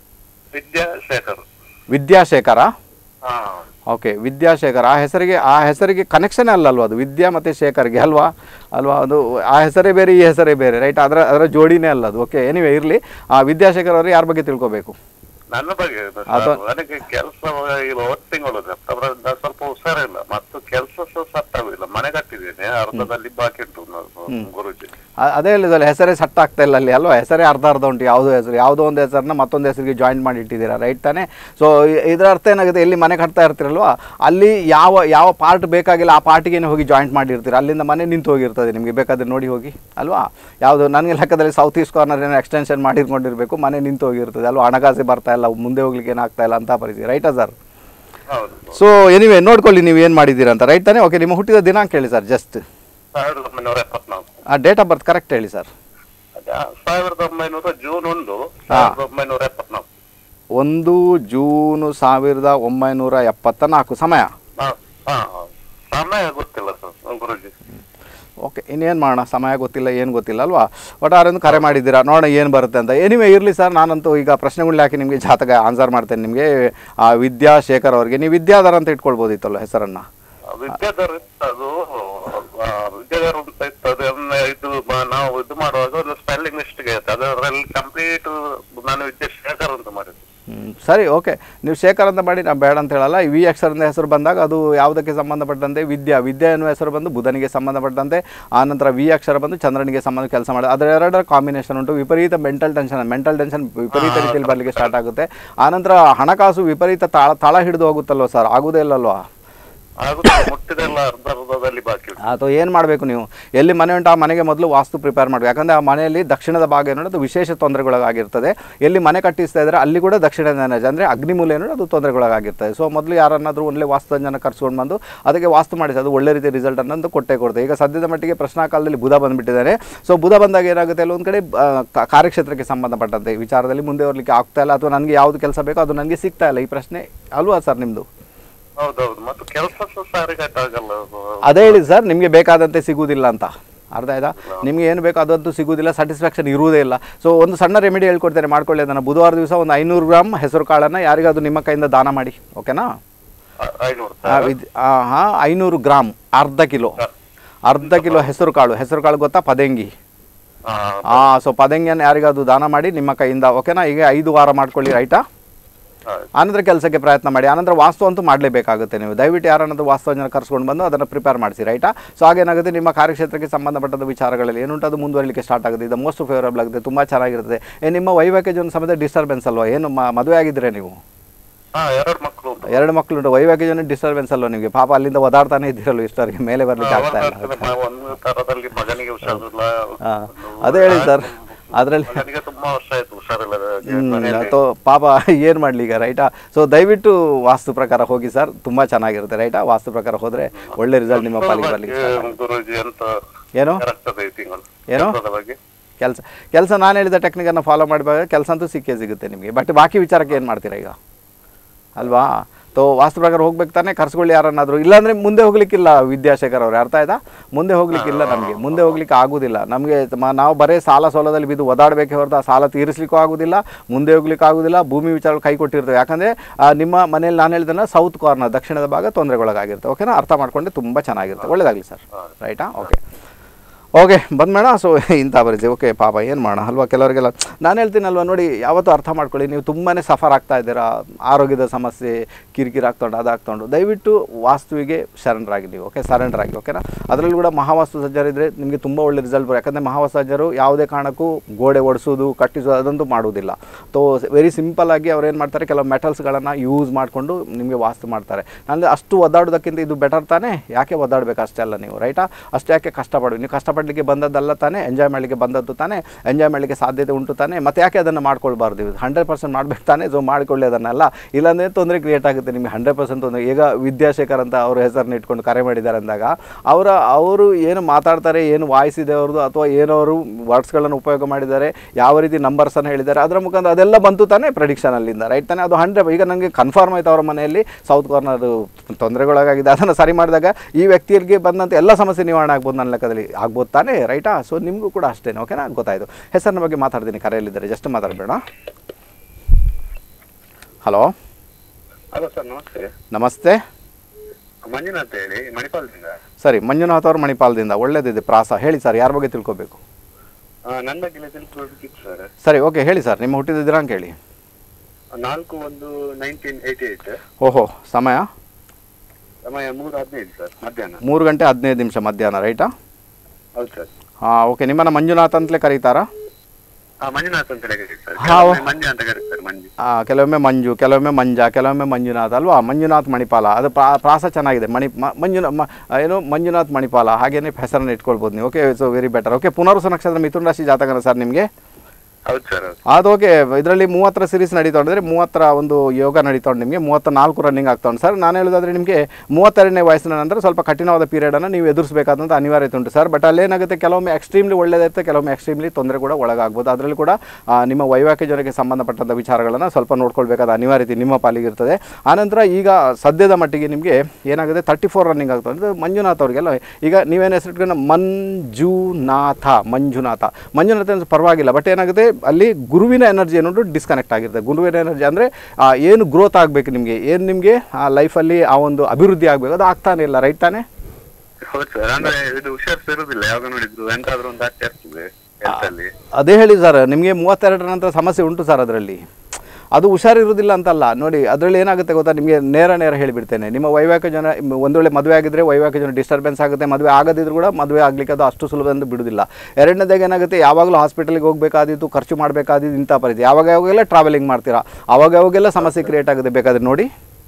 ವಿದ್ಯಾಶೇಖರ್ ವಿದ್ಯಾಶೇಖರ ಹಾ ಓಕೆ ವಿದ್ಯಾಶೇಖರ್ ಆ ಹೆಸರಿಗೆ ಆ ಹೆಸರಿಗೆ ಕನೆಕ್ಷನ್ ಅಲ್ಲಲ್ವ ಅದು ವಿದ್ಯಾ ಮತ್ತು ಶೇಖರ್ಗೆ ಅಲ್ವಾ ಅಲ್ವಾ ಅದು ಆ ಹೆಸರೇ ಬೇರೆ ಈ ಹೆಸರೇ ಬೇರೆ ರೈಟ್ ಅದರ ಅದರ ಜೋಡಿನೇ ಅಲ್ಲ ಅದು ಓಕೆ ಎನಿವೆ ಇರಲಿ ಆ ವಿದ್ಯಾಶೇಖರ್ ಅವರು ಯಾರ ಬಗ್ಗೆ ತಿಳ್ಕೊಬೇಕು ನನ್ನ ಬಗ್ಗೆ ಇದು ಅದು- ಸರ್, ನನಗೆ ಕೆಲಸ ಇಲ್ಲ ಒಂದು ತಿಂಗಳು ಅದರಿಂದ ಸ್ವಲ್ಪ ಹುಷಾರಿಲ್ಲ ಮತ್ತು ಕೆಲಸ ಸಹ ಸೆಟ್ ಆಗುದಿಲ್ಲ ಮನೆ ಕಟ್ಟಿದ್ದೇನೆ ಅರ್ಧದಲ್ಲಿ ಬಾಕಿ ಉಂಟು ನಾನು, ಗುರುಜಿ ಆ- ಅದೇ ಹೇಳಿದಲ್ಲ ಹೆಸರೇ ಸಟ್ ಆಗ್ತಾ ಇಲ್ಲ ಅಲ್ಲಿ ಅಲ್ವಾ ಹೆಸರೇ ಅರ್ಧ ಅರ್ಧ ಉಂಟು ಯಾವುದೋ ಹೆಸರು ಯಾವುದೋ ಒಂದು ಹೆಸರನ್ನ ಮತ್ತೊಂದು ಹೆಸರಿಗೆ ಜಾಯಿನ್ ಮಾಡಿ ಇಟ್ಟಿದ್ದೀರಾ ರೈಟ್ ತಾನೇ ಸೊ ಇದರ ಅರ್ಥ ಏನಾಗುತ್ತೆ ಎಲ್ಲಿ ಮನೆ ಕಟ್ತಾ ಇರ್ತೀರಲ್ವಾ ಅಲ್ಲಿ ಯಾವ ಯಾವ ಪಾರ್ಟ್ ಬೇಕಾಗಿಲ್ಲ ಆ ಪಾರ್ಟಿಗೆ ಹೋಗಿ ಜಾಯಿಂಟ್ ಮಾಡಿರ್ತೀರ ಅಲ್ಲಿಂದ ಮನೆ ನಿಂತು ಹೋಗಿರ್ತದೆ ನಿಮಗೆ ಬೇಕಾದ್ರೆ ನೋಡಿ ಹೋಗಿ ಅಲ್ವಾ ಯಾವುದು ನನಗೆ ಲೆಕ್ಕದಲ್ಲಿ ಸೌತ್ ಈಸ್ಟ್ ಕಾರ್ನರ್ ಏನೋ ಎಕ್ಸ್ಟೆನ್ಷನ್ ಮಾಡಿರ್ಕೊಂಡಿರಬೇಕು ಮನೆ ನಿಂತು ಹೋಗಿರ್ತದೆ ಅಲ್ವಾ ಹಣಕಾಸೆ ಬರ್ತಾ ಇಲ್ಲ ಮುಂದೆ ಹೋಗ್ಲಿಕ್ಕೆ ಏನಾಗ್ತಾ ಇಲ್ಲ ಅಂತ ಪರಿಸ್ಥಿತಿ ರೈಟಾ ಸರ್ ಹೌದು ಸೊ ಎನಿವೆ ನೋಡ್ಕೊಳ್ಳಿ ನೀವು ಏನು ಮಾಡಿದ್ದೀರಾ ಅಂತ ರೈಟ್ ತಾನೇ ಓಕೆ ನಿಮ್ಮ ಹುಟ್ಟಿದ ದಿನಾಂಕ ಹೇಳಿ ಸರ್ ಜಸ್ಟ್ ಸಾವಿರದ ಒಂಬೈನೂರ ಎಪ್ಪತ್ನಾಲ್ಕು ಆ ಡೇಟ್ ಆಫ್ ಬರ್ತ್ ಕರೆಕ್ಟ್ ಹೇಳಿ ಸರ್ ಅದೇ ಸಾವಿರದ ಒಂಬೈನೂರ ಜೂನ್ ಒಂದು ಸಾವಿರದ ಒಂಬೈನೂರ ಎಪ್ಪತ್ನಾಲ್ಕು ಒಂದು ಜೂನು ಸಾವಿರದ ಒಂಬೈನೂರ ಎಪ್ಪತ್ತ ನಾಲ್ಕು ಸಮಯ ಹಾ ಹಾ ಹಾ. ಸಮಯ ಗೊತ್ತಿಲ್ಲ ಸರ್ ಗುರುಜಿ ಓಕೆ ಇನ್ನೇನು ಮಾಡೋಣ ಸಮಯ ಗೊತ್ತಿಲ್ಲ ಏನು ಗೊತ್ತಿಲ್ಲ ಅಲ್ವಾ ಒಟ್ಟಾರೊಂದು ಕರೆ ಮಾಡಿದ್ದೀರಾ ನೋಡೋಣ ಏನು ಬರುತ್ತೆ ಅಂತ ಎನಿವೆ ಇರಲಿ ಸರ್ ನಾನಂತೂ ಈಗ ಪ್ರಶ್ನೆಗಳು ಹಾಕಿ ನಿಮಗೆ ಜಾತಕ ಆನ್ಸರ್ ಮಾಡ್ತೇನೆ ನಿಮಗೆ ವಿದ್ಯಾಶೇಖರ್ ಅವರಿಗೆ ನೀವು ವಿದ್ಯಾಧರ ಅಂತ ಇಟ್ಕೊಳ್ಬೋದಿತ್ತಲ್ಲ ಹೆಸರನ್ನು ವಿದ್ಯಾಧರ್ ಇತ್ತು ಅದು ಆ, ವಿದ್ಯಾಧರ್ ಅಂತ ಇತ್ತು ಅದನ್ನ ಇದು ಮ- ನಾವು ಇದು ಮಾಡುವಾಗ ಒಂದು ಸ್ಪೆಲ್ಲಿಂಗ್ ಮಿಸ್ಟೇಕ್ ಆಯ್ತು ಅದರಲ್ಲಿ ಕಂಪ್ಲೀಟ್ ನಾನು ವಿದ್ಯಾಶೇಖರ್ ಅಂತ ಮಾಡಿದ್ದು ಹ್ಮ್, ಸರಿ ಓಕೆ ನೀವು ಶೇಖರ್ ಅಂತ ಮಾಡಿ ನಾನು ಬೇಡ ಅಂತ ಹೇಳಲ್ಲ ಈ ವಿ ಅಕ್ಷರದ ಹೆಸರು ಬಂದಾಗ ಅದು ಯಾವುದಕ್ಕೆ ಸಂಬಂಧಪಟ್ಟಂತೆ ವಿದ್ಯಾ ವಿದ್ಯಾ ಎನ್ನುವ ಹೆಸರು ಬಂದು ಬುಧನಿಗೆ ಸಂಬಂಧಪಟ್ಟಂತೆ ಆನಂತರ ವಿ ಅಕ್ಷರ ಬಂದು ಚಂದ್ರನಿಗೆ ಸಂಬಂಧ ಕೆಲಸ ಮಾಡಿ ಅದರ ಎರಡರ ಕಾಂಬಿನೇಷನ್ ಉಂಟು ವಿಪರೀತ ಮೆಂಟಲ್ ಟೆನ್ಷನ್ ಮೆಂಟಲ್ ಟೆನ್ಷನ್ ವಿಪರೀತ ರೀತಿಯಲ್ಲಿ ಬರಲಿಕ್ಕೆ ಸ್ಟಾರ್ಟ್ ಆಗುತ್ತೆ ಆನಂತರ ಹಣಕಾಸು ವಿಪರೀತ ತಾಳ ತಾಳ ಹಿಡಿದು ಹೋಗುತ್ತಲ್ವ ಸರ್ ಆಗುವುದೇ ಇಲ್ಲಲ್ವಾ ಆಗುತ್ತೆ ಮುಟ್ಟಿದೆಲ್ಲ ಅರ್ಧ ಅರ್ಧದಲ್ಲಿ ಬಾಕಿ ಉಂಟು ಅಥವಾ ಏನು ಮಾಡಬೇಕು ನೀವು ಎಲ್ಲಿ ಮನೆ ಉಂಟು ಆ ಮನೆಗೆ ಮೊದಲು ವಾಸ್ತು ಪ್ರಿಪೇರ್ ಮಾಡಬೇಕು ಯಾಕಂದರೆ ಆ ಮನೆಯಲ್ಲಿ ದಕ್ಷಿಣದ ಭಾಗ ಏನೋ ಅದು ವಿಶೇಷ ತೊಂದರೆಗೊಳಗಾಗಿರ್ತದೆ ಎಲ್ಲಿ ಮನೆ ಕಟ್ಟಿಸ್ತಾ ಇದ್ದಾರೆ ಅಲ್ಲಿ ಕೂಡ ದಕ್ಷಿಣದ ನಜ ಅಂದರೆ ಅಗ್ನಿಮೂಲೆ ಏನೋ ಅದು ತೊಂದರೆಗೊಳಗಾಗಿರ್ತದೆ ಸೊ ಮೊದಲು ಯಾರನ್ನಾದರೂ ಒಳ್ಳೆ ವಾಸ್ತುಜನ ಕರ್ಸ್ಕೊಂಡು ಬಂದು ಅದಕ್ಕೆ ವಾಸ್ತು ಮಾಡಿಸಿ ಅದು ಒಳ್ಳೆ ರೀತಿಯ ರಿಸಲ್ಟ್ ಅನ್ನೋದು ಕೊಟ್ಟೆ ಕೊಡ್ತದೆ ಈಗ ಸದ್ಯದ ಮಟ್ಟಿಗೆ ಪ್ರಶ್ನಾಕಾಲದಲ್ಲಿ ಬುಧ ಬಂದುಬಿಟ್ಟಿದ್ದಾರೆ ಸೊ ಬುಧ ಬಂದಾಗ ಏನಾಗುತ್ತೆ ಅಲ್ಲಿ ಒಂದು ಕಡೆ ಆ, ಕ- ಕಾರ್ಯಕ್ಷೇತ್ರಕ್ಕೆ ಸಂಬಂಧಪಟ್ಟಂತೆ ವಿಚಾರದಲ್ಲಿ ಮುಂದೆ ಬರಲಿಕ್ಕೆ ಆಗ್ತಾ ಇಲ್ಲ ಅಥವಾ ನನಗೆ ಯಾವುದು ಕೆಲಸ ಬೇಕೋ ಅದು ನನಗೆ ಸಿಗ್ತಾ ಇಲ್ಲ ಈ ಪ್ರಶ್ನೆ ಅಲ್ವಾ ಸರ್ ನಿಮ್ಮದು ಹೌದೌದು ಮತ್ತು ಕೆಲಸ ಸಹ ಸಾರಿಗೆ ಆಗಲ್ಲ ಅದೇ ಹೇಳಿ ಸರ್ ನಿಮಗೆ ಬೇಕಾದಂತೆ ಸಿಗುವುದಿಲ್ಲ ಅಂತ ಅರ್ಥ ಆಯ್ತಾ ನಿಮಗೆ ಏನು ಬೇಕೋ ಅದಂತೂ ಸಿಗುವುದಿಲ್ಲ ಸ್ಯಾಟಿಸ್ಫ್ಯಾಕ್ಷನ್ ಇರುವುದೇ ಇಲ್ಲ ಸೊ ಒಂದು ಸಣ್ಣ ರೆಮಿಡಿ ಹೇಳ್ಕೊಡ್ತೇನೆ ಮಾಡ್ಕೊಳ್ಳಿ ಅದನ್ನು ಬುಧವಾರ ದಿವಸ ಒಂದು ಐನೂರು ಗ್ರಾಮ್ ಹೆಸರು ಕಾಳನ್ನು ಯಾರಿಗಾದ್ರೂ ನಿಮ್ಮ ಕೈಯಿಂದ ದಾನ ಮಾಡಿ ಓಕೆನಾ ಆ- ಐನೂರು ಹಾಂ ಐನೂರು ಗ್ರಾಮ್ ಅರ್ಧ ಕಿಲೋ ಅರ್ಧ ಕಿಲೋ ಹೆಸರು ಕಾಳು ಹೆಸರು ಕಾಳು ಗೊತ್ತಾ ಪದಂಗಿ ಹಾ ಹಾಂ ಸೊ ಪದಂಗಿಯನ್ನು ಯಾರಿಗಾದ್ರೂ ದಾನ ಮಾಡಿ ನಿಮ್ಮ ಕೈಯಿಂದ ಓಕೆನಾ ಈಗ ಐದು ವಾರ ಮಾಡ್ಕೊಳ್ಳಿ ರೈಟಾ ಆಯ್ತು. ಆನಂತರ ಕೆಲಸಕ್ಕೆ ಪ್ರಯತ್ನ ಮಾಡಿ ಆನಂತರ ವಾಸ್ತು ಅಂತೂ ಮಾಡಲೇಬೇಕಾಗುತ್ತೆ ನೀವು ದಯವಿಟ್ಟು ಯಾರನ್ನಾದ್ರೂ ವಾಸ್ತುವನ್ನ ಕರ್ಸ್ಕೊಂಡು ಬಂದು ಅದನ್ನು ಪ್ರಿಪೇರ್ ಮಾಡಿಸಿ ರೈಟಾ ಸೊ ಹಾಗೇನಾಗುತ್ತೆ ನಿಮ್ಮ ಕಾರ್ಯಕ್ಷೇತ್ರಕ್ಕೆ ಸಂಬಂಧಪಟ್ಟದ ವಿಚಾರಗಳಲ್ಲಿ ಏನುಂಟು ಅದು ಮುಂದುವರಲಿಕ್ಕೆ ಸ್ಟಾರ್ಟ್ ಆಗುತ್ತೆ ಇದು ಮೋಸ್ಟ್ ಫೇವರಬಲ್ ಆಗುತ್ತೆ ತುಂಬ ಚೆನ್ನಾಗಿರ್ತದೆ ಏ ನಿಮ್ಮ ವೈವಾಹಿಕ ಜೀವನ ಸಮೇತ ಡಿಸ್ಟರ್ಬೆನ್ಸ್ ಅಲ್ವಾ ಏನು ಮ- ಮದುವೆ ಆಗಿದ್ರೆ ನೀವು ಹಾ ಎರಡು ಮಕ್ಕಳು ಉಂಟು ಎರಡು ಮಕ್ಕಳುಂಟು ವೈವಾಹಿಕ ಜೀವನ ಡಿಸ್ಟರ್ಬೆನ್ಸ್ ಅಲ್ವಾ ನಿಮಗೆ ಪಾಪ ಅಲ್ಲಿಂದ ಓದಾಡ್ತಾನೆ ಇದ್ದೀರಲ್ಲ ಇಷ್ಟವರೆಗೆ ಮೇಲೆ ಬರಲಿಕ್ಕೆ ಆಗ್ತಾ ಇಲ್ಲ ಅವರ ಒಂದು ತರದಲ್ಲಿ ಮಗನಿಗೆ ಹುಷಾರಿಲ್ಲ ಹಾಂ ಅದೇ ಹೇಳಿ ಸರ್ ಅದರಲ್ಲಿ ಮಗನಿಗೆ ತುಂಬಾ ವರ್ಷ ಆಯ್ತು ಹುಷಾರಿಲ್ಲ ಹ್ಮ್, ಅಥವಾ ಪಾಪ ಏನು ಮಾಡಲಿ ಈಗ ರೈಟಾ ಸೊ ದಯವಿಟ್ಟು ವಾಸ್ತು ಪ್ರಕಾರ ಹೋಗಿ ಸರ್ ತುಂಬ ಚೆನ್ನಾಗಿರುತ್ತೆ ರೈಟಾ ವಾಸ್ತು ಪ್ರಕಾರ ಹೋದರೆ ಒಳ್ಳೆ ರಿಸಲ್ಟ್ ನಿಮ್ಮ ಪಾಲಿಗೆ ಬರಲಿಕ್ಕೆ start ಆಗುತ್ತೆ. ಗುರುಜಿ ಅಂತ ಏನು ಆಗ್ತದೆ ಈ ತಿಂಗಳು ಏನು ಕೆಲಸದ ಬಗ್ಗೆ ಕೆಲಸ ಕೆಲಸ ನಾನು ಹೇಳಿದ ಟೆಕ್ನಿಕನ್ನು ಫಾಲೋ ಮಾಡಬೇಕು ಕೆಲಸ ಅಂತೂ ಸಿಕ್ಕೇ ಸಿಗುತ್ತೆ ನಿಮಗೆ ಬಟ್ ಬಾಕಿ ವಿಚಾರಕ್ಕೆ ಏನು ಮಾಡ್ತೀರಾ ಈಗ ಅಲ್ವಾ ತೋ ವಾಸ್ತು ಪ್ರಕಾರ ಹೋಗ್ಬೇಕು ತಾನೇ ಕರ್ಸ್ಕೊಳ್ಳಿ ಯಾರನ್ನಾದರೂ ಇಲ್ಲಾಂದರೆ ಮುಂದೆ ಹೋಗ್ಲಿಕ್ಕಿಲ್ಲ ವಿದ್ಯಾಶೇಖರ್ ಅವ್ರೆ ಅರ್ಥ ಆಯ್ತಾ ಮುಂದೆ ಹೋಗ್ಲಿಕ್ಕಿಲ್ಲ ನಮಗೆ ಮುಂದೆ ಹೋಗ್ಲಿಕ್ಕೆ ಆಗುದಿಲ್ಲ ನಮಗೆ ಮ- ನಾವು ಬರೇ ಸಾಲ ಸೋಲದಲ್ಲಿ ಬಿದ್ದು ಒದಾಡಬೇಕೆ ಹೊರತು ಆ ಸಾಲ ತೀರಿಸ್ಲಿಕ್ಕೂ ಆಗುದಿಲ್ಲ ಮುಂದೆ ಹೋಗ್ಲಿಕ್ಕೆ ಆಗುದಿಲ್ಲ ಭೂಮಿ ವಿಚಾರ ಕೈ ಕೊಟ್ಟಿರ್ತೇವೆ ಯಾಕಂದರೆ ನಿಮ್ಮ ಮನೇಲಿ ನಾನು ಹೇಳಿದನ ಸೌತ್ ಕಾರ್ನರ್ ದಕ್ಷಿಣದ ಭಾಗ ತೊಂದರೆಗೊಳಗಾಗಿರುತ್ತೆ ಓಕೆನಾ ಅರ್ಥ ಮಾಡ್ಕೊಂಡೆ ತುಂಬ ಚೆನ್ನಾಗಿರುತ್ತೆ ಒಳ್ಳೇದಾಗಲಿ ಸರ್ ರೈಟಾ ಓಕೆ ಓಕೆ ಬಂದ್ಮೇಡ ಸೊ ಇಂಥ ಪರಿಸ್ಥಿತಿ ಓಕೆ ಪಾಪ ಏನು ಮಾಡೋಣ ಅಲ್ವಾ ಕೆಲವರಿಗೆಲ್ಲ ನಾನು ಹೇಳ್ತೀನಲ್ವ ನೋಡಿ ಯಾವತ್ತೂ ಅರ್ಥ ಮಾಡ್ಕೊಳ್ಳಿ ನೀವು ತುಂಬಾ ಸಫರ್ ಆಗ್ತಾ ಇದ್ದೀರಾ ಆರೋಗ್ಯದ ಸಮಸ್ಯೆ ಕಿರಿಕಿರಿ ಆಗ್ತೊಂಡು ಅದಾಗ್ತೊಂಡು ದಯವಿಟ್ಟು ವಾಸ್ತುವಿಗೆ ಶರಣರಾಗಿ ನೀವು ಓಕೆ ಸರೆಂಡರ್ ಆಗಿ ಓಕೆನಾ ಅದರಲ್ಲೂ ಕೂಡ ಮಹಾವಾಸ್ತು ಸಜ್ಜರಿದ್ದರೆ ನಿಮಗೆ ತುಂಬ ಒಳ್ಳೆ ರಿಸಲ್ಟ್ ಬರುತ್ತೆ ಯಾಕಂದರೆ ಮಹಾವಾಸ್ತು ಸಜ್ಜರು ಯಾವುದೇ ಕಾರಣಕ್ಕೂ ಗೋಡೆ ಒಡಿಸೋದು ಕಟ್ಟಿಸೋದು ಅದಂತೂ ಮಾಡುವುದಿಲ್ಲ ತೋ ವೆರಿ ಸಿಂಪಲ್ ಆಗಿ ಅವ್ರು ಏನು ಮಾಡ್ತಾರೆ ಕೆಲವು ಮೆಟಲ್ಸ್ಗಳನ್ನು ಯೂಸ್ ಮಾಡಿಕೊಂಡು ನಿಮಗೆ ವಾಸ್ತು ಮಾಡ್ತಾರೆ ಅಂದರೆ ಅಷ್ಟು ಒದ್ದಾಡೋದಕ್ಕಿಂತ ಇದು ಬೆಟರ್ ತಾನೇ ಯಾಕೆ ಒದ್ದಾಡಬೇಕು ಅಷ್ಟೇ ಅಲ್ಲ ನೀವು ರೈಟಾ ಅಷ್ಟು ಯಾಕೆ ಕಷ್ಟಪಡಿ ನೀವು ಕಷ್ಟಪಡಲಿಕ್ಕೆ ಬಂದದ್ದಲ್ಲ ತಾನೇ ಎಂಜಾಯ್ ಮಾಡಲಿಕ್ಕೆ ಬಂದದ್ದು ತಾನೇ ಎಂಜಾಯ್ ಮಾಡಲಿಕ್ಕೆ ಸಾಧ್ಯತೆ ಉಂಟು ತಾನೇ ಮತ್ತೆ ಯಾಕೆ ಅದನ್ನು ಮಾಡ್ಕೊಳ್ಬಾರ್ದು ಇದು ಹಂಡ್ರೆಡ್ ಪರ್ಸೆಂಟ್ ಮಾಡಬೇಕು ತಾನೇ ಸೊ ಮಾಡಿಕೊಳ್ಳಿ ಅದನ್ನೆಲ್ಲ ಇಲ್ಲಾಂದರೆ ತೊಂದರೆ ಕ್ರಿಯೇಟ್ ಆಗುತ್ತೆ ನಿಮಗೆ ಹಂಡ್ರೆಡ್ ಪರ್ಸೆಂಟ್ ತೊಂದರೆ ಈಗ ವಿದ್ಯಾಶೇಖರ್ ಅಂತ ಅವ್ರ ಹೆಸರನ್ನ ಇಟ್ಕೊಂಡು ಕರೆ ಮಾಡಿದ್ದಾರೆ ಅಂದಾಗ ಅವರ ಅವರು ಏನು ಮಾತಾಡ್ತಾರೆ ಏನು ವಾಯ್ಸ್ ಇದೆ ಅವ್ರದ್ದು ಅಥವಾ ಏನವರು ವರ್ಡ್ಸ್ಗಳನ್ನು ಉಪಯೋಗ ಮಾಡಿದ್ದಾರೆ ಯಾವ ರೀತಿ ನಂಬರ್ಸನ್ನು ಹೇಳಿದ್ದಾರೆ ಅದರ ಮುಖಾಂತರ ಅದೆಲ್ಲ ಬಂತು ತಾನೇ ಪ್ರೆಡಿಕ್ಷನಲ್ಲಿಂದ ರೈಟ್ ತಾನೇ ಅದು ಹಂಡ್ರೆಡ್ ಈಗ ನನಗೆ ಕನ್ಫರ್ಮ್ ಆಯ್ತು ಅವರ ಮನೆಯಲ್ಲಿ ಸೌತ್ ಕಾರ್ನರ್ ತೊಂದರೆಗೊಳಗಾಗಿದೆ ಅದನ್ನು ಸರಿ ಮಾಡಿದಾಗ ಈ ವ್ಯಕ್ತಿಗೆ ಬಂದಂಥ ಎಲ್ಲ ಸಮಸ್ಯೆ ನಿವಾರಣೆ ಆಗ್ಬೋದು ನನ್ನ ಲೆಕ್ಕದಲ್ಲಿ ಆಗ್ಬೋದು ತಾನೇ ರೈಟಾ ಸೊ ನಿಮಗೂ ಕೂಡ ಅಷ್ಟೇ ಓಕೆನಾ ಗೊತ್ತಾಯಿತು ಹೆಸರಿನ ಬಗ್ಗೆ ಮಾತಾಡ್ತೀನಿ ಕರೆಯಲ್ಲಿದ್ದಾರೆ ಜಸ್ಟ್ ಮಾತಾಡಬೇಡ ಹಲೋ ಹಲೋ ಸರ್ ನಮಸ್ತೆ ನಮಸ್ತೆ ಮಂಜುನಾಥ್ ಹೇಳಿ ಮಣಿಪಾಲದಿಂದ ಸರಿ ಮಂಜುನಾಥ್ ಅವರು ಮಣಿಪಾಲದಿಂದ ಒಳ್ಳೇದಿದೆ ಪ್ರಾಸ ಹೇಳಿ ಸರ್ ಯಾರ ಬಗ್ಗೆ ತಿಳ್ಕೊಬೇಕು ನನ್ನ ಬಗ್ಗೆ ತಿಳ್ಕೊಳ್ಬೇಕಿತ್ತು ಸರ್ ಸರಿ ಓಕೆ ಹೇಳಿ ಸರ್ ನಿಮ್ಮ ಹುಟ್ಟಿದ ದಿನಾಂಕ ಹೇಳಿ ನಾಲ್ಕು ಒಂದು ನೈನ್ಟೀನ್ ಏಯ್ಟಿ ಏಯ್ಟ್ ಓಹೋ ಸಮಯ ಸಮಯ ಮೂರು ಹದಿನೈದು ಸರ್ ಮಧ್ಯಾಹ್ನ ಮೂರು ಗಂಟೆ ಹದಿನೈದು ನಿಮಿಷ ಮಧ್ಯಾಹ್ನ ರೈಟಾ ಹೌದು ಸರ್ ಹಾಂ ಓಕೆ ನಿಮ್ಮನ್ನು ಮಂಜುನಾಥ್ ಅಂತಲೇ ಕರೀತಾರಾ ಹಾ ಮಂಜುನಾಥ್ ಅಂತ ಕರೀತಾರೆ ಸರ್ ಹಾ, ಕೆಲವೊಮ್ಮೆ ಮಂಜು ಅಂತ ಕರೀತಾರೆ ಮಂಜು ಆ, ಕೆಲವೊಮ್ಮೆ ಮಂಜು ಕೆಲವೊಮ್ಮೆ ಮಂಜ ಕೆಲವೊಮ್ಮೆ ಮಂಜುನಾಥ್ ಅಲ್ವಾ ಮಂಜುನಾಥ್ ಮಣಿಪಾಲ ಅದು ಪ್ರಾ ಪ್ರಾಸ ಚೆನ್ನಾಗಿದೆ ಮಣಿ ಮ- ಮಂಜುನಾ ಮ- ಏನು ಮಂಜುನಾಥ್ ಮಣಿಪಾಲ ಹಾಗೇನೆ ಹೆಸರನ್ನು ಇಟ್ಕೊಳ್ಬೋದು ನೀವು okay so very better okay Punarvasu ನಕ್ಷತ್ರ ಮಿಥುನ ರಾಶಿ ಜಾತಕನ ಸರ್ ನಿಮಗೆ ಹೌದು ಸರ್ ಹೌದು ಅದು ಓಕೆ ಇದರಲ್ಲಿ ಮೂವತ್ತರ ಸಿರೀಸ್ ನಡೀತಾ ಉಂಟು ಮೂವತ್ತರ ಒಂದು ಯೋಗ ನಡೀತಾ ಉಂಟು ನಿಮಗೆ ಮೂವತ್ತ ನಾಲ್ಕು ರನ್ನಿಂಗ್ ಆಗ್ತಾ ಉಂಟು ಸರ್ ನಾನು ಹೇಳೋದಾದ್ರೆ ನಿಮಗೆ ಮೂವತ್ತೆರಡನೇ ವಯಸ್ಸಿನ ನಂತರ ಸ್ವಲ್ಪ ಕಠಿಣವಾದ ಪೀರಿಯಡನ್ನು ನೀವು ಎದುರಿಸಬೇಕಾದಂಥ ಅನಿವಾರ್ಯತೆ ಉಂಟು ಸರ್ ಬಟ್ ಅಲ್ಲೇನಾಗುತ್ತೆ ಕೆಲವೊಮ್ಮೆ ಎಕ್ಸ್ಟ್ರೀಮ್ಲಿ ಒಳ್ಳೆದಿರುತ್ತೆ ಕೆಲವೊಮ್ಮೆ ಎಕ್ಸ್ಟ್ರೀಮ್ಲಿ ತೊಂದರೆ ಕೂಡ ಒಳಗಾಗ್ಬೋದು ಅದರಲ್ಲಿ ಕೂಡ ಆ, ನಿಮ್ಮ ವೈವಾಹಿಕ ಜನಕ್ಕೆ ಸಂಬಂಧಪಟ್ಟಂಥ ವಿಚಾರಗಳನ್ನು ಸ್ವಲ್ಪ ನೋಡ್ಕೊಳ್ಬೇಕಾದ ಅನಿವಾರ್ಯತೆ ನಿಮ್ಮ ಪಾಲಿಗೆ ಇರ್ತದೆ ಆನಂತರ ಈಗ ಸದ್ಯದ ಮಟ್ಟಿಗೆ ನಿಮಗೆ ಏನಾಗುತ್ತೆ ತರ್ಟಿ ಫೋರ್ ರನ್ನಿಂಗ್ ಆಗ್ತಾ ಉಂಟು ಮಂಜುನಾಥ್ ಅವರಿಗೆಲ್ಲ ಈಗ ನೀವೇನು ಹೆಸರಿಟ್ಕೊಂಡು ಮಂಜುನಾಥ ಮಂಜುನಾಥ ಮಂಜುನಾಥ ಅಂದ್ರೆ ಪರವಾಗಿಲ್ಲ ಬಟ್ ಏನಾಗುತ್ತೆ ಅಲ್ಲಿ ಗುರುವಿನ ಎನರ್ಜಿ ಏನೋ ಡಿಸ್ಕನೆಕ್ಟ್ ಆಗಿರುತ್ತೆ ಗುರುವಿನ ಎನರ್ಜಿ ಅಂದರೆ ಏನು ಗ್ರೋತ್ ಆಗಬೇಕು ನಿಮಗೆ ಏನು ನಿಮಗೆ ಆ ಲೈಫಲ್ಲಿ ಆ ಒಂದು ಅಭಿವೃದ್ಧಿ ಆಗಬೇಕು ಅದು ಆಗ್ತಾನೆ ಇಲ್ಲ ರೈಟ್ ತಾನೇ ಹೌದು ಸರ್ ಅಂದ್ರೆ ಇದು ಹುಷಾರ್ಸ್ ಇರುದಿಲ್ಲ ಯಾವಾಗ ನೋಡಿದ್ರು ಎಂತಾದ್ರೂ ಒಂದು ಆಗ್ತಾ ಇರ್ತದೆ ಹೆಲ್ತ್ ಅಲ್ಲಿ ಅದೇ ಹೇಳಿ ಸರ್ ನಿಮಗೆ ಮೂವತ್ತೆರಡರ ನಂತರ ಸಮಸ್ಯೆ ಉಂಟು ಸರ್ ಅದರಲ್ಲಿ ಅದು ಹುಷಾರಿರುವುದಿಲ್ಲ ಅಂತಲ್ಲ ನೋಡಿ ಅದರಲ್ಲಿ ಏನಾಗುತ್ತೆ ಗೊತ್ತಾ ನಿಮಗೆ ನೇರ ನೇರ ಹೇಳಿಬಿಡ್ತೇನೆ ನಿಮ್ಮ ವೈವಾಹಿಕ ಜನ ಒಂದು ವೇಳೆ ಮದುವೆ ಆಗಿದ್ದರೆ ವೈವಾಹಿಕ ಜನ ಡಿಸ್ಟರ್ಬೆನ್ಸ್ ಆಗುತ್ತೆ ಮದುವೆ ಆಗದಿದ್ರು ಕೂಡ ಮದುವೆ ಆಗಲಿಕ್ಕೆ ಅದು ಅಷ್ಟು ಸುಲಭ ಎಂದು ಬಿಡುವುದಿಲ್ಲ ಎರಡನೇದಾಗಿ ಏನಾಗುತ್ತೆ ಯಾವಾಗಲೂ ಹಾಸ್ಪಿಟಲ್ಗೆ ಹೋಗಬೇಕಾದಿತ್ತು ಖರ್ಚು ಮಾಡಬೇಕಾದಿದ್ದು ಇಂಥ ಪರಿಸ್ಥಿತಿ ಯಾವಾಗ ಯಾವಾಗೆಲ್ಲ ಟ್ರಾವೆಲಿಂಗ್ ಮಾಡ್ತೀರಾ ಅವಾಗ ಯಾವಾಗೆಲ್ಲ ಸಮಸ್ಯೆ ಕ್ರಿಯೇಟ್ ಆಗುತ್ತೆ ಬೇಕಾದ್ರೆ ನೋಡಿ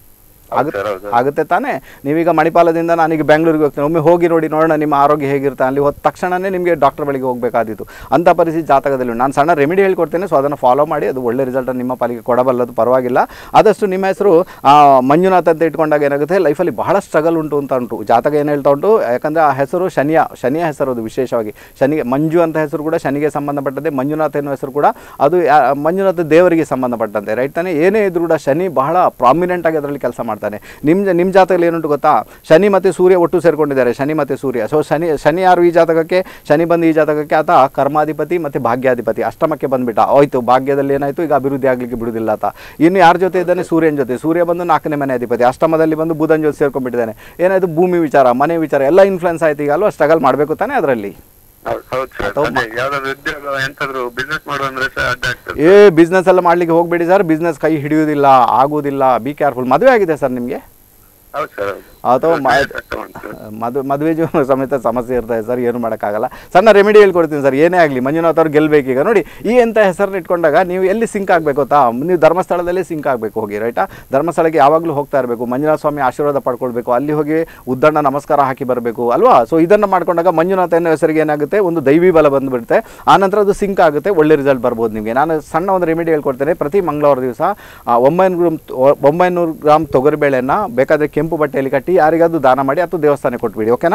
ಹೌದು ಸರ್ ಹೌದು ಆಗುತ್ತೆ ತಾನೇ ನೀವೀಗ ಮಣಿಪಾಲದಿಂದ ನಾನೀಗ ಬೆಂಗಳೂರಿಗೆ ಹೋಗ್ತೇನೆ ಒಮ್ಮೆ ಹೋಗಿ ನೋಡಿ ನೋಡೋಣ ನಿಮ್ಮ ಆರೋಗ್ಯ ಹೇಗಿರುತ್ತೆ ಅಲ್ಲಿ ಹೋದ ತಕ್ಷಣವೇ ನಿಮಗೆ ಡಾಕ್ಟರ್ ಬಳಿಗೆ ಹೋಗಬೇಕಾದಿತ್ತು ಅಂಥ ಪರಿಸ್ಥಿತಿ ಜಾತಕದಲ್ಲಿ ಉಂಟು. ನಾನು ಸಣ್ಣ ರೆಮಿಡಿ ಹೇಳ್ಕೊಡ್ತೇನೆ ಸೊ ಅದನ್ನು ಫಾಲೋ ಮಾಡಿ ಅದು ಒಳ್ಳೆ ರಿಸಲ್ಟ್ ನಿಮ್ಮ ಪಾಲಿಗೆ ಕೊಡಬಲ್ಲದು ಪರವಾಗಿಲ್ಲ ಆದಷ್ಟು ನಿಮ್ಮ ಹೆಸರು ಆ, ಮಂಜುನಾಥ್ ಅಂತ ಇಟ್ಕೊಂಡಾಗ ಏನಾಗುತ್ತೆ ಲೈಫಲ್ಲಿ ಬಹಳ ಸ್ಟ್ರಗಲ್ ಉಂಟು ಅಂತ ಉಂಟು ಜಾತಕ ಏನು ಹೇಳ್ತಾ ಉಂಟು ಯಾಕಂದರೆ ಆ ಹೆಸರು ಶನಿಯ ಶನಿಯ ಹೆಸರು ಅದು ವಿಶೇಷವಾಗಿ ಶನಿಗೆ ಮಂಜು ಅಂತ ಹೆಸರು ಕೂಡ ಶನಿಗೆ ಸಂಬಂಧಪಟ್ಟಂತೆ ಮಂಜುನಾಥ್ ಎನ್ನುವ ಹೆಸರು ಕೂಡ ಅದು ಯಾ- ಮಂಜುನಾಥ ದೇವರಿಗೆ ಸಂಬಂಧಪಟ್ಟಂತೆ ರೈಟ್ ತಾನೇ ಏನೇ ಇದ್ರೂ ಕೂಡ ಶನಿ ಬಹಳ ಪ್ರಾಮಿನೆಂಟ್ ಆಗಿ ಅದರಲ್ಲಿ ಕೆಲಸ ಮಾಡ್ತಾನೆ ನಿಮ್ಮ ನಿಮ್ಮ ಜಾತಕದಲ್ಲಿ ಏನುಂಟು ಗೊತ್ತಾ ಶನಿ ಮತ್ತು ಸೂರ್ಯ ಒಟ್ಟು ಸೇರ್ಕೊಂಡಿದ್ದಾರೆ ಶನಿ ಮತ್ತು ಸೂರ್ಯ ಸೊ ಶನಿ ಶನಿ ಯಾರು ಈ ಜಾತಕಕ್ಕೆ ಶನಿ ಬಂದು ಈ ಜಾತಕಕ್ಕೆ ಆತ ಕರ್ಮಾಧಿಪತಿ ಮತ್ತು ಭಾಗ್ಯಾಧಿಪತಿ ಅಷ್ಟಮಕ್ಕೆ ಬಂದ್ಬಿಟ್ಟ ಹೋಯ್ತು ಭಾಗ್ಯದಲ್ಲಿ ಏನಾಯಿತು ಈಗ ಅಭಿವೃದ್ಧಿ ಆಗಲಿಕ್ಕೆ ಬಿಡುವುದಿಲ್ಲ ಆತ ಇನ್ನು ಯಾರ ಜೊತೆ ಇದ್ದಾನೆ ಸೂರ್ಯನ ಜೊತೆ ಸೂರ್ಯ ಬಂದು ನಾಲ್ಕನೇ ಮನೆ ಅಧಿಪತಿ ಅಷ್ಟಮದಲ್ಲಿ ಬಂದು ಬುಧನ ಜೊತೆ ಸೇರ್ಕೊಂಡ್ಬಿಟ್ಟಿದ್ದಾನೆ ಏನಾಯಿತು ಭೂಮಿ ವಿಚಾರ ಮನೆ ವಿಚಾರ ಎಲ್ಲ ಇನ್ಫ್ಲುಯೆನ್ಸ್ ಆಯ್ತು ಈಗ ಅಲ್ವಾ ಸ್ಟ್ರಗಲ್ ಮಾಡಬೇಕು ತಾನೇ ಅದರಲ್ಲಿ ಹೌದು ಹೌದು ಸರ್ ಅಥವಾ ಅದೇ ಯಾವ್ದಾದ್ರು ಉದ್ಯೋಗ ಎಂತಾದ್ರು ಬಿಸ್ನೆಸ್ ಮಾಡುವ ಅಂದ್ರೆ ಸಹ ಅಡ್ಡ ಆಗ್ತದೆ ಏ ಬಿಸ್ನೆಸ್ ಎಲ್ಲ ಮಾಡಲಿಕ್ಕೆ ಹೋಗಬೇಡಿ ಸರ್ ಬಿಸ್ನೆಸ್ ಕೈ ಹಿಡಿಯೋದಿಲ್ಲ ಆಗೋದಿಲ್ಲ ಬಿ ಕೇರ್ಫುಲ್ ಮದುವೆ ಆಗಿದೆ ಸರ್ ನಿಮಗೆ ಹೌದು ಸರ್ ಹೌದು ಅಥವಾ ಮ- ಕಷ್ಟ ಉಂಟು ಮದುವೆ ಮದುವೆ ಜೀವನ ಸಮೇತ ಸಮಸ್ಯೆ ಇರ್ತದೆ ಸರ್ ಏನು ಮಾಡೋಕ್ಕಾಗಲ್ಲ ಸಣ್ಣ ರೆಮಿಡಿ ಹೇಳ್ಕೊಡ್ತೀನಿ ಸರ್ ಏನೇ ಆಗಲಿ ಮಂಜುನಾಥ್ ಅವ್ರು ಗೆಲ್ಲಬೇಕೀಗ ನೋಡಿ ಈ ಎಂಥ ಹೆಸರನ್ನ ಇಟ್ಕೊಂಡಾಗ ನೀವು ಎಲ್ಲಿ ಸಿಂಕ್ ಆಗಬೇಕು ಗೊತ್ತಾ ನೀವು ಧರ್ಮಸ್ಥಳದಲ್ಲಿ ಸಿಂಕ್ ಆಗಬೇಕು ಹೋಗಿ ರೈಟಾ ಧರ್ಮಸ್ಥಳಕ್ಕೆ ಯಾವಾಗಲೂ ಹೋಗ್ತಾ ಇರಬೇಕು ಮಂಜುನಾಥ ಸ್ವಾಮಿ ಆಶೀರ್ವಾದ ಪಡ್ಕೊಳ್ಬೇಕು ಅಲ್ಲಿ ಹೋಗಿ ಉದ್ದಣ್ಣ ನಮಸ್ಕಾರ ಹಾಕಿ ಬರಬೇಕು ಅಲ್ವಾ ಸೊ ಇದನ್ನು ಮಾಡ್ಕೊಂಡಾಗ ಮಂಜುನಾಥ ಅನ್ನೋ ಹೆಸರಿಗೆ ಏನಾಗುತ್ತೆ ಒಂದು ದೈವಿ ಬಲ ಬಂದುಬಿಡುತ್ತೆ ಆನಂತರ ಅದು ಸಿಂಕ್ ಆಗುತ್ತೆ ಒಳ್ಳೆ ರಿಸಲ್ಟ್ ಬರ್ಬೋದು ನಿಮಗೆ ನಾನು ಸಣ್ಣ ಒಂದು ರೆಮಿಡಿ ಹೇಳ್ಕೊಡ್ತೇನೆ ಪ್ರತಿ ಮಂಗಳವಾರ ದಿವಸ ಒಂಬೈನೂರು ಗ್ರಾಮ್ ಒಂಬೈನೂರು ಗ್ರಾಮ್ ತೊಗರಿಬೇಳೆನ ಬೇಕಾದರೆ ಕೆಂಪು ಬಟ್ಟೆಯಲ್ಲಿ ಕಟ್ಟಿ ಯಾರಿಗಾದ್ರೂ ದಾನ ಮಾಡಿ ಅಥವಾ ದೇವಸ್ಥಾನಕ್ಕೆ ಕೊಟ್ಬಿಡಿ ಓಕೆನಾ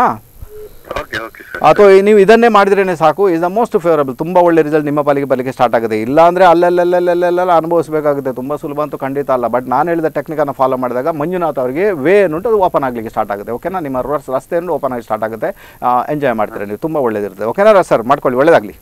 ಓಕೆ ಓಕೆ ಸರ್ ಅಥವಾ ನೀವು ಇದನ್ನೇ ಮಾಡಿದ್ರೇ ಸಾಕು ಇಸ್ ದ ಮೋಸ್ಟ್ ಫೇವರಬಲ್ ತುಂಬ ಒಳ್ಳೆ ರಿಸಲ್ಟ್ ನಿಮ್ಮ ಪಾಲಿಗೆ ಬರಲಿಕ್ಕೆ ಸ್ಟಾರ್ಟ್ ಆಗುತ್ತೆ ಇಲ್ಲ ಅಂದರೆ ಅಲ್ಲೆಲ್ಲೆಲ್ಲೆಲ್ಲೆಲ್ಲ ಅನುಭವಿಸಬೇಕಾಗುತ್ತೆ ತುಂಬ ಸುಲಭ ಅಂತೂ ಖಂಡಿತ ಅಲ್ಲ ಬಟ್ ನಾನು ಹೇಳಿದ ಟೆಕ್ನಿಕನ್ನು ಫಾಲೋ ಮಾಡಿದಾಗ ಮಂಜುನಾಥ್ ಅವರಿಗೆ ವೇ ಏನುಂಟು ಅದು ಓಪನ್ ಆಗಲಿಕ್ಕೆ ಸ್ಟಾರ್ಟ್ ಆಗುತ್ತೆ ಓಕೆನಾ ನಿಮ್ಮ ರೋಡ್ಸ್ ರಸ್ತೆ ಓಪನ್ ಆಗಿ ಸ್ಟಾರ್ಟ್ ಆಗುತ್ತೆ ಎಂಜಾಯ್ ಮಾಡ್ತೀರಾ ನೀವು ತುಂಬ ಒಳ್ಳೇದಿರುತ್ತೆ ಓಕೆನಾ ಸರ್ ಮಾಡ್ಕೊಳ್ಳಿ ಒಳ್ಳೇದಾಗಲಿ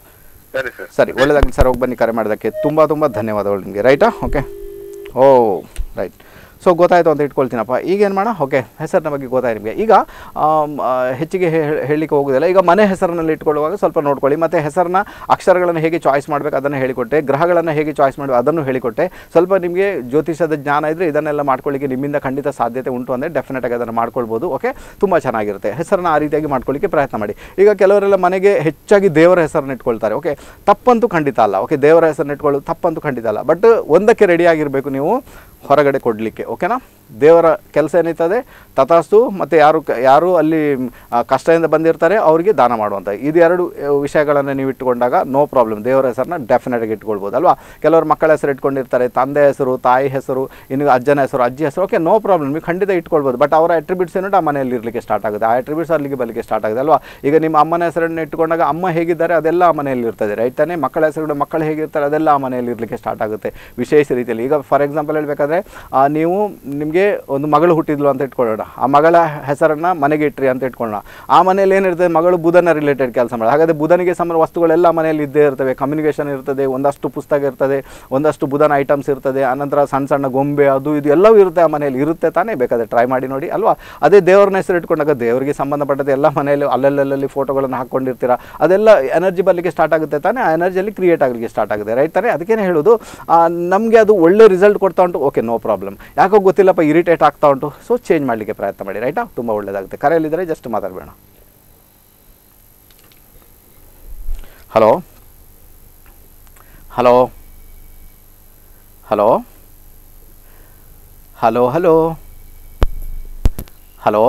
ಸರಿ ಸರ್ ಸರಿ ಒಳ್ಳೇದಾಗಲಿ ಸರ್ ಹೋಗಿ ಬನ್ನಿ ಕರೆ ಮಾಡೋದಕ್ಕೆ ತುಂಬ ತುಂಬ ಧನ್ಯವಾದಗಳು ನಿಮಗೆ ರೈಟಾ ಓಕೆ ಓ ರೈಟ್ ಸೊ ಗೊತ್ತಾಯಿತು ಅಂತ ಇಟ್ಕೊಳ್ತೀನಪ್ಪ ಈಗ ಏನು ಮಾಡೋಣ ಓಕೆ ಹೆಸರಿನ ಬಗ್ಗೆ ಗೊತ್ತಾಯ್ತು ನಿಮಗೆ ಈಗ ಆಮ್, ಆ, ಹೆಚ್ಚಿಗೆ ಹೇ- ಹೇಳಲಿಕ್ಕೆ ಹೋಗೋದಿಲ್ಲ ಈಗ ಮನೆ ಹೆಸರಿನಲ್ಲಿ ಇಟ್ಕೊಳ್ಳುವಾಗ ಸ್ವಲ್ಪ ನೋಡ್ಕೊಳ್ಳಿ ಮತ್ತು ಹೆಸರನ್ನ ಅಕ್ಷರಗಳನ್ನು ಹೇಗೆ ಚಾಯ್ಸ್ ಮಾಡಬೇಕು ಅದನ್ನು ಹೇಳಿಕೊಟ್ಟೆ ಗ್ರಹಗಳನ್ನು ಹೇಗೆ ಚಾಯ್ಸ್ ಮಾಡಬೇಕು ಅದನ್ನು ಹೇಳಿಕೊಟ್ಟೆ ಸ್ವಲ್ಪ ನಿಮಗೆ ಜ್ಯೋತಿಷದ ಜ್ಞಾನ ಇದ್ದರೆ ಇದನ್ನೆಲ್ಲ ಮಾಡ್ಕೊಳ್ಳಿಕ್ಕೆ ನಿಮ್ಮಿಂದ ಖಂಡಿತ ಸಾಧ್ಯತೆ ಉಂಟು ಅಂದರೆ ಡೆಫಿನೆಟಾಗಿ ಅದನ್ನು ಮಾಡ್ಕೊಳ್ಬೋದು ಓಕೆ ತುಂಬ ಚೆನ್ನಾಗಿರುತ್ತೆ ಹೆಸರನ್ನ ಆ ರೀತಿಯಾಗಿ ಮಾಡ್ಕೊಳ್ಳಿಕ್ಕೆ ಪ್ರಯತ್ನ ಮಾಡಿ ಈಗ ಕೆಲವರೆಲ್ಲ ಮನೆಗೆ ಹೆಚ್ಚಾಗಿ ದೇವರ ಹೆಸರನ್ನ ಇಟ್ಕೊಳ್ತಾರೆ ಓಕೆ ತಪ್ಪಂತೂ ಖಂಡಿತ ಅಲ್ಲ ಓಕೆ ದೇವರ ಹೆಸರನ್ನ ಇಟ್ಕೊಳ್ಳೋದು ತಪ್ಪಂತೂ ಖಂಡಿತ ಅಲ್ಲ ಬಟ್ ಒಂದಕ್ಕೆ ರೆಡಿಯಾಗಿರಬೇಕು ನೀವು ಹೊರಗಡೆ ಕೊಡಲಿಕ್ಕೆ ಓಕೆನಾ ದೇವರ ಕೆಲಸ ಏನಿರ್ತದೆ ತಥಾಸ್ತು ಮತ್ತು ಯಾರು ಕ- ಯಾರು ಅಲ್ಲಿ ಮ್, ಆ, ಕಷ್ಟದಿಂದ ಬಂದಿರ್ತಾರೆ ಅವರಿಗೆ ದಾನ ಮಾಡುವಂಥ ಇದು ಎರಡು ಆ, ವಿಷಯಗಳನ್ನು ನೀವು ಇಟ್ಟುಕೊಂಡಾಗ ನೋ ಪ್ರಾಬ್ಲಮ್ ದೇವರ ಹೆಸರನ್ನ ಡೆಫಿನೆಟಾಗಿ ಇಟ್ಕೊಳ್ಬೋದು ಅಲ್ವಾ ಕೆಲವರು ಮಕ್ಕಳ ಹೆಸರು ಇಟ್ಕೊಂಡಿರ್ತಾರೆ ತಂದೆ ಹೆಸರು ತಾಯಿ ಹೆಸರು ಇನ್ನು ಅಜ್ಜನ ಹೆಸರು ಅಜ್ಜಿ ಹೆಸರು ಓಕೆ ನೋ ಪ್ರಾಬ್ಲಮ್ ನೀವು ಖಂಡಿತ ಇಟ್ಕೊಳ್ಬೋದು ಬಟ್ ಅವರ ಅಟ್ರಿಬ್ಯೂಟ್ಸ್ ಏನೋ ಆ ಮನೆಯಲ್ಲಿ ಇರಲಿಕ್ಕೆ ಸ್ಟಾರ್ಟ್ ಆಗುತ್ತೆ ಆ ಅಟ್ರಿಬ್ಯೂಟ್ಸ್ ಅಲ್ಲಿಗೆ ಬರಲಿಕ್ಕೆ ಸ್ಟಾರ್ಟ್ ಆಗುತ್ತೆ ಅಲ್ವಾ ಈಗ ನಿಮ್ಮ ಅಮ್ಮನ ಹೆಸರನ್ನು ಇಟ್ಟುಕೊಂಡಾಗ ಅಮ್ಮ ಹೇಗಿದ್ದಾರೆ ಅದೆಲ್ಲ ಆ ಮನೆಯಲ್ಲಿ ಇರ್ತದೆ ರೈಟ್ ತಾನೇ ಮಕ್ಕಳ ಹೆಸರುಗಳು ಮಕ್ಕಳು ಹೇಗಿರ್ತಾರೆ ಅದೆಲ್ಲ ಆ ಮನೆಯಲ್ಲಿ ಇರಲಿಕ್ಕೆ ಸ್ಟಾರ್ಟ್ ಆಗುತ್ತೆ ವಿಶೇಷ ರೀತಿಯಲ್ಲಿ ಈಗ ಫಾರ್ ಎಕ್ಸಾಂಪಲ್ ಹೇಳಬೇಕಾದ್ರೆ ನೀವು ನಿಮಗೆ ಒಂದು ಮಗಳು ಹುಟ್ಟಿದ್ಲು ಅಂತ ಇಟ್ಕೊಳ್ಳೋಣ ಆ ಮಗಳ ಹೆಸರನ್ನು ಮನೆಗೆ ಇಟ್ರಿ ಅಂತ ಇಟ್ಕೊಳ್ಳೋಣ ಆ ಮನೆಯಲ್ಲಿ ಏನಿರ್ತದೆ ಮಗಳು ಬುಧನ ರಿಲೇಟೆಡ್ ಕೆಲಸ ಮಾಡಿ ಹಾಗಾದರೆ ಬುಧನಿಗೆ ಸಂಬಂಧ ವಸ್ತುಗಳೆಲ್ಲ ಮನೆಯಲ್ಲಿ ಇದ್ದೇ ಇರ್ತವೆ ಕಮ್ಯುನಿಕೇಷನ್ ಇರ್ತದೆ ಒಂದಷ್ಟು ಪುಸ್ತಕ ಇರ್ತದೆ ಒಂದಷ್ಟು ಬುಧನ ಐಟಮ್ಸ್ ಇರ್ತದೆ ಅನಂತರ ಸಣ್ಣ ಸಣ್ಣ ಗೊಂಬೆ ಅದು ಇದು ಎಲ್ಲವೂ ಇರುತ್ತೆ ಆ ಮನೆಯಲ್ಲಿ ಇರುತ್ತೆ ತಾನೇ ಬೇಕಾದ್ರೆ ಟ್ರೈ ಮಾಡಿ ನೋಡಿ ಅಲ್ವಾ ಅದೇ ದೇವ್ರನ್ನ ಹೆಸರು ಇಟ್ಕೊಂಡಾಗ ದೇವರಿಗೆ ಸಂಬಂಧಪಟ್ಟದ್ದು ಎಲ್ಲ ಮನೆಯಲ್ಲಿ ಅಲ್ಲಲ್ಲಲ್ಲಿ ಫೋಟೋಗಳನ್ನು ಹಾಕ್ಕೊಂಡಿರ್ತೀರಾ ಅದೆಲ್ಲ ಎನರ್ಜಿ ಬರಲಿಕ್ಕೆ ಸ್ಟಾರ್ಟ್ ಆಗುತ್ತೆ ತಾನೇ ಆ ಎನರ್ಜಿಯಲ್ಲಿ ಕ್ರಿಯೇಟ್ ಆಗಲಿಕ್ಕೆ ಸ್ಟಾರ್ಟ್ ಆಗುತ್ತೆ ರೈಟ್ ತಾನೇ ಅದಕ್ಕೇನೆ ಹೇಳೋದು ನಮಗೆ ಅದು ಒಳ್ಳೆ ರಿಸಲ್ಟ್ ಕೊಡ್ತಾ ಉಂಟು ಓಕೆ ನೋ ಪ್ರಾಬ್ಲಮ್ ಯಾಕೋ ಗೊತ್ತಿಲ್ಲಪ್ಪ ಇರಿಟೇಟ್ ಆಗ್ತಾ ಉಂಟು ಸೊ ಚೇಂಜ್ ಮಾಡಲಿಕ್ಕೆ ಪ್ರಯತ್ನ ಮಾಡಿ ರೈಟಾ ತುಂಬ ಒಳ್ಳೆಯದಾಗುತ್ತೆ ಕರೆಯಲ್ಲಿದ್ದರೆ ಜಸ್ಟ್ ಮಾತಾಡಬೇಡ hello hello hello hello hello hello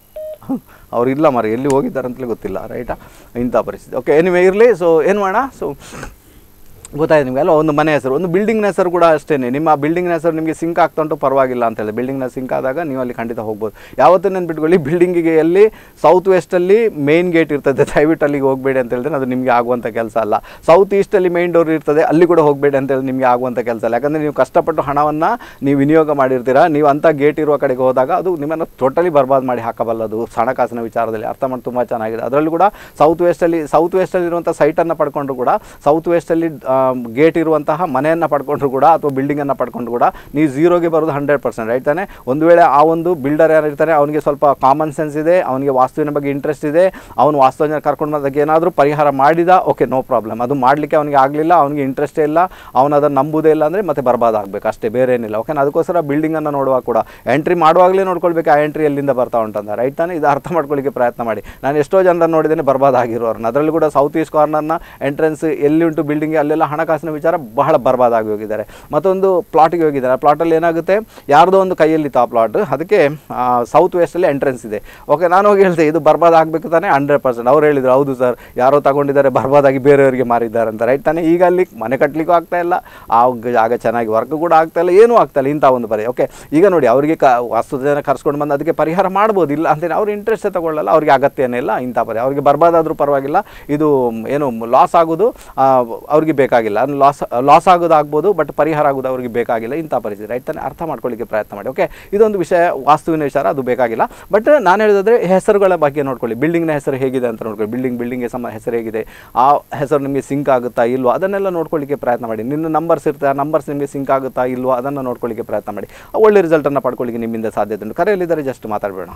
ಅವ್ರು ಇಲ್ಲ ಮರ ಎಲ್ಲಿ ಹೋಗಿದ್ದಾರೆ ಅಂತಲೇ ಗೊತ್ತಿಲ್ಲ ರೈಟಾ ಇಂಥ ಪರಿಸ್ಥಿತಿ ಓಕೆ ಎನಿವೆ ಇರಲಿ ಸೊ ಏನು ಮಾಡೋಣ ಸೊ ಗೊತ್ತಾಯ್ತು ನಿಮಗೆ ಅಲ್ಲ ಒಂದು ಮನೆ ಹೆಸರು ಒಂದು ಬಿಲ್ಡಿಂಗ್ನ ಹೆಸರು ಕೂಡ ಅಷ್ಟೇ ನಿಮ್ಮ ಆ ಬಿಲ್ಡಿಂಗ್ನ ಹೆಸರು ನಿಮಗೆ ಸಿಂಕ್ ಆಗ್ತಾ ಉಂಟು ಪರವಾಗಿಲ್ಲ ಅಂತ ಹೇಳಿದೆ ಬಿಲ್ಡಿಂಗ್ನ ಸಿಂಕ್ ಆದಾಗ ನೀವು ಅಲ್ಲಿ ಖಂಡಿತ ಹೋಗ್ಬೋದು ಯಾವತ್ತೂ ನೆನ್ಪಿಟ್ಕೊಳ್ಳಿ ಬಿಲ್ಡಿಂಗಿಗೆ ಎಲ್ಲಿ ಸೌತ್ ವೆಸ್ಟಲ್ಲಿ ಮೇನ್ ಗೇಟ್ ಇರ್ತದೆ ದಯವಿಟ್ಟು ಅಲ್ಲಿಗೆ ಹೋಗಬೇಡಿ ಅಂತ ಹೇಳಿದ್ರೆ ಅದು ನಿಮಗೆ ಆಗುವಂಥ ಕೆಲಸ ಅಲ್ಲ ಸೌತ್ ಈಸ್ಟಲ್ಲಿ ಮೇನ್ ಡೋರ್ ಇರ್ತದೆ ಅಲ್ಲಿ ಕೂಡ ಹೋಗಬೇಡಿ ಅಂತ ಹೇಳಿ ನಿಮಗೆ ಆಗುವಂಥ ಕೆಲಸ ಅಲ್ಲ ಯಾಕಂದರೆ ನೀವು ಕಷ್ಟಪಟ್ಟು ಹಣವನ್ನು ನೀವು ವಿನಿಯೋಗ ಮಾಡಿರ್ತೀರಾ ನೀವು ಅಂಥ ಗೇಟ್ ಇರುವ ಕಡೆಗೆ ಹೋದಾಗ ಅದು ನಿಮ್ಮನ್ನು ಟೋಟಲಿ ಬರ್ಬಾದ್ ಮಾಡಿ ಹಾಕಬಲ್ಲದು ಹಣಕಾಸಿನ ವಿಚಾರದಲ್ಲಿ ಅರ್ಥ ಮಾಡಿ ತುಂಬ ಚೆನ್ನಾಗಿದೆ ಅದರಲ್ಲೂ ಕೂಡ ಸೌತ್ ವೆಸ್ಟಲ್ಲಿ ಸೌತ್ ವೆಸ್ಟಲ್ಲಿ ಇರುವಂಥ ಸೈಟನ್ನು ಪಡ್ಕೊಂಡ್ರು ಕೂಡ ಸೌತ್ ವೆಸ್ಟಲ್ಲಿ ಗೇಟ್ ಇರುವಂತಹ ಮನೆಯನ್ನು ಪಡ್ಕೊಂಡ್ರು ಕೂಡ ಅಥವಾ ಬಿಲ್ಡಿಂಗನ್ನು ಪಡ್ಕೊಂಡ್ರು ಕೂಡ ನೀವು ಝೀರೋಗೆ ಬರೋದು ಹಂಡ್ರೆಡ್ ಪರ್ಸೆಂಟ್ ರೈಟ್ ತಾನೆ ಒಂದು ವೇಳೆ ಆ ಒಂದು ಬಿಲ್ಡರ್ ಯಾರಿರ್ತಾನೆ ಅವನಿಗೆ ಸ್ವಲ್ಪ ಕಾಮನ್ ಸೆನ್ಸ್ ಇದೆ ಅವನಿಗೆ ವಾಸ್ತುವಿನ ಬಗ್ಗೆ ಇಂಟ್ರೆಸ್ಟ್ ಇದೆ ಅವನು ವಾಸ್ತುವಿನ ಕರ್ಕೊಂಡು ಬಂದಾಗ ಏನಾದರೂ ಪರಿಹಾರ ಮಾಡಿದ ಓಕೆ ನೋ ಪ್ರಾಬ್ಲಮ್ ಅದು ಮಾಡಲಿಕ್ಕೆ ಅವನಿಗೆ ಆಗಲಿಲ್ಲ ಅವನಿಗೆ ಇಂಟ್ರೆಸ್ಟೇ ಇಲ್ಲ ಅವನು ಅದನ್ನು ನಂಬುವುದೇ ಇಲ್ಲ ಅಂದರೆ ಮತ್ತೆ ಬರ್ಬಾದ್ ಆಗಬೇಕು ಅಷ್ಟೇ ಬೇರೆ ಏನಿಲ್ಲ ಓಕೆ ಅದಕ್ಕೋಸ್ಕರ ಬಿಲ್ಡಿಂಗನ್ನು ನೋಡುವಾಗ ಕೂಡ ಎಂಟ್ರಿ ಮಾಡುವಾಗಲೇ ನೋಡ್ಕೊಳ್ಬೇಕು ಆ ಎಂಟ್ರಿ ಎಲ್ಲಿಂದ ಬರ್ತಾ ಉಂಟಂತ ರೈಟ್ ತಾನೆ ಇದು ಅರ್ಥ ಮಾಡ್ಕೊಳ್ಳಿಕ್ಕೆ ಪ್ರಯತ್ನ ಮಾಡಿ ನಾನು ಎಷ್ಟೋ ಜನರನ್ನು ನೋಡಿದ್ದೇನೆ ಬರ್ಬಾದ್ ಆಗಿರೋರನ್ನ ಅದರಲ್ಲೂ ಕೂಡ ಸೌತ್ ಈಸ್ಟ್ ಕಾರ್ನರ್ನ ಎಂಟ್ರೆನ್ಸ್ ಎಲ್ಲಿ ಉಂಟು ಬಿಲ್ಡಿಂಗ್ ಅಲ್ಲೆಲ್ಲ ಹಣಕಾಸಿನ ವಿಚಾರ ಬಹಳ ಬರ್ಬಾದಾಗಿ ಹೋಗಿದ್ದಾರೆ ಮತ್ತೊಂದು ಪ್ಲಾಟಿಗೆ ಹೋಗಿದ್ದಾರೆ ಆ ಪ್ಲಾಟಲ್ಲಿ ಏನಾಗುತ್ತೆ ಯಾರ್ದೋ ಒಂದು ಕೈಯಲ್ಲಿತ್ತು ಆ ಪ್ಲಾಟ್ ಅದಕ್ಕೆ ಸೌತ್ ವೆಸ್ಟಲ್ಲಿ ಎಂಟ್ರೆನ್ಸ್ ಇದೆ ಓಕೆ ನಾನು ಹೋಗಿ ಹೇಳಿದೆ ಇದು ಬರ್ಬಾದ್ ಆಗಬೇಕು ತಾನೇ ಹಂಡ್ರೆಡ್ ಪರ್ಸೆಂಟ್ ಅವ್ರು ಹೇಳಿದ್ರು ಹೌದು ಸರ್ ಯಾರೋ ತಗೊಂಡಿದ್ದಾರೆ ಬರ್ಬಾದಾಗಿ ಬೇರೆಯವರಿಗೆ ಮಾರಿದ್ದಾರೆ ಅಂತ ರೈಟ್ ತಾನೇ ಈಗ ಅಲ್ಲಿ ಮನೆ ಕಟ್ಟಲಿಕ್ಕೂ ಆಗ್ತಾ ಇಲ್ಲ ಆ ಜಾಗ ಚೆನ್ನಾಗಿ ವರ್ಕ್ ಕೂಡ ಆಗ್ತಾ ಇಲ್ಲ ಏನೂ ಆಗ್ತಾ ಇಲ್ಲ ಇಂಥ ಒಂದು ಪರಿ ಓಕೆ ಈಗ ನೋಡಿ ಅವರಿಗೆ ಕ ವಾಸ್ತು ಜನ ಕರ್ಸ್ಕೊಂಡು ಬಂದು ಅದಕ್ಕೆ ಪರಿಹಾರ ಮಾಡ್ಬೋದು ಇಲ್ಲ ಅಂತೇಳಿ ಅವ್ರು ಇಂಟ್ರೆಸ್ಟ್ ತಗೊಳ್ಳಲ್ಲ ಅವ್ರಿಗೆ ಅಗತ್ಯನೇ ಇಲ್ಲ ಇಂಥ ಪರಿ ಅವ್ರಿಗೆ ಬರ್ಬಾದಾದರೂ ಪರವಾಗಿಲ್ಲ ಇದು ಏನು ಲಾಸ್ ಆಗೋದು ಆ, ಅವ್ರಿಗೆ ಬೇಕಾಗಿಲ್ಲ ಲಾಸ್ ಲಾಸ್ ಆಗೋದು ಆಗ್ಬೋದು ಬಟ್ ಪರಿಹಾರ ಆಗೋದು ಅವ್ರಿಗೆ ಬೇಕಾಗಿಲ್ಲ ಇಂಥ ಪರಿಸ್ಥಿತಿ ರೈಟ್ ತಾನೇ ಅರ್ಥ ಮಾಡ್ಕೊಳ್ಳಿಕ್ಕೆ ಪ್ರಯತ್ನ ಮಾಡಿ ಓಕೆ ಇದೊಂದು ವಿಷಯ ವಾಸ್ತುವಿನ ವಿಚಾರ ಅದು ಬೇಕಾಗಿಲ್ಲ ಬಟ್ ನಾನು ಹೇಳಿದ್ರೆ ಹೆಸರುಗಳ ಬಗ್ಗೆ ನೋಡ್ಕೊಳ್ಳಿ ಬಿಲ್ಡಿಂಗ್ನ ಹೆಸರು ಹೇಗಿದೆ ಅಂತ ನೋಡ್ಕೊಳ್ಳಿ ಬಿಲ್ಡಿಂಗ್ ಬಿಲ್ಡಿಂಗ್ಗೆ ಸಮ ಹೆಸರು ಹೇಗಿದೆ ಆ ಹೆಸರು ನಿಮಗೆ ಸಿಂಕ್ ಆಗುತ್ತಾ ಇಲ್ವೋ ಅದನ್ನೆಲ್ಲ ನೋಡ್ಕೊಳ್ಳಿಕ್ಕೆ ಪ್ರಯತ್ನ ಮಾಡಿ ನಿನ್ನ ನಂಬರ್ಸ್ ಇರುತ್ತೆ ಆ ನಂಬರ್ಸ್ ನಿಮಗೆ ಸಿಂಕ್ ಆಗುತ್ತಾ ಇಲ್ವೋ ಅದನ್ನು ನೋಡ್ಕೊಳ್ಳಿಕ್ಕೆ ಪ್ರಯತ್ನ ಮಾಡಿ ಒಳ್ಳೆ ರಿಸಲ್ಟನ್ನು ಪಡ್ಕೊಳ್ಳಿಕ್ಕೆ ನಿಮ್ಮಿಂದ ಸಾಧ್ಯತೆ ಉಂಟು ಕರೆಯಲ್ಲಿದ್ದರೆ ಜಸ್ಟ್ ಮಾತಾಡಬೇಡ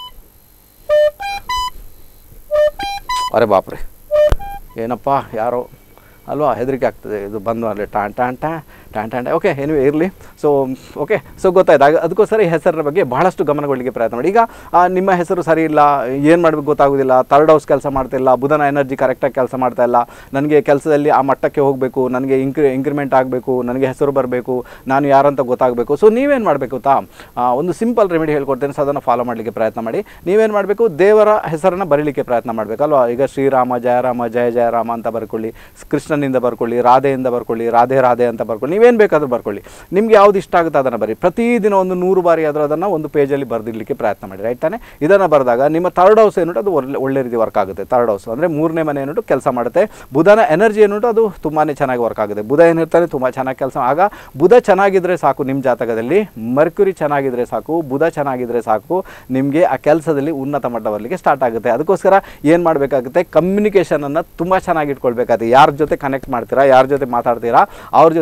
ಅರೆ ಬಾಪ್ರೆ ಏನಪ್ಪ ಯಾರೋ ಅಲ್ವಾ ಹೆದರಿಕೆ ಆಗ್ತದೆ ಇದು ಬಂದು ಅಲ್ಲಿ ಟಾನ್ ಟಾನ್ ಟಾ ಟಾನ್ ಟಾನ್ ಓಕೆ ಏನಿವೆ ಇರಲಿ ಸೊ ಓಕೆ ಸೊ ಗೊತ್ತಾಯ್ತು ಆಗ ಅದಕ್ಕೋಸ್ಕರ ಈ ಹೆಸರಿನ ಬಗ್ಗೆ ಬಹಳಷ್ಟು ಗಮನಗೊಳ್ಳಿಕ್ಕೆ ಪ್ರಯತ್ನ ಮಾಡಿ ಈಗ ಆ, ನಿಮ್ಮ ಹೆಸರು ಸರಿ ಇಲ್ಲ ಏನು ಮಾಡಬೇಕು ಗೊತ್ತಾಗೋದಿಲ್ಲ ಥರ್ಡ್ ಹೌಸ್ ಕೆಲಸ ಮಾಡ್ತಿಲ್ಲ ಬುಧನ ಎನರ್ಜಿ ಕರೆಕ್ಟಾಗಿ ಕೆಲಸ ಮಾಡ್ತಾ ಇಲ್ಲ ನನಗೆ ಕೆಲಸದಲ್ಲಿ ಆ ಮಟ್ಟಕ್ಕೆ ಹೋಗಬೇಕು ನನಗೆ ಇಂಕ್ರಿ ಇಂಕ್ರಿಮೆಂಟ್ ಆಗಬೇಕು ನನಗೆ ಹೆಸರು ಬರಬೇಕು ನಾನು ಯಾರಂತ ಗೊತ್ತಾಗಬೇಕು ಸೊ ನೀವೇನು ಮಾಡಬೇಕು ಗೊತ್ತಾ ಆ, ಒಂದು ಸಿಂಪಲ್ ರೆಮಿಡಿ ಹೇಳ್ಕೊಡ್ತೇನೆ ಸೊ ಅದನ್ನು ಫಾಲೋ ಮಾಡಲಿಕ್ಕೆ ಪ್ರಯತ್ನ ಮಾಡಿ ನೀವೇನು ಮಾಡಬೇಕು ದೇವರ ಹೆಸರನ್ನು ಬರೀಲಿಕ್ಕೆ ಪ್ರಯತ್ನ ಮಾಡಬೇಕು ಅಲ್ವಾ ಈಗ ಶ್ರೀರಾಮ ಜಯರಾಮ ಜಯ ಜಯರಾಮ ಅಂತ ಬರ್ಕೊಳ್ಳಿ ಕೃಷ್ಣನಿಂದ ಬರ್ಕೊಳ್ಳಿ ರಾಧೆಯಿಂದ ಬರ್ಕೊಳ್ಳಿ ರಾಧೆ ರಾಧೆ ಅಂತ ಬರ್ಕೊಳ್ಳಿ ನೀವೇನು ಬೇಕಾದರೂ ಬರ್ಕೊಳ್ಳಿ ನಿಮ್ಗೆ ಯಾವ್ದು ಇಷ್ಟ ಆಗುತ್ತೆ ಅದನ್ನು ಬರಿ ಪ್ರತಿದಿನ ಒಂದು ನೂರು ಬಾರಿ ಆದರೂ ಅದನ್ನು ಒಂದು ಪೇಜಲ್ಲಿ ಬರೆದಿಡಲಿಕ್ಕೆ ಪ್ರಯತ್ನ ಮಾಡಿ ರೈಟ್ ತಾನೆ ಇದನ್ನು ಬರೆದಾಗ ನಿಮ್ಮ ಥರ್ಡ್ ಹೌಸ್ ಏನುಂಟು ಅದು ಒಳ್ಳೆ ಒಳ್ಳೆ ರೀತಿ ವರ್ಕ್ ಆಗುತ್ತೆ ಥರ್ಡ್ ಹೌಸ್ ಅಂದರೆ ಮೂರನೇ ಮನೆ ಏನುಂಟು ಕೆಲಸ ಮಾಡುತ್ತೆ ಬುಧನ ಎನರ್ಜಿ ಏನುಂಟು ಅದು ತುಂಬಾ ಚೆನ್ನಾಗಿ ವರ್ಕ್ ಆಗುತ್ತೆ ಬುಧ ಏನಿರ್ತಾನೆ ತುಂಬ ಚೆನ್ನಾಗಿ ಕೆಲಸ ಆಗ ಬುಧ ಚೆನ್ನಾಗಿದ್ದರೆ ಸಾಕು ನಿಮ್ಮ ಜಾತಕದಲ್ಲಿ ಮರ್ಕ್ಯುರಿ ಚೆನ್ನಾಗಿದ್ದರೆ ಸಾಕು ಬುಧ ಚೆನ್ನಾಗಿದ್ದರೆ ಸಾಕು ನಿಮಗೆ ಆ ಕೆಲಸದಲ್ಲಿ ಉನ್ನತ ಮಟ್ಟ ಬರಲಿಕ್ಕೆ ಸ್ಟಾರ್ಟ್ ಆಗುತ್ತೆ ಅದಕ್ಕೋಸ್ಕರ ಏನು ಮಾಡಬೇಕಾಗುತ್ತೆ ಕಮ್ಯುನಿಕೇಷನನ್ನು ತುಂಬ ಚೆನ್ನಾಗಿ ಇಟ್ಕೊಳ್ಬೇಕಾಗುತ್ತೆ ಯಾರ ಜೊತೆ ಕನೆಕ್ಟ್ ಮಾಡ್ತೀರಾ ಯಾರ ಜೊತೆ ಮಾತಾಡ್ತೀರಾ ಅವ್ರ ಜೊತೆ ಕಮ್ಯುನಿಕೇಷನ್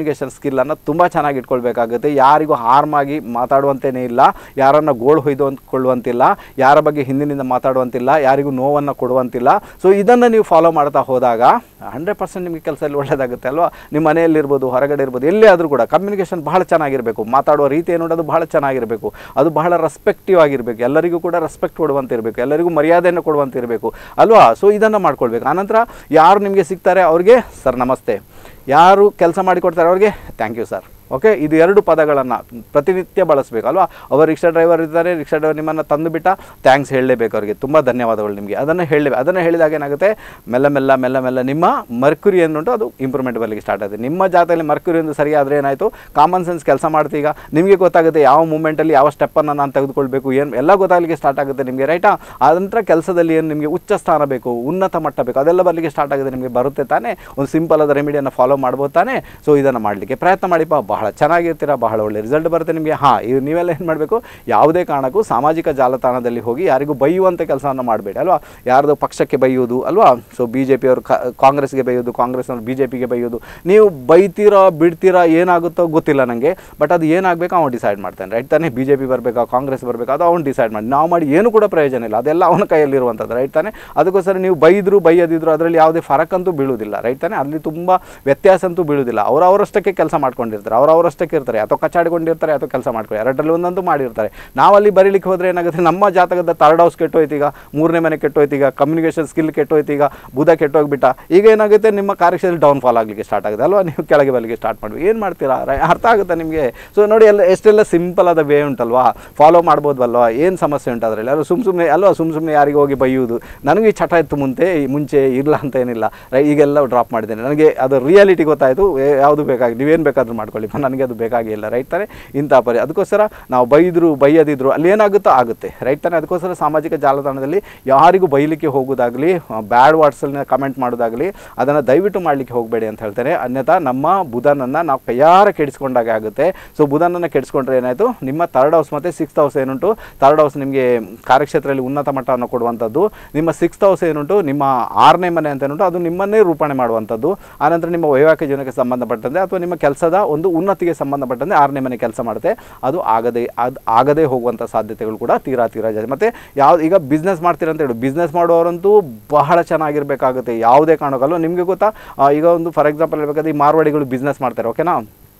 ಕಮ್ಯುನಿಕೇಷನ್ ಸ್ಕಿಲ್ಲನ್ನು ತುಂಬ ಚೆನ್ನಾಗಿ ಇಟ್ಕೊಳ್ಬೇಕಾಗುತ್ತೆ ಯಾರಿಗೂ ಹಾರ್ಮ್ ಆಗಿ ಮಾತಾಡುವಂತೇನೇ ಇಲ್ಲ ಯಾರನ್ನು ಗೋಳು ಹೊಯ್ದು ಅಂದ್ಕೊಳ್ಳುವಂತಿಲ್ಲ ಯಾರ ಬಗ್ಗೆ ಹಿಂದಿನಿಂದ ಮಾತಾಡುವಂತಿಲ್ಲ ಯಾರಿಗೂ ನೋವನ್ನು ಕೊಡುವಂತಿಲ್ಲ ಸೊ ಇದನ್ನು ನೀವು ಫಾಲೋ ಮಾಡ್ತಾ ಹೋದಾಗ ಹಂಡ್ರೆಡ್ ಪರ್ಸೆಂಟ್ ನಿಮಗೆ ಕೆಲಸದಲ್ಲಿ ಒಳ್ಳೆಯದಾಗುತ್ತೆ ಅಲ್ವಾ ನಿಮ್ಮ ಮನೆಯಲ್ಲಿರ್ಬೋದು ಹೊರಗಡೆ ಇರ್ಬೋದು ಎಲ್ಲೇ ಆದರೂ ಕೂಡ ಕಮ್ಯುನಿಕೇಷನ್ ಬಹಳ ಚೆನ್ನಾಗಿರಬೇಕು ಮಾತಾಡುವ ರೀತಿ ಏನು ಅದು ಬಹಳ ಚೆನ್ನಾಗಿರಬೇಕು ಅದು ಬಹಳ ರೆಸ್ಪೆಕ್ಟಿವ್ ಆಗಿರಬೇಕು ಎಲ್ಲರಿಗೂ ಕೂಡ ರೆಸ್ಪೆಕ್ಟ್ ಕೊಡುವಂತೆ ಇರಬೇಕು ಎಲ್ಲರಿಗೂ ಮರ್ಯಾದೆಯನ್ನು ಕೊಡುವಂತೆ ಇರಬೇಕು ಅಲ್ವಾ ಸೊ ಇದನ್ನು ಮಾಡ್ಕೊಳ್ಬೇಕು ಆನಂತರ ಯಾರು ನಿಮಗೆ ಸಿಗ್ತಾರೆ ಅವ್ರಿಗೆ ಸರ್ ನಮಸ್ತೆ ಯಾರು ಕೆಲಸ ಮಾಡಿಕೊಡ್ತಾರೆ ಅವ್ರಿಗೆ ಥ್ಯಾಂಕ್ ಯು ಸರ್ ಓಕೆ ಇದು ಎರಡು ಪದಗಳನ್ನು ಪ್ರತಿನಿತ್ಯ ಬಳಸಬೇಕು ಅಲ್ವಾ ಅವರು ರಿಕ್ಷಾ ಡ್ರೈವರ್ ಇದ್ದಾರೆ ರಿಕ್ಷಾ ಡ್ರೈವರ್ ನಿಮ್ಮನ್ನು ತಂದು ಬಿಟ್ಟ ಥ್ಯಾಂಕ್ಸ್ ಹೇಳಲೇಬೇಕು ಅವರಿಗೆ ತುಂಬ ಧನ್ಯವಾದಗಳು ನಿಮಗೆ ಅದನ್ನು ಹೇಳಬೇಕು ಅದನ್ನು ಹೇಳಿದಾಗ ಏನಾಗುತ್ತೆ ಮೆಲ್ಲ ಮೆಲ್ಲ ಮೆಲ್ಲ ಮೆಲ್ಲ ನಿಮ್ಮ ಮರ್ಕ್ಯುರಿ ಏನುಂಟು ಅದು ಇಂಪ್ರೂವ್ಮೆಂಟ್ ಬರಲಿಕ್ಕೆ ಸ್ಟಾರ್ಟ್ ಆಗುತ್ತೆ ನಿಮ್ಮ ಜಾತದಲ್ಲಿ ಮರ್ಕ್ಯುರಿ ಒಂದು ಸರಿಯಾದರೆ ಏನಾಯಿತು ಕಾಮನ್ ಸೆನ್ಸ್ ಕೆಲಸ ಮಾಡ್ತೀಗ ನಿಮಗೆ ಗೊತ್ತಾಗುತ್ತೆ ಯಾವ ಮೂಮೆಂಟಲ್ಲಿ ಯಾವ ಸ್ಟೆಪ್ಪನ್ನು ನಾನು ತೆಗೆದುಕೊಳ್ಬೇಕು ಏನು ಎಲ್ಲ ಗೊತ್ತಾಗಲಿಕ್ಕೆ ಸ್ಟಾರ್ಟ್ ಆಗುತ್ತೆ ನಿಮಗೆ ರೈಟಾ ಆನಂತರ ಕೆಲಸದಲ್ಲಿ ಏನು ನಿಮಗೆ ಉಚ್ಚ ಸ್ಥಾನ ಬೇಕು ಉನ್ನತ ಮಟ್ಟ ಬೇಕು ಅದೆಲ್ಲ ಬರಲಿಕ್ಕೆ ಸ್ಟಾರ್ಟ್ ಆಗುತ್ತೆ ನಿಮಗೆ ಬರುತ್ತೆ ತಾನೇ ಒಂದು ಸಿಂಪಲ್ ಆದ ರೆಮಿಡಿಯನ್ನು ಫಾಲೋ ಮಾಡ್ಬೋದು ತಾನೇ ಸೊ ಇದನ್ನು ಮಾಡಲಿಕ್ಕೆ ಪ್ರಯತ್ನ ಮಾಡಿಪ್ಪ ಬಹಳ ಚೆನ್ನಾಗಿರ್ತೀರ ಬಹಳ ಒಳ್ಳೆ ರಿಸಲ್ಟ್ ಬರುತ್ತೆ ನಿಮಗೆ ಹಾಂ ಇವು ನೀವೆಲ್ಲ ಏನು ಮಾಡಬೇಕು ಯಾವುದೇ ಕಾರಣಕ್ಕೂ ಸಾಮಾಜಿಕ ಜಾಲತಾಣದಲ್ಲಿ ಹೋಗಿ ಯಾರಿಗೂ ಬೈಯುವಂಥ ಕೆಲಸವನ್ನು ಮಾಡಬೇಡಿ ಅಲ್ವಾ ಯಾರ್ದು ಪಕ್ಷಕ್ಕೆ ಬೈಯೋದು ಅಲ್ವಾ ಸೊ ಬಿ ಜೆ ಪಿಯವರು ಕಾಂಗ್ರೆಸ್ಗೆ ಬೈಯೋದು ಕಾಂಗ್ರೆಸ್ನವ್ರು ಬಿ ಜೆ ಪಿಗೆ ಬೈಯೋದು ನೀವು ಬೈತೀರಾ ಬಿಡ್ತೀರಾ ಏನಾಗುತ್ತೋ ಗೊತ್ತಿಲ್ಲ ನನಗೆ ಬಟ್ ಅದು ಏನಾಗಬೇಕು ಅವನು ಡಿಸೈಡ್ ಮಾಡ್ತಾನೆ ರೈಟ್ ತಾನೇ ಬಿ ಜೆ ಪಿ ಬರಬೇಕಾ ಕಾಂಗ್ರೆಸ್ ಬರಬೇಕಾ ಅದು ಅವ್ನು ಡಿಸೈಡ್ ಮಾಡಿ ನಾವು ಮಾಡಿ ಏನು ಕೂಡ ಪ್ರಯೋಜನ ಇಲ್ಲ ಅದೆಲ್ಲ ಅವನ ಕೈಯಲ್ಲಿರುವಂಥದ್ದು ರೈಟ್ ತಾನೇ ಅದಕ್ಕೋಸ್ಕರ ನೀವು ಬೈದ್ರು ಬೈಯದಿದ್ರು ಅದರಲ್ಲಿ ಯಾವುದೇ ಫರಕ್ ಅಂತೂ ಬೀಳುವುದಿಲ್ಲ ರೈಟ್ ತಾನೇ ಅಲ್ಲಿ ತುಂಬ ವ್ಯತ್ಯಾಸ ಅಂತೂ ಬೀಳುವುದಿಲ್ಲ ಅವ್ರು ಅವರಷ್ಟಕ್ಕೆ ಕೆಲಸ ಮಾಡ್ಕೊಂಡಿರ್ತಾರೆ ಅವ್ರು ಅವರಷ್ಟಕ್ಕೆ ಇರ್ತಾರೆ ಅಥವಾ ಕಚ್ಚಾಡಿಕೊಂಡಿರ್ತಾರೆ ಅಥವಾ ಕೆಲಸ ಮಾಡ್ಕೊಳ್ಳಿ ಎರಡರಲ್ಲಿ ಒಂದಂತೂ ಮಾಡಿರ್ತಾರೆ ನಾವಲ್ಲಿ ಬರೀಲಿಕ್ಕೆ ಹೋದರೆ ಏನಾಗುತ್ತೆ ನಮ್ಮ ಜಾತಕದ ಥರ್ಡ್ ಹೌಸ್ ಕೆಟ್ಟೋಯ್ತು ಈಗ ಮೂರನೇ ಮನೆ ಕೆಟ್ಟೋಯ್ತು ಈಗ ಕಮ್ಯುನಿಕೇಷನ್ ಸ್ಕಿಲ್ ಕೆಟ್ಟೋಯ್ತು ಈಗ ಬುಧ ಕೆಟ್ಟೋಗ್ಬಿಟ್ಟ ಈಗ ಏನಾಗುತ್ತೆ ನಿಮ್ಮ ಕಾರ್ಯಕ್ಷೇತ್ರ ಡೌನ್ ಫಾಲ್ ಆಗಲಿಕ್ಕೆ ಸ್ಟಾರ್ಟ್ ಆಗುತ್ತೆ ಅಲ್ವಾ ನೀವು ಕೆಳಗೆ ಬರಲಿಕ್ಕೆ ಸ್ಟಾರ್ಟ್ ಮಾಡಬೇಕು ಏನು ಮಾಡ್ತೀರಾ ರೈ- ಅರ್ಥ ಆಗುತ್ತಾ ನಿಮಗೆ ಸೊ ನೋಡಿ ಎಲ್ಲ ಎಷ್ಟೆಲ್ಲ ಸಿಂಪಲ್ ಆದ ವೇ ಉಂಟಲ್ವಾ ಫಾಲೋ ಮಾಡ್ಬೋದಲ್ವಾ ಏನು ಸಮಸ್ಯೆ ಉಂಟು ಅದರಲ್ಲಿ ಅಲ್ಲ ಸುಮ್ಮ ಸುಮ್ಮನೆ ಅಲ್ವಾ ಸುಮ್ಮ ಸುಮ್ಮನೆ ಯಾರಿಗೆ ಹೋಗಿ ಬೈಯುವುದು ನನಗೆ ಈ ಚಟ ಇತ್ತು ಮುಂದೆ ಈ ಮುಂಚೆ ಇಲ್ಲ ಅಂತ ಏನಿಲ್ಲ ರೈ ಈಗೆಲ್ಲ ಡ್ರಾಪ್ ಮಾಡಿದ್ದೇನೆ ನನಗೆ ಅದು ರಿಯಾಲಿಟಿ ಗೊತ್ತಾಯಿತು ಯಾವುದು ಬೇಕಾಗಿ ನೀವೇನು ಬೇಕಾದರೂ ಮಾಡ್ಕೊಳ್ಳಿ ನನಗೆ ಅದು ಬೇಕಾಗಿಲ್ಲ ರೈಟ್ ತಾನೆ ಇಂಥ ಪರಿ ಅದಕ್ಕೋಸ್ಕರ ನಾವು ಬೈದರು ಬೈಯದಿದ್ರು ಅಲ್ಲಿ ಏನಾಗುತ್ತೋ ಆಗುತ್ತೆ ರೈಟ್ ತಾನೆ ಅದಕ್ಕೋಸ್ಕರ ಸಾಮಾಜಿಕ ಜಾಲತಾಣದಲ್ಲಿ ಯಾರಿಗೂ ಬೈಲಿಕ್ಕೆ ಹೋಗೋದಾಗಲಿ ಬ್ಯಾಡ್ ವರ್ಡ್ಸಲ್ಲಿ ಕಮೆಂಟ್ ಮಾಡೋದಾಗಲಿ ಅದನ್ನು ದಯವಿಟ್ಟು ಮಾಡಲಿಕ್ಕೆ ಹೋಗಬೇಡಿ ಅಂತ ಹೇಳ್ತಾರೆ ಅನ್ಯಥಾ ನಮ್ಮ ಬುಧನನ್ನು ನಾವು ಕೈಯಾರ ಕೆಡಿಸ್ಕೊಂಡಾಗೆ ಆಗುತ್ತೆ ಸೊ ಬುಧನನ್ನು ಕೆಡಿಸ್ಕೊಂಡ್ರೆ ಏನಾಯಿತು ನಿಮ್ಮ ಥರ್ಡ್ ಹೌಸ್ ಮತ್ತು ಸಿಕ್ಸ್ತ್ ಹೌಸ್ ಏನುಂಟು ಥರ್ಡ್ ಹೌಸ್ ನಿಮಗೆ ಕಾರ್ಯಕ್ಷೇತ್ರದಲ್ಲಿ ಉನ್ನತ ಮಟ್ಟವನ್ನು ಕೊಡುವಂಥದ್ದು ನಿಮ್ಮ ಸಿಕ್ಸ್ತ್ ಹೌಸ್ ಏನುಂಟು ನಿಮ್ಮ ಆರನೇ ಮನೆ ಅಂತ ಏನುಂಟು ಅದು ನಿಮ್ಮನ್ನೇ ರೂಪಣೆ ಮಾಡುವಂಥದ್ದು ಆನಂತರ ನಿಮ್ಮ ವೈವಾಹಿಕ ಜೀವನಕ್ಕೆ ಸಂಬಂಧಪಟ್ಟಂತೆ ಅಥವಾ ನಿಮ್ಮ ಕೆಲಸದ ಒಂದು ಉನ್ನತಿಗೆ ಸಂಬಂಧಪಟ್ಟಂತೆ ಆರನೇ ಮನೆ ಕೆಲಸ ಮಾಡುತ್ತೆ ಅದು ಆಗದೇ ಅದು ಆಗದೇ ಹೋಗುವಂಥ ಸಾಧ್ಯತೆಗಳು ಕೂಡ ತೀರಾ ತೀರಾ ಜಾಸ್ತಿ ಮತ್ತು ಯಾವ್ದು ಈಗ ಬಿಸ್ನೆಸ್ ಮಾಡ್ತೀರ ಅಂತ ಹೇಳಿ ಬಿಸ್ನೆಸ್ ಮಾಡುವವರಂತೂ ಬಹಳ ಚೆನ್ನಾಗಿರಬೇಕಾಗುತ್ತೆ ಯಾವುದೇ ಕಾರಣಕ್ಕಲ್ಲೂ ನಿಮಗೆ ಗೊತ್ತಾ ಆ, ಈಗ ಒಂದು ಫಾರ್ ಎಕ್ಸಾಂಪಲ್ ಹೇಳ್ಬೇಕಾದ್ರೆ ಈ ಮಾರ್ವಾಡಿಗಳು ಬಿಸ್ನೆಸ್ ಮಾಡ್ತಾರೆ ಓಕೆನಾ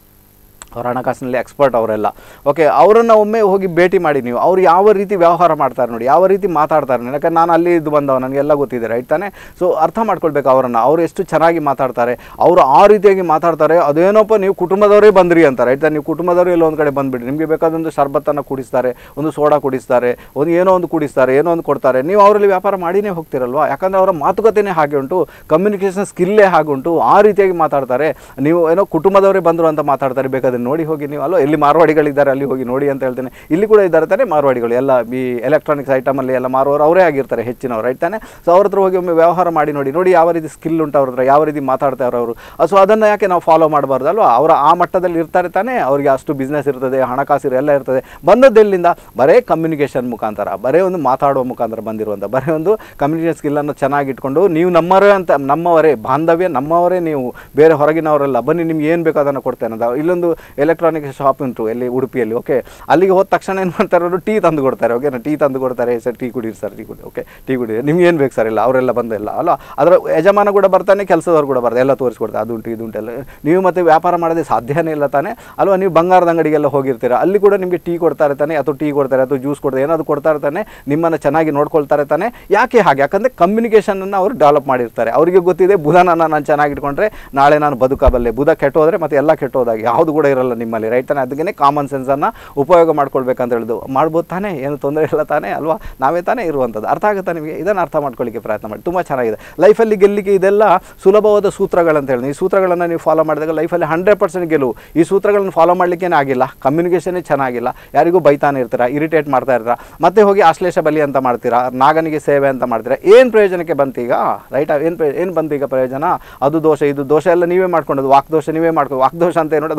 ಅವ್ರ ಹಣಕಾಸಿನಲ್ಲಿ ಎಕ್ಸ್ಪರ್ಟ್ ಅವರೆಲ್ಲ ಓಕೆ ಅವರನ್ನು ಒಮ್ಮೆ ಹೋಗಿ ಭೇಟಿ ಮಾಡಿ ನೀವು ಅವ್ರು ಯಾವ ರೀತಿ ವ್ಯವಹಾರ ಮಾಡ್ತಾರೆ ನೋಡಿ ಯಾವ ರೀತಿ ಮಾತಾಡ್ತಾರೆ ನೋಡಿ. ಯಾಕಂದ್ರೆ ನಾನು ಅಲ್ಲಿ ಇದು ಬಂದವ ನನಗೆಲ್ಲ ಗೊತ್ತಿದೆ ರೈಟ್ ತಾನೆ ಸೊ ಅರ್ಥ ಮಾಡ್ಕೊಳ್ಬೇಕು ಅವರನ್ನು ಅವ್ರು ಎಷ್ಟು ಚೆನ್ನಾಗಿ ಮಾತಾಡ್ತಾರೆ ಅವರು ಆ ರೀತಿಯಾಗಿ ಮಾತಾಡ್ತಾರೆ ಅದೇನೋಪ್ಪ ನೀವು ಕುಟುಂಬದವರೇ ಬಂದ್ರಿ ಅಂತ ರೈಟ್ ನೀವು ಕುಟುಂಬದವರು ಎಲ್ಲ ಒಂದು ಕಡೆ ಬಂದುಬಿಡಿ ನಿಮಗೆ ಬೇಕಾದೊಂದು ಶರ್ಬತ್ತನ್ನು ಕುಡಿಸ್ತಾರೆ ಒಂದು ಸೋಡಾ ಕುಡಿಸ್ತಾರೆ ಒಂದು ಏನೋ ಒಂದು ಕುಡಿಸ್ತಾರೆ ಏನೋ ಒಂದು ಕೊಡ್ತಾರೆ ನೀವು ಅವರಲ್ಲಿ ವ್ಯಾಪಾರ ಮಾಡಿನೇ ಹೋಗ್ತಿರಲ್ವಾ ಯಾಕಂದರೆ ಅವರ ಮಾತುಕತೆನೇ ಹಾಗೆ ಉಂಟು ಕಮ್ಯುನಿಕೇಷನ್ ಸ್ಕಿಲ್ಲೇ ಹಾಗುಂಟು ಆ ರೀತಿಯಾಗಿ ಮಾತಾಡ್ತಾರೆ ನೀವು ಏನೋ ಕುಟುಂಬದವರೇ ಬಂದರು ಅಂತ ಮಾತಾಡ್ತಾರೆ ಬೇಕಾದ್ರೆ ನೋಡಿ ಹೋಗಿ ನೀವು ಅಲ್ಲೋ ಎಲ್ಲಿ ಮಾರ್ವಾಡಿಗಳಿದ್ದಾರೆ ಅಲ್ಲಿ ಹೋಗಿ ನೋಡಿ ಅಂತ ಹೇಳ್ತೇನೆ ಇಲ್ಲಿ ಕೂಡ ಇದ್ದಾರೆ ತಾನೇ ಮಾರ್ವಾಡಿಗಳು ಎಲ್ಲ ಈ ಎಲೆಕ್ಟ್ರಾನಿಕ್ಸ್ ಐಟಮಲ್ಲಿ ಎಲ್ಲ ಮಾರುವವರು ಅವರೇ ಆಗಿರ್ತಾರೆ ಹೆಚ್ಚಿನವರು ರೈಟ್ ತಾನೆ ಸೊ ಅವ್ರ ಹತ್ರ ಹೋಗಿ ಒಮ್ಮೆ ವ್ಯವಹಾರ ಮಾಡಿ ನೋಡಿ ನೋಡಿ ಯಾವ ರೀತಿ ಸ್ಕಿಲ್ ಉಂಟು ಅವ್ರ ಹತ್ರ ಯಾವ ರೀತಿ ಮಾತಾಡ್ತಾರೆ ಅವರು ಸೊ ಅದನ್ನು ಯಾಕೆ ನಾವು ಫಾಲೋ ಮಾಡಬಾರ್ದು ಅಲ್ವಾ ಅವರ ಆ ಮಟ್ಟದಲ್ಲಿ ಇರ್ತಾರೆ ತಾನೇ ಅವರಿಗೆ ಅಷ್ಟು ಬಿಸ್ನೆಸ್ ಇರ್ತದೆ ಹಣಕಾಸು ಎಲ್ಲ ಇರ್ತದೆ ಬಂದದ್ದೆಲ್ಲಿಂದ ಬರೇ ಕಮ್ಯುನಿಕೇಷನ್ ಮುಖಾಂತರ ಬರೇ ಒಂದು ಮಾತಾಡುವ ಮುಖಾಂತರ ಬಂದಿರುವಂಥ ಬರೇ ಒಂದು ಕಮ್ಯುನಿಕೇಷನ್ ಸ್ಕಿಲ್ಲನ್ನು ಚೆನ್ನಾಗಿ ಇಟ್ಕೊಂಡು ನೀವು ನಮ್ಮವರೇ ಅಂತ ನಮ್ಮವರೇ ಬಾಂಧವ್ಯ ನಮ್ಮವರೇ ನೀವು ಬೇರೆ ಹೊರಗಿನವರೆಲ್ಲ ಬನ್ನಿ ನಿಮ್ಗೆ ಏನು ಬೇಕು ಅದನ್ನು ಕೊಡ್ತೇನೆ ಅಂತ ಇಲ್ಲೊಂದು ಎಲೆಕ್ಟ್ರಾನಿಕ್ ಶಾಪ್ ಉಂಟು ಎಲ್ಲಿ ಉಡುಪಿಯಲ್ಲಿ ಓಕೆ ಅಲ್ಲಿಗೆ ಹೋದ ತಕ್ಷಣ ಏನು ಮಾಡ್ತಾರೆ ಅವರು ಟೀ ತಂದು ಕೊಡ್ತಾರೆ ಓಕೆನಾ ಟೀ ತಂದು ಕೊಡ್ತಾರೆ ಸರ್ ಟೀ ಕುಡೀರಿ ಸರ್ ಟೀ ಕುಡಿ ಓಕೆ ಟೀ ಕುಡೀರಿ ನಿಮ್ಗೆ ಏನು ಬೇಕು ಸರ್ ಇಲ್ಲ ಅವರೆಲ್ಲ ಬಂದಿಲ್ಲ ಅಲ್ಲ ಅದರ ಯಜಮಾನ ಕೂಡ ಬರ್ತಾನೆ ಕೆಲಸದವ್ರು ಕೂಡ ಬರ್ತಾರೆ ಎಲ್ಲ ತೋರಿಸ್ಕೊಡ್ತಾರೆ ಅದು ಉಂಟು ಇದು ಉಂಟೆಲ್ಲ ನೀವು ಮತ್ತೆ ವ್ಯಾಪಾರ ಮಾಡೋದೇ ಸಾಧ್ಯನೇ ಇಲ್ಲ ತಾನೇ ಅಲ್ವಾ ನೀವು ಬಂಗಾರದ ಅಂಗಡಿಗೆಲ್ಲ ಹೋಗಿರ್ತೀರ ಅಲ್ಲಿ ಕೂಡ ನಿಮಗೆ ಟೀ ಕೊಡ್ತಾರೆ ತಾನೆ ಅಥವಾ ಟೀ ಕೊಡ್ತಾರೆ ಅಥವಾ ಜ್ಯೂಸ್ ಕೊಡ್ತಾರೆ ಏನಾದರೂ ಕೊಡ್ತಾರೆ ತಾನೆ ನಿಮ್ಮನ್ನು ಚೆನ್ನಾಗಿ ನೋಡ್ಕೊಳ್ತಾರೆ ತಾನೆ ಯಾಕೆ ಹಾಗೆ ಯಾಕಂದರೆ ಕಮ್ಯುನಿಕೇಷನನ್ನು ಅವರು ಡೆವಲಪ್ ಮಾಡಿರ್ತಾರೆ ಅವರಿಗೆ ಗೊತ್ತಿದೆ ಬುಧನನ್ನು ನಾನು ಚೆನ್ನಾಗಿ ಇಟ್ಕೊಂಡ್ರೆ ನಾಳೆ ನಾನು ಬದುಕಬಲ್ಲೆ ಬುಧ ಕೆಟ್ಟೋದ್ರೆ ಮತ್ತೆ ಎಲ್ಲ ಕೆಟ್ಟೋದಾಗ ಯಾವುದು ಕೂಡ ಇರಲ್ಲ ನಿಮ್ಮಲ್ಲಿ ರೈಟ್ ತಾನೆ ಅದಕ್ಕೆ ಕಾಮನ್ ಸೆನ್ಸನ್ನು ಉಪಯೋಗ ಮಾಡ್ಕೊಳ್ಬೇಕಂತ ಹೇಳಿದು ಮಾಡ್ಬೋದು ತಾನೇ ಏನು ತೊಂದರೆ ಇಲ್ಲ ತಾನೇ ಅಲ್ವಾ ನಾವೇ ತಾನೇ ಇರುವಂಥದ್ದು ಅರ್ಥ ಆಗುತ್ತಾ ನಿಮಗೆ ಇದನ್ನು ಅರ್ಥ ಮಾಡ್ಕೊಳ್ಳಿಕ್ಕೆ ಪ್ರಯತ್ನ ಮಾಡಿ ತುಂಬ ಚೆನ್ನಾಗಿದೆ ಲೈಫಲ್ಲಿ ಗೆಲ್ಲಿಕ್ಕೆ ಇದೆಲ್ಲ ಸುಲಭವಾದ ಸೂತ್ರಗಳಂತ ಹೇಳಿ ಈ ಸೂತ್ರಗಳನ್ನು ನೀವು ಫಾಲೋ ಮಾಡಿದಾಗ ಲೈಫಲ್ಲಿ ಹಂಡ್ರೆಡ್ ಪರ್ಸೆಂಟ್ ಗೆಲುವು ಈ ಸೂತ್ರಗಳನ್ನು ಫಾಲೋ ಮಾಡಲಿಕ್ಕೇನೆ ಆಗಿಲ್ಲ ಕಮ್ಯುನಿಕೇಷನೇ ಚೆನ್ನಾಗಿಲ್ಲ ಯಾರಿಗೂ ಬೈತಾನೆ ಇರ್ತೀರಾ ಇರಿಟೇಟ್ ಮಾಡ್ತಾ ಇರ್ತೀರಾ ಮತ್ತೆ ಹೋಗಿ ಆಶ್ಲೇಷ ಬಲಿ ಅಂತ ಮಾಡ್ತೀರಾ ನಾಗನಿಗೆ ಸೇವೆ ಅಂತ ಮಾಡ್ತೀರಾ ಏನು ಪ್ರಯೋಜನಕ್ಕೆ ಬಂತೀಗ ರೈಟ್ ಏನು ಏನು ಬಂತು ಈಗ ಪ್ರಯೋಜನ ಅದು ದೋಷ ಇದು ದೋಷ ಎಲ್ಲ ನೀವೇ ಮಾಡ್ಕೊಂಡದ್ದು ವಾಕ್ದೋಷ ನೀವೇ ಮಾಡ್ಕೊ ವಾಕ್ದೋಷ ಅಂತ ಏನು ಅದು ಬುಧನಿಂದ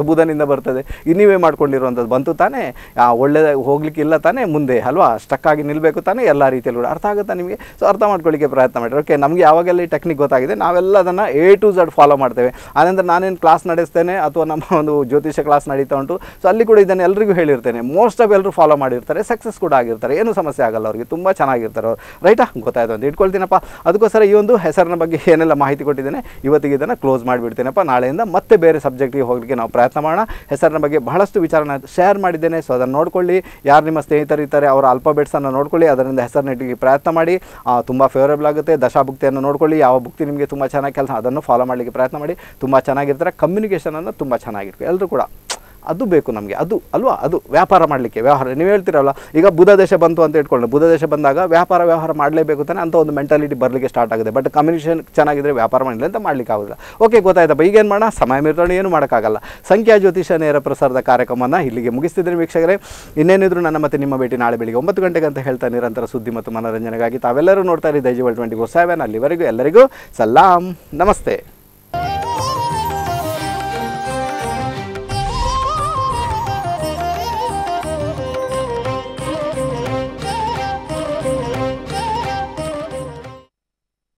ಬರ್ತದೆ ಇದು ನೀವೇ ಮಾಡ್ಕೊಂಡಿರುವಂಥದ್ದು ಬಂತು ತಾನೇ ಆ, ಒಳ್ಳೆ ಹೋಗ್ಲಿಕ್ಕೆ ಇಲ್ಲ ತಾನೇ ಮುಂದೆ ಅಲ್ವಾ ಸ್ಟಕ್ ಆಗಿ ನಿಲ್ಲಬೇಕು ತಾನೇ ಎಲ್ಲ ರೀತಿಯಲ್ಲೂ ಕೂಡ ಅರ್ಥ ಆಗುತ್ತಾ ನಿಮಗೆ ಸೊ ಅರ್ಥ ಮಾಡ್ಕೊಳ್ಳಿಕ್ಕೆ ಪ್ರಯತ್ನ ಮಾಡಿ ಓಕೆ ನಮಗೆ ಯಾವಾಗೆಲ್ಲ ಈ ಟೆಕ್ನಿಕ್ ಗೊತ್ತಾಗಿದೆ ನಾವೆಲ್ಲ ಅದನ್ನು ಎ ಟು ಝಡ್ ಫಾಲೋ ಮಾಡ್ತೇವೆ ಆನಂತರ ನಾನೇನು ಕ್ಲಾಸ್ ನಡೆಸ್ತೇನೆ ಅಥವಾ ನಮ್ಮ ಒಂದು ಜ್ಯೋತಿಷ ಕ್ಲಾಸ್ ನಡೀತಾ ಉಂಟು ಸೊ ಅಲ್ಲಿ ಕೂಡ ಇದನ್ನು ಎಲ್ರಿಗೂ ಹೇಳಿರ್ತೇನೆ ಮೋಸ್ಟ್ ಆಫ್ ಎಲ್ಲರೂ ಫಾಲೋ ಮಾಡಿರ್ತಾರೆ ಸಕ್ಸಸ್ ಕೂಡ ಆಗಿರ್ತಾರೆ ಏನು ಸಮಸ್ಯೆ ಆಗಲ್ಲ ಅವರಿಗೆ ತುಂಬ ಚೆನ್ನಾಗಿರ್ತಾರೆ ಅವ್ರು ರೈಟಾ ಗೊತ್ತಾಯ್ತು ಅಂತ ಇಟ್ಕೊಳ್ತೀನಪ್ಪ ಅದಕ್ಕೋಸ್ಕರ ಈ ಒಂದು ಹೆಸರಿನ ಬಗ್ಗೆ ಏನೆಲ್ಲ ಮಾಹಿತಿ ಕೊಟ್ಟಿದ್ದೇನೆ ಇವತ್ತಿಗೆ ಇದನ್ನು ಕ್ಲೋಸ್ ಮಾಡಿಬಿಡ್ತೇನಪ್ಪ ನಾಳೆಯಿಂದ ಮತ್ತೆ ಬೇರೆ ಸಬ್ಜೆಕ್ಟಿಗೆ ಹೋಗಲಿಕ್ಕೆ ನಾವು ಪ್ರಯತ್ನ ಮಾಡೋಣ ಹೆಸರಿನ ಬಗ್ಗೆ ಬಹಳಷ್ಟು ವಿಚಾರನ ಶೇರ್ ಮಾಡಿದ್ದೇನೆ ಸೊ ಅದನ್ನು ನೋಡ್ಕೊಳ್ಳಿ ಯಾರು ನಿಮ್ಮ ಸ್ನೇಹಿತರು ಇರ್ತಾರೆ ಅವರ ಅಲ್ಫಾಬೆಟ್ಸನ್ನು ನೋಡ್ಕೊಳ್ಳಿ ಅದರಿಂದ ಹೆಸರನ್ನ ಇಟ್ಟಿಗೆ ಪ್ರಯತ್ನ ಮಾಡಿ ತುಂಬ ಫೇವರೇಬಲ್ ಆಗುತ್ತೆ ದಶಾಭುಕ್ತಿಯನ್ನು ನೋಡ್ಕೊಳ್ಳಿ ಯಾವ ಭುಕ್ತಿ ನಿಮಗೆ ತುಂಬ ಚೆನ್ನಾಗಿ ಕೆಲಸ ಅದನ್ನು ಫಾಲೋ ಮಾಡಲಿಕ್ಕೆ ಪ್ರಯತ್ನ ಮಾಡಿ ತುಂಬ ಚೆನ್ನಾಗಿರ್ತಾರೆ ಕಮ್ಯುನಿಕೇಷನನ್ನು ತುಂಬ ಚೆನ್ನಾಗಿರ್ಬೇಕು ಎಲ್ಲರೂ ಕೂಡ ಅದು ಬೇಕು ನಮಗೆ ಅದು ಅಲ್ವಾ ಅದು ವ್ಯಾಪಾರ ಮಾಡಲಿಕ್ಕೆ ವ್ಯವಹಾರ ನೀವು ಹೇಳ್ತೀರಲ್ಲ ಈಗ ಬುಧ ದೇಶ ಬಂತು ಅಂತ ಇಟ್ಕೊಳ್ಳಿ ಬುಧ ದೇಶ ಬಂದಾಗ ವ್ಯಾಪಾರ ವ್ಯವಹಾರ ಮಾಡಲೇಬೇಕು ತಾನೆ ಅಂತ ಒಂದು ಮೆಂಟಾಲಿಟಿ ಬರಲಿಕ್ಕೆ ಸ್ಟಾರ್ಟ್ ಆಗುತ್ತೆ ಬಟ್ ಕಮ್ಯುನಿಕೇಷನ್ ಚೆನ್ನಾಗಿದ್ರೆ ವ್ಯಾಪಾರ ಮಾಡಲಿ ಅಂತ ಮಾಡ್ಲಿಕ್ಕೆ ಆಗೋದಿಲ್ಲ ಓಕೆ ಗೊತ್ತಾಯ್ತಪ್ಪ ಈಗೇನು ಮಾಡೋಣ ಸಮಯ ಮೀರ್ಕೊಂಡು ಏನು ಮಾಡೋಕ್ಕಾಗಲ್ಲ ಸಂಖ್ಯಾ ಜ್ಯೋತಿಷ ನೇರ ಪ್ರಸಾರದ ಕಾರ್ಯಕ್ರಮವನ್ನು ಇಲ್ಲಿಗೆ ಮುಗಿಸ್ತಿದ್ದೀನಿ ವೀಕ್ಷಕರೇ ಇನ್ನೇನಿದ್ರು ನನ್ನ ಮತ್ತೆ ನಿಮ್ಮ ಭೇಟಿ ನಾಳೆ ಬೆಳಿಗ್ಗೆ ಒಂಬತ್ತು ಗಂಟೆಗೆ ಅಂತ ಹೇಳ್ತಾ ನಿರಂತರ ಸುದ್ದಿ ಮತ್ತು ಮನೋರಂಜನೆಗಾಗಿ ತಾವೆಲ್ಲರೂ ನೋಡ್ತಾ ಇರಿ ದೈಜಿ ಟ್ವೆಂಟಿ ಫೋರ್ ಸೆವೆನ್ ಅಲ್ಲಿವರೆಗೂ ಎಲ್ಲರಿಗೂ ಸಲಾಂ ನಮಸ್ತೆ